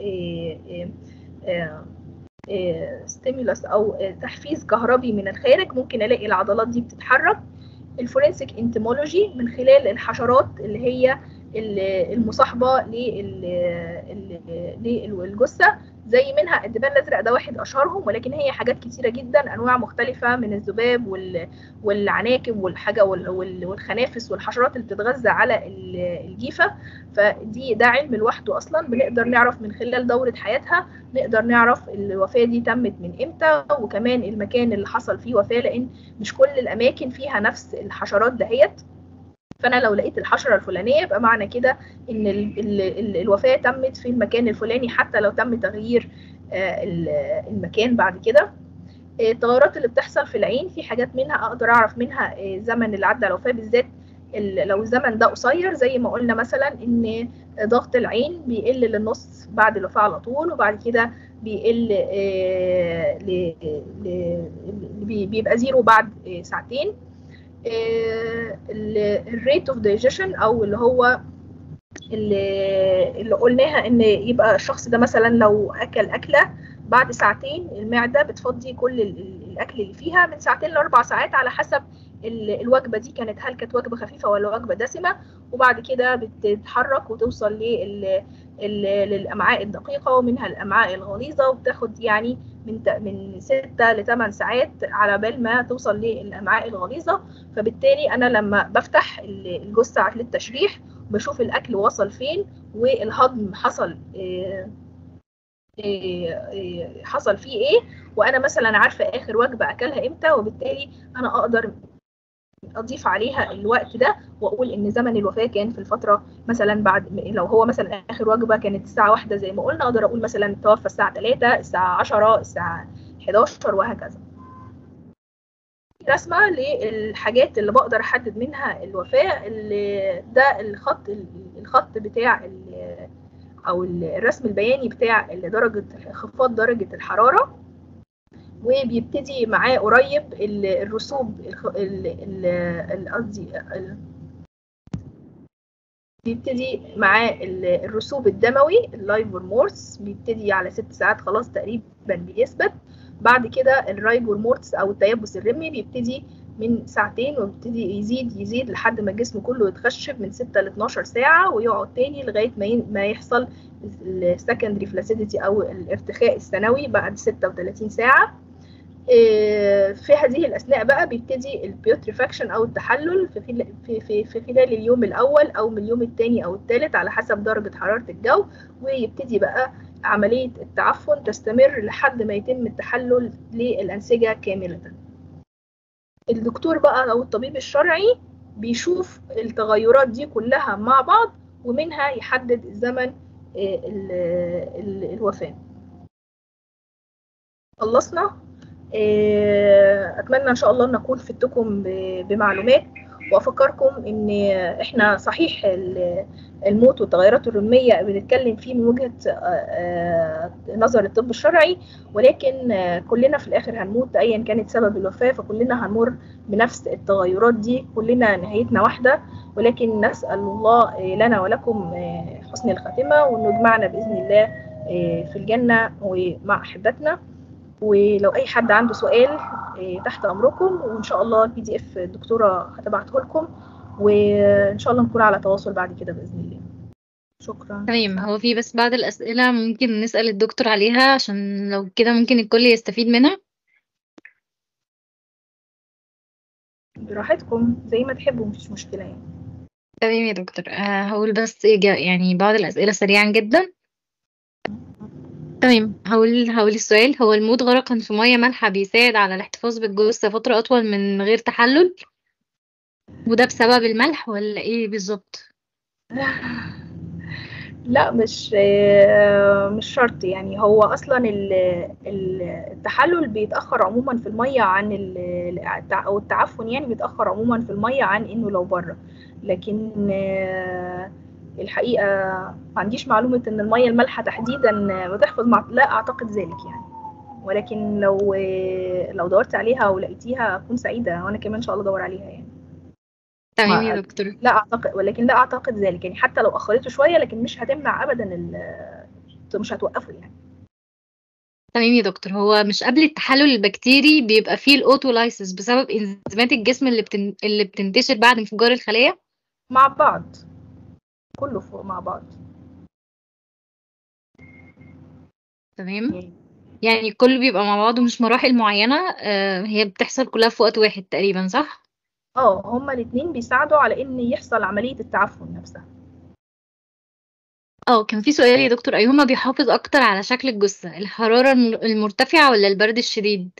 ستيمولس او آه، تحفيز كهربي من الخارج ممكن الاقي العضلات دي بتتحرك الفورنسيك انتمولوجي من خلال الحشرات اللي هي ال- المصاحبه لل- ال- للجثه زي منها الدبان الازرق ده واحد اشهرهم ولكن هي حاجات كتيره جدا انواع مختلفه من الذباب وال- والعناكب والحاجه وال- وال- والخنافس والحشرات اللي بتتغذى على ال- الجيفه فدي ده علم لوحده اصلا بنقدر نعرف من خلال دوره حياتها نقدر نعرف الوفاه دي تمت من امتى وكمان المكان اللي حصل فيه وفاه لان مش كل الاماكن فيها نفس الحشرات دهيت فانا لو لقيت الحشره الفلانيه يبقى معنى كده ان ال ال ال الوفاه تمت في المكان الفلاني حتى لو تم تغيير آه، ال- المكان بعد كده آه، التغيرات اللي بتحصل في العين في حاجات منها اقدر اعرف منها آه، زمن اللي عدى على الوفاه بالذات ال- لو الزمن ده قصير زي ما قلنا مثلا ان ضغط العين بيقل للنص بعد الوفاه على طول وبعد كده بيقل آه، ل- ل- بي- بيبقى زيرو بعد آه، ساعتين الريت اوف دايجيشن او اللي هو اللي, اللي قلناها ان يبقى الشخص ده مثلا لو اكل اكله بعد ساعتين المعده بتفضي كل ال- ال- الاكل اللي فيها من ساعتين لاربع ساعات على حسب ال- الوجبه دي كانت هل كانت وجبه خفيفه ولا وجبه دسمه وبعد كده بتتحرك وتوصل لل ال- للامعاء الدقيقه ومنها الامعاء الغليظه وبتاخد يعني من ت- من 6 ل 8 ساعات على بال ما توصل للامعاء الغليظه فبالتالي انا لما بفتح ال- الجثه للتشريح بشوف الاكل وصل فين والهضم حصل آه، آه، آه، حصل فيه ايه وانا مثلا عارفه اخر وجبه اكلها امتى وبالتالي انا اقدر اضيف عليها الوقت ده واقول ان زمن الوفاه كان في الفتره مثلا بعد لو هو مثلا اخر وجبه كانت الساعه واحدة زي ما قلنا اقدر اقول مثلا توفى الساعه 3 الساعه 10 الساعه 11 وهكذا رسمه للحاجات اللي بقدر احدد منها الوفاه اللي ده الخط الخط بتاع ال- او الرسم البياني بتاع درجه انخفاض درجه الحراره وبيبتدي معاه قريب ال- الرسوب الخ- ال- ال- ال- قصدي ال- بيبتدي معاه ال- الرسوب الدموي اللايف هرمورس بيبتدي على ست ساعات خلاص تقريبا بيثبت بعد كده الرايجور مورتس او التيبس الرمي بيبتدي من ساعتين وبيبتدي يزيد يزيد لحد ما الجسم كله يتخشب من 6 ل 12 ساعة ويقعد تاني لغاية ما ين- ما يحصل السكندري فلاسيديتي او الارتخاء الثانوي بعد 36 ساعة إيه، في هذه الأثناء بقى بيبتدي البيوتريفاكشن أو التحلل في خلال في في في خلال اليوم الأول أو من اليوم الثاني أو الثالث على حسب درجة حرارة الجو ويبتدي بقى عملية التعفن تستمر لحد ما يتم التحلل للأنسجة كاملة. الدكتور بقى أو الطبيب الشرعي بيشوف التغيرات دي كلها مع بعض ومنها يحدد زمن إيه، ال- ال- الوفاة. خلصنا إيه، اتمنى ان شاء الله ان اكون فدتكم ب- بمعلومات وافكركم ان احنا صحيح ال- الموت والتغيرات الرميه بنتكلم فيه من وجهه آه، آه، نظر الطب الشرعي ولكن آه، كلنا في الاخر هنموت ايا كانت سبب الوفاه فكلنا هنمر بنفس التغيرات دي كلنا نهايتنا واحده ولكن نسال الله آه، لنا ولكم آه، حسن الخاتمه وانه يجمعنا باذن الله آه، في الجنه ومع احبتنا ولو اي حد عنده سؤال إيه، تحت امركم وان شاء الله البي دي اف الدكتوره هتبعته لكم وان شاء الله نكون على تواصل بعد كده باذن الله شكرا تمام هو في بس بعض الأسئلة ممكن نسأل الدكتور عليها عشان لو كده ممكن الكل يستفيد منها براحتكم زي ما تحبوا مفيش مشكله يعني تمام يا دكتور آه هقول بس إجا- يعني بعض الأسئلة سريعا جدا تمام هقول هقول السؤال هو الموت غرقا في مية مالحة بيساعد على الاحتفاظ بالجثة فترة أطول من غير تحلل وده بسبب الملح ولا إيه بالظبط؟ لا مش آه، مش شرط يعني هو اصلا ال- ال- التحلل بيتاخر عموما في الميه عن ال- التع- او التعفن يعني بيتاخر عموما في الميه عن انه لو بره لكن آه، الحقيقه ما عنديش معلومه ان الميه المالحه تحديدا بتحفظ مع... لا اعتقد ذلك يعني ولكن لو آه، لو دورت عليها ولقيتيها اكون سعيده وانا كمان ان شاء الله ادور عليها يعني تمام يا ما- دكتور لا اعتقد ولكن لا اعتقد ذلك يعني حتى لو اخرته شويه لكن مش هتمنع ابدا ال- مش هتوقفه يعني تمام يا دكتور هو مش قبل التحلل البكتيري بيبقى فيه الاوتولايسيس بسبب انزيمات الجسم اللي بتن... اللي بتنتشر بعد انفجار الخلية مع بعض كله فوق مع بعض تمام يعني كله بيبقى مع بعضه مش مراحل معينة آه هي بتحصل كلها في وقت واحد تقريبا صح؟ اه هما الاثنين بيساعدوا على ان يحصل عمليه التعفن نفسها اه كان في سؤال يا دكتور أيهما بيحافظ أكتر على شكل الجثة الحرارة الم- المرتفعة ولا البرد الشديد؟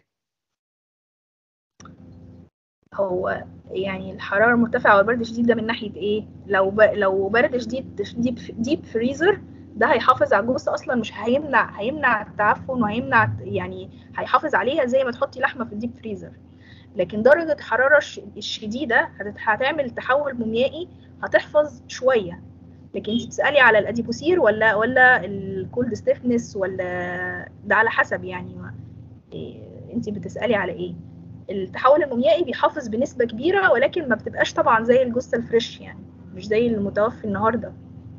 هو يعني الحراره المرتفعه والبرد الشديد ده من ناحيه ايه لو ب... لو برد شديد ديب ديب فريزر ده هيحافظ على الجثه اصلا مش هيمنع هيمنع التعفن وهيمنع يعني هيحافظ عليها زي ما تحطي لحمه في الديب فريزر لكن درجه الحراره الش- الشديده هت- هتعمل تحول موميائي هتحفظ شويه لكن انت بتسالي على الاديبوسير ولا ولا الكولد ستيفنس ولا ده على حسب يعني ما إيه انت بتسالي على ايه التحول الموميائي بيحافظ بنسبه كبيره ولكن ما بتبقاش طبعا زي الجثه الفريش يعني مش زي المتوفي النهارده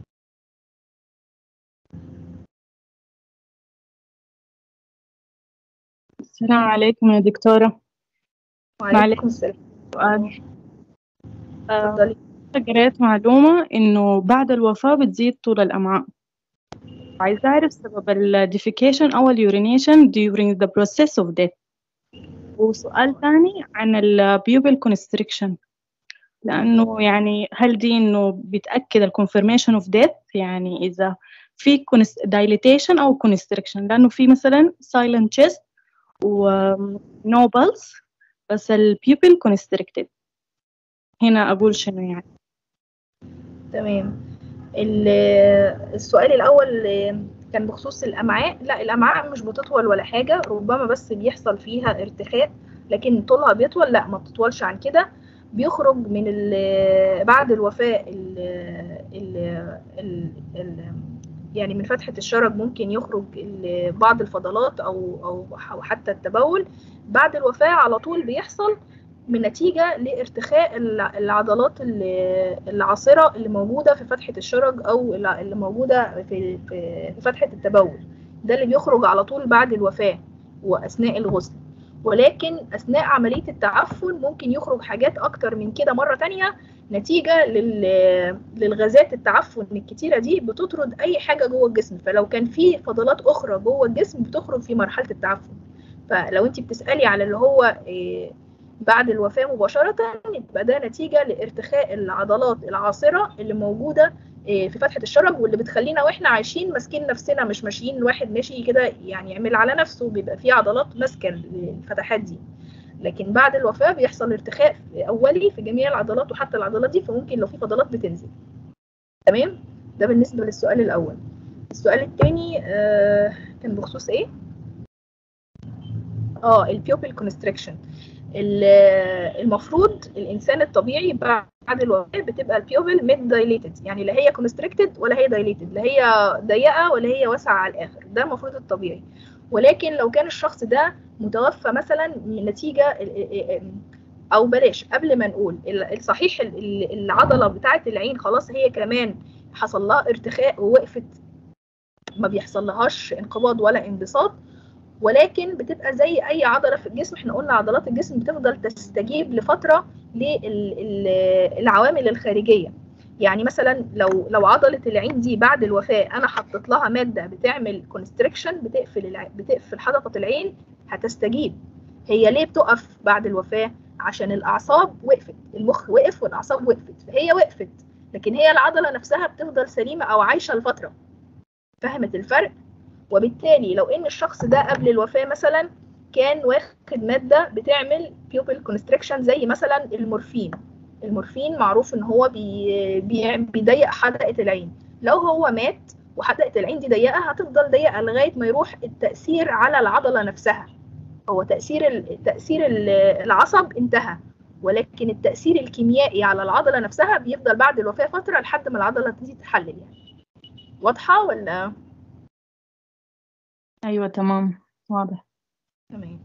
السلام عليكم يا دكتورة وعليكم السلام سؤال آه، اتفضلي قريت معلومة إنه بعد الوفاة بتزيد طول الأمعاء عايزة أعرف سبب ال defecation أو ال urination during the process of death وسؤال ثاني عن ال pupil constriction لأنه يعني هل دي إنه بتأكد ال confirmation of death يعني إذا في كونس- dilatation أو constriction لأنه في مثلا silent chest و no pulse بس ال pupil constricted هنا أقول شنو يعني تمام ال- السؤال الأول كان بخصوص الأمعاء لا الأمعاء مش بتطول ولا حاجة ربما بس بيحصل فيها ارتخاء لكن طولها بيطول لا ما بتطولش عن كده بيخرج من ال- بعد الوفاة ال ال ال ال يعني من فتحة الشرج ممكن يخرج ال- بعض الفضلات أو أو أو حتى التبول بعد الوفاة على طول بيحصل من نتيجة لارتخاء الع- العضلات ال- العاصرة اللي موجودة في فتحة الشرج أو الع- اللي موجودة في في في فتحة التبول ده اللي بيخرج على طول بعد الوفاة وأثناء الغسل ولكن أثناء عملية التعفن ممكن يخرج حاجات أكتر من كده مرة تانية نتيجة لل- للغازات التعفن الكتيرة دي بتطرد أي حاجة جوه الجسم فلو كان في فضلات أخرى جوه الجسم بتخرج في مرحلة التعفن فلو أنت بتسألي على اللي هو إيه، بعد الوفاة مباشرة يبقى ده نتيجة لارتخاء العضلات العاصرة اللي موجودة إيه، في فتحة الشرج واللي بتخلينا واحنا عايشين ماسكين نفسنا مش ماشيين الواحد ماشي كده يعني يعمل على نفسه بيبقى فيه عضلات ماسكة الفتحات دي لكن بعد الوفاة بيحصل ارتخاء أولي في جميع العضلات وحتى العضلات دي فممكن لو في فضلات بتنزل تمام ده بالنسبة للسؤال الأول السؤال الثاني آه كان بخصوص إيه؟ اه البيوبل كونستريكشن المفروض الانسان الطبيعي بعد الوفاه بتبقى البيوبل ميد دايليتد يعني لا هي كونستريكتد ولا هي دايليتد لا هي ضيقه ولا هي واسعه على الاخر ده المفروض الطبيعي ولكن لو كان الشخص ده متوفى مثلا من نتيجه او بلاش قبل ما نقول الصحيح العضله بتاعه العين خلاص هي كمان حصل لها ارتخاء ووقفت ما بيحصل لهاش انقباض ولا انبساط ولكن بتبقى زي اي عضله في الجسم احنا قلنا عضلات الجسم بتفضل تستجيب لفتره للعوامل الخارجيه يعني مثلا لو لو عضله العين دي بعد الوفاه انا حطيت لها ماده بتعمل كونستريكشن بتقفل الع... بتقفل حدقه العين هتستجيب هي ليه بتقف بعد الوفاه عشان الاعصاب وقفت المخ وقف والاعصاب وقفت فهي وقفت لكن هي العضله نفسها بتفضل سليمه او عايشه لفتره فهمت الفرق وبالتالي لو ان الشخص ده قبل الوفاه مثلا كان واخد ماده بتعمل بيوبل كونستريكشن زي مثلا المورفين المورفين معروف ان هو بي بي بيضيق حدقه العين لو هو مات وحدقه العين دي ضيقه هتفضل ضيقه لغايه ما يروح التاثير على العضله نفسها هو تاثير تاثير العصب انتهى ولكن التاثير الكيميائي على العضله نفسها بيفضل بعد الوفاه فتره لحد ما العضله دي تتحلل يعني واضحه ولا أيوة تمام واضح تمام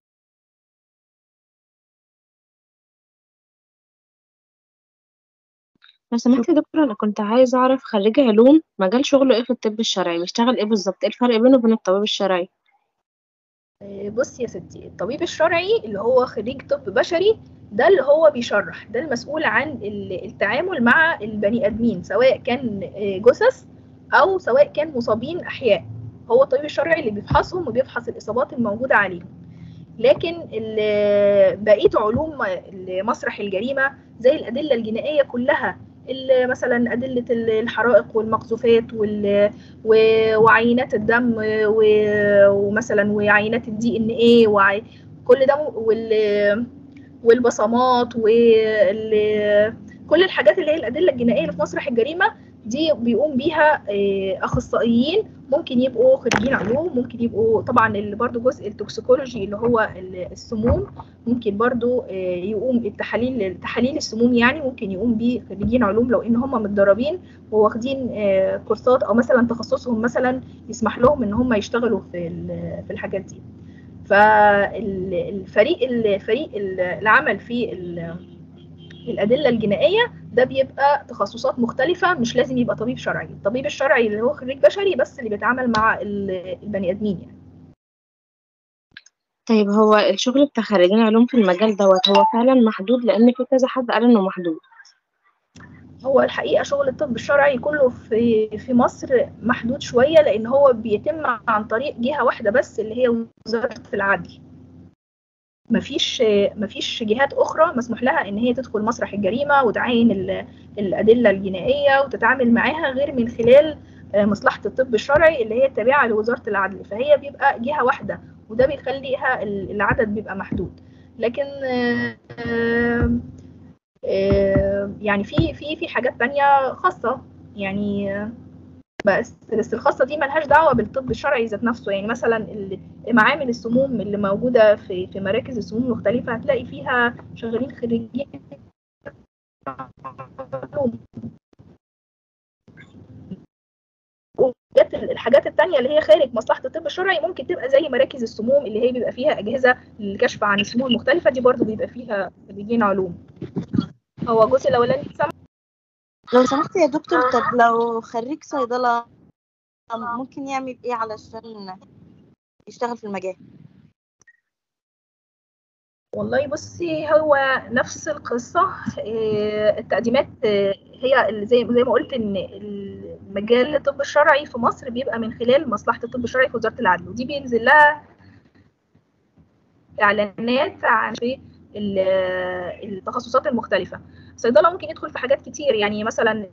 لو سمحت يا دكتور انا كنت عايزه اعرف خريج علوم مجال شغله ايه في الطب الشرعي بيشتغل ايه بالظبط ايه الفرق بينه وبين الطبيب الشرعي بص يا ستي الطبيب الشرعي اللي هو خريج طب بشري ده اللي هو بيشرح ده المسؤول عن التعامل مع البني ادمين سواء كان جثث او سواء كان مصابين احياء هو الطبيب الشرعي اللي بيفحصهم وبيفحص الاصابات الموجوده عليهم لكن بقيه علوم مسرح الجريمه زي الادله الجنائيه كلها مثلا ادله الحرائق والمقذوفات وعينات الدم ومثلا وعينات الدي ان ايه كل ده والبصمات وكل الحاجات اللي هي الادله الجنائيه اللي في مسرح الجريمه دي بيقوم بيها اخصائيين ممكن يبقوا خريجين علوم ممكن يبقوا طبعا اللي برضو جزء التوكسيكولوجي اللي هو السموم ممكن برضو يقوم التحاليل تحاليل السموم يعني ممكن يقوم بيه خريجين علوم لو ان هم متدربين وواخدين كورسات او مثلا تخصصهم مثلا يسمح لهم ان هم يشتغلوا في في الحاجات دي فالفريق الفريق العمل في الادله الجنائيه ده بيبقى تخصصات مختلفه مش لازم يبقى طبيب شرعي الطبيب الشرعي اللي هو خريج بشري بس اللي بيتعامل مع البني ادمين يعني طيب هو الشغل بتاع خريجين علوم في المجال دوت هو فعلا محدود لان في كذا حد قال انه محدود هو الحقيقه شغل الطب الشرعي كله في في مصر محدود شويه لان هو بيتم عن طريق جهه واحده بس اللي هي وزاره العدل مفيش مفيش جهات اخرى مسموح لها ان هي تدخل مسرح الجريمه وتعاين ال- الادله الجنائيه وتتعامل معاها غير من خلال آه، مصلحه الطب الشرعي اللي هي تابعه لوزاره العدل فهي بيبقى جهه واحده وده بيخليها ال- العدد بيبقى محدود لكن آه، آه، آه، يعني في في في حاجات تانية خاصه يعني آه، بس بس الخاصه دي ملهاش دعوه بالطب الشرعي ذات نفسه يعني مثلا ال- معامل السموم اللي موجوده في في مراكز السموم المختلفه هتلاقي فيها شغالين خريجين علوم. وحاجات- الحاجات التانية اللي هي خارج مصلحة الطب الشرعي ممكن تبقى زي مراكز السموم اللي هي بيبقى فيها أجهزة للكشف عن السموم المختلفة دي برضو بيبقى فيها خريجين علوم هو الجزء الأولاني سامع لو سمحت يا دكتور طب لو خريج صيدلة ممكن يعمل ايه علشان يشتغل في المجال والله بصي هو نفس القصة آه، التقديمات آه، هي اللي زي زي ما قلت ان المجال الطب الشرعي في مصر بيبقى من خلال مصلحة الطب الشرعي في وزارة العدل ودي بينزل لها اعلانات عن في ال- التخصصات المختلفة الصيدلة ممكن يدخل في حاجات كتير يعني مثلا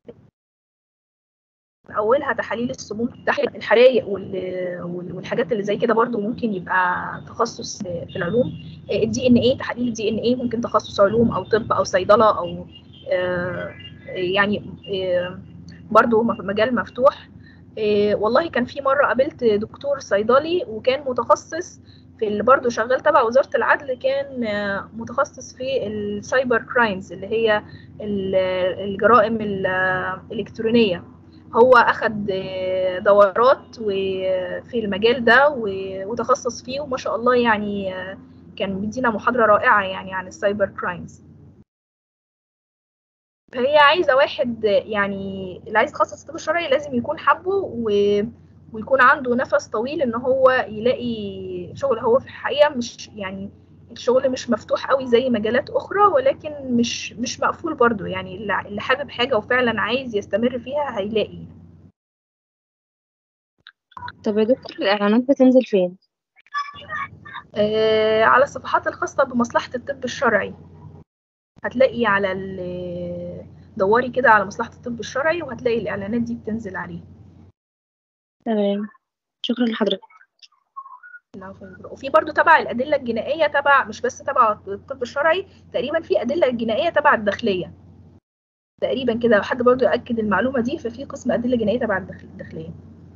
اولها تحاليل السموم تحليل الحرايق وال- وال- والحاجات اللي زي كده برضو ممكن يبقى تخصص في العلوم الدي ان ايه تحاليل الدي ان ايه ممكن تخصص علوم او طب او صيدله او آه، يعني آه، برضو م- مجال مفتوح آه، والله كان في مره قابلت دكتور صيدلي وكان متخصص في اللي برضه شغال تبع وزاره العدل كان آه، متخصص في السايبر كرايمز اللي هي ال- الجرائم ال- الالكترونيه هو اخد آه، دورات و- في المجال ده و- وتخصص فيه وما شاء الله يعني آه، كان بيدينا محاضرة رائعة يعني عن السايبر كرايمز فهي عايزة واحد يعني اللي عايز يتخصص الطب الشرعي لازم يكون حبه و... ويكون عنده نفس طويل ان هو يلاقي شغل هو في الحقيقة مش يعني الشغل مش مفتوح قوي زي مجالات اخرى ولكن مش مش مقفول برضو يعني اللي اللي حابب حاجة وفعلا عايز يستمر فيها هيلاقي طب يا دكتور الإعلانات بتنزل فين؟ آه، على الصفحات الخاصة بمصلحة الطب الشرعي هتلاقي على ال- دوري كده على مصلحة الطب الشرعي وهتلاقي الإعلانات دي بتنزل عليه تمام شكرا لحضرتك العفو يا دكتور. وفي برضو تبع الأدلة الجنائية تبع مش بس تبع الطب الشرعي تقريبا في أدلة جنائية تبع الداخلية تقريبا كده حد برضو يأكد المعلومة دي ففي قسم أدلة جنائية تبع الداخل- الداخلية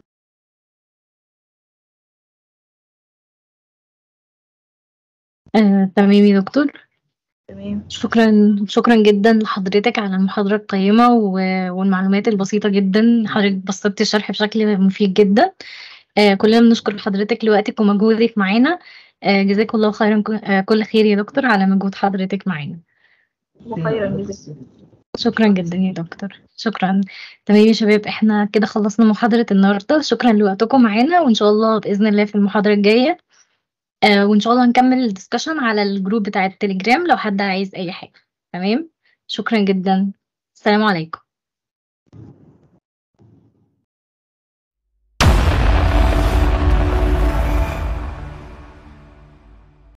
آه، تمام يا دكتور تمام شكرا شكرا جدا لحضرتك على المحاضرة القيمة و- والمعلومات البسيطة جدا حضرتك بسطتي الشرح بشكل مفيد جدا آه، كلنا بنشكر حضرتك لوقتك ومجهودك معانا آه، جزاك الله خيرا ك- آه، كل خير يا دكتور على مجهود حضرتك معانا وخيرا جزاك شكرا جدا يا دكتور شكرا تمام يا شباب احنا كده خلصنا محاضرة النهاردة شكرا لوقتكم معانا وان شاء الله بإذن الله في المحاضرة الجاية آه وان شاء الله هنكمل الدسكشن على الجروب بتاع التليجرام لو حد عايز اي حاجة تمام شكرا جدا السلام عليكم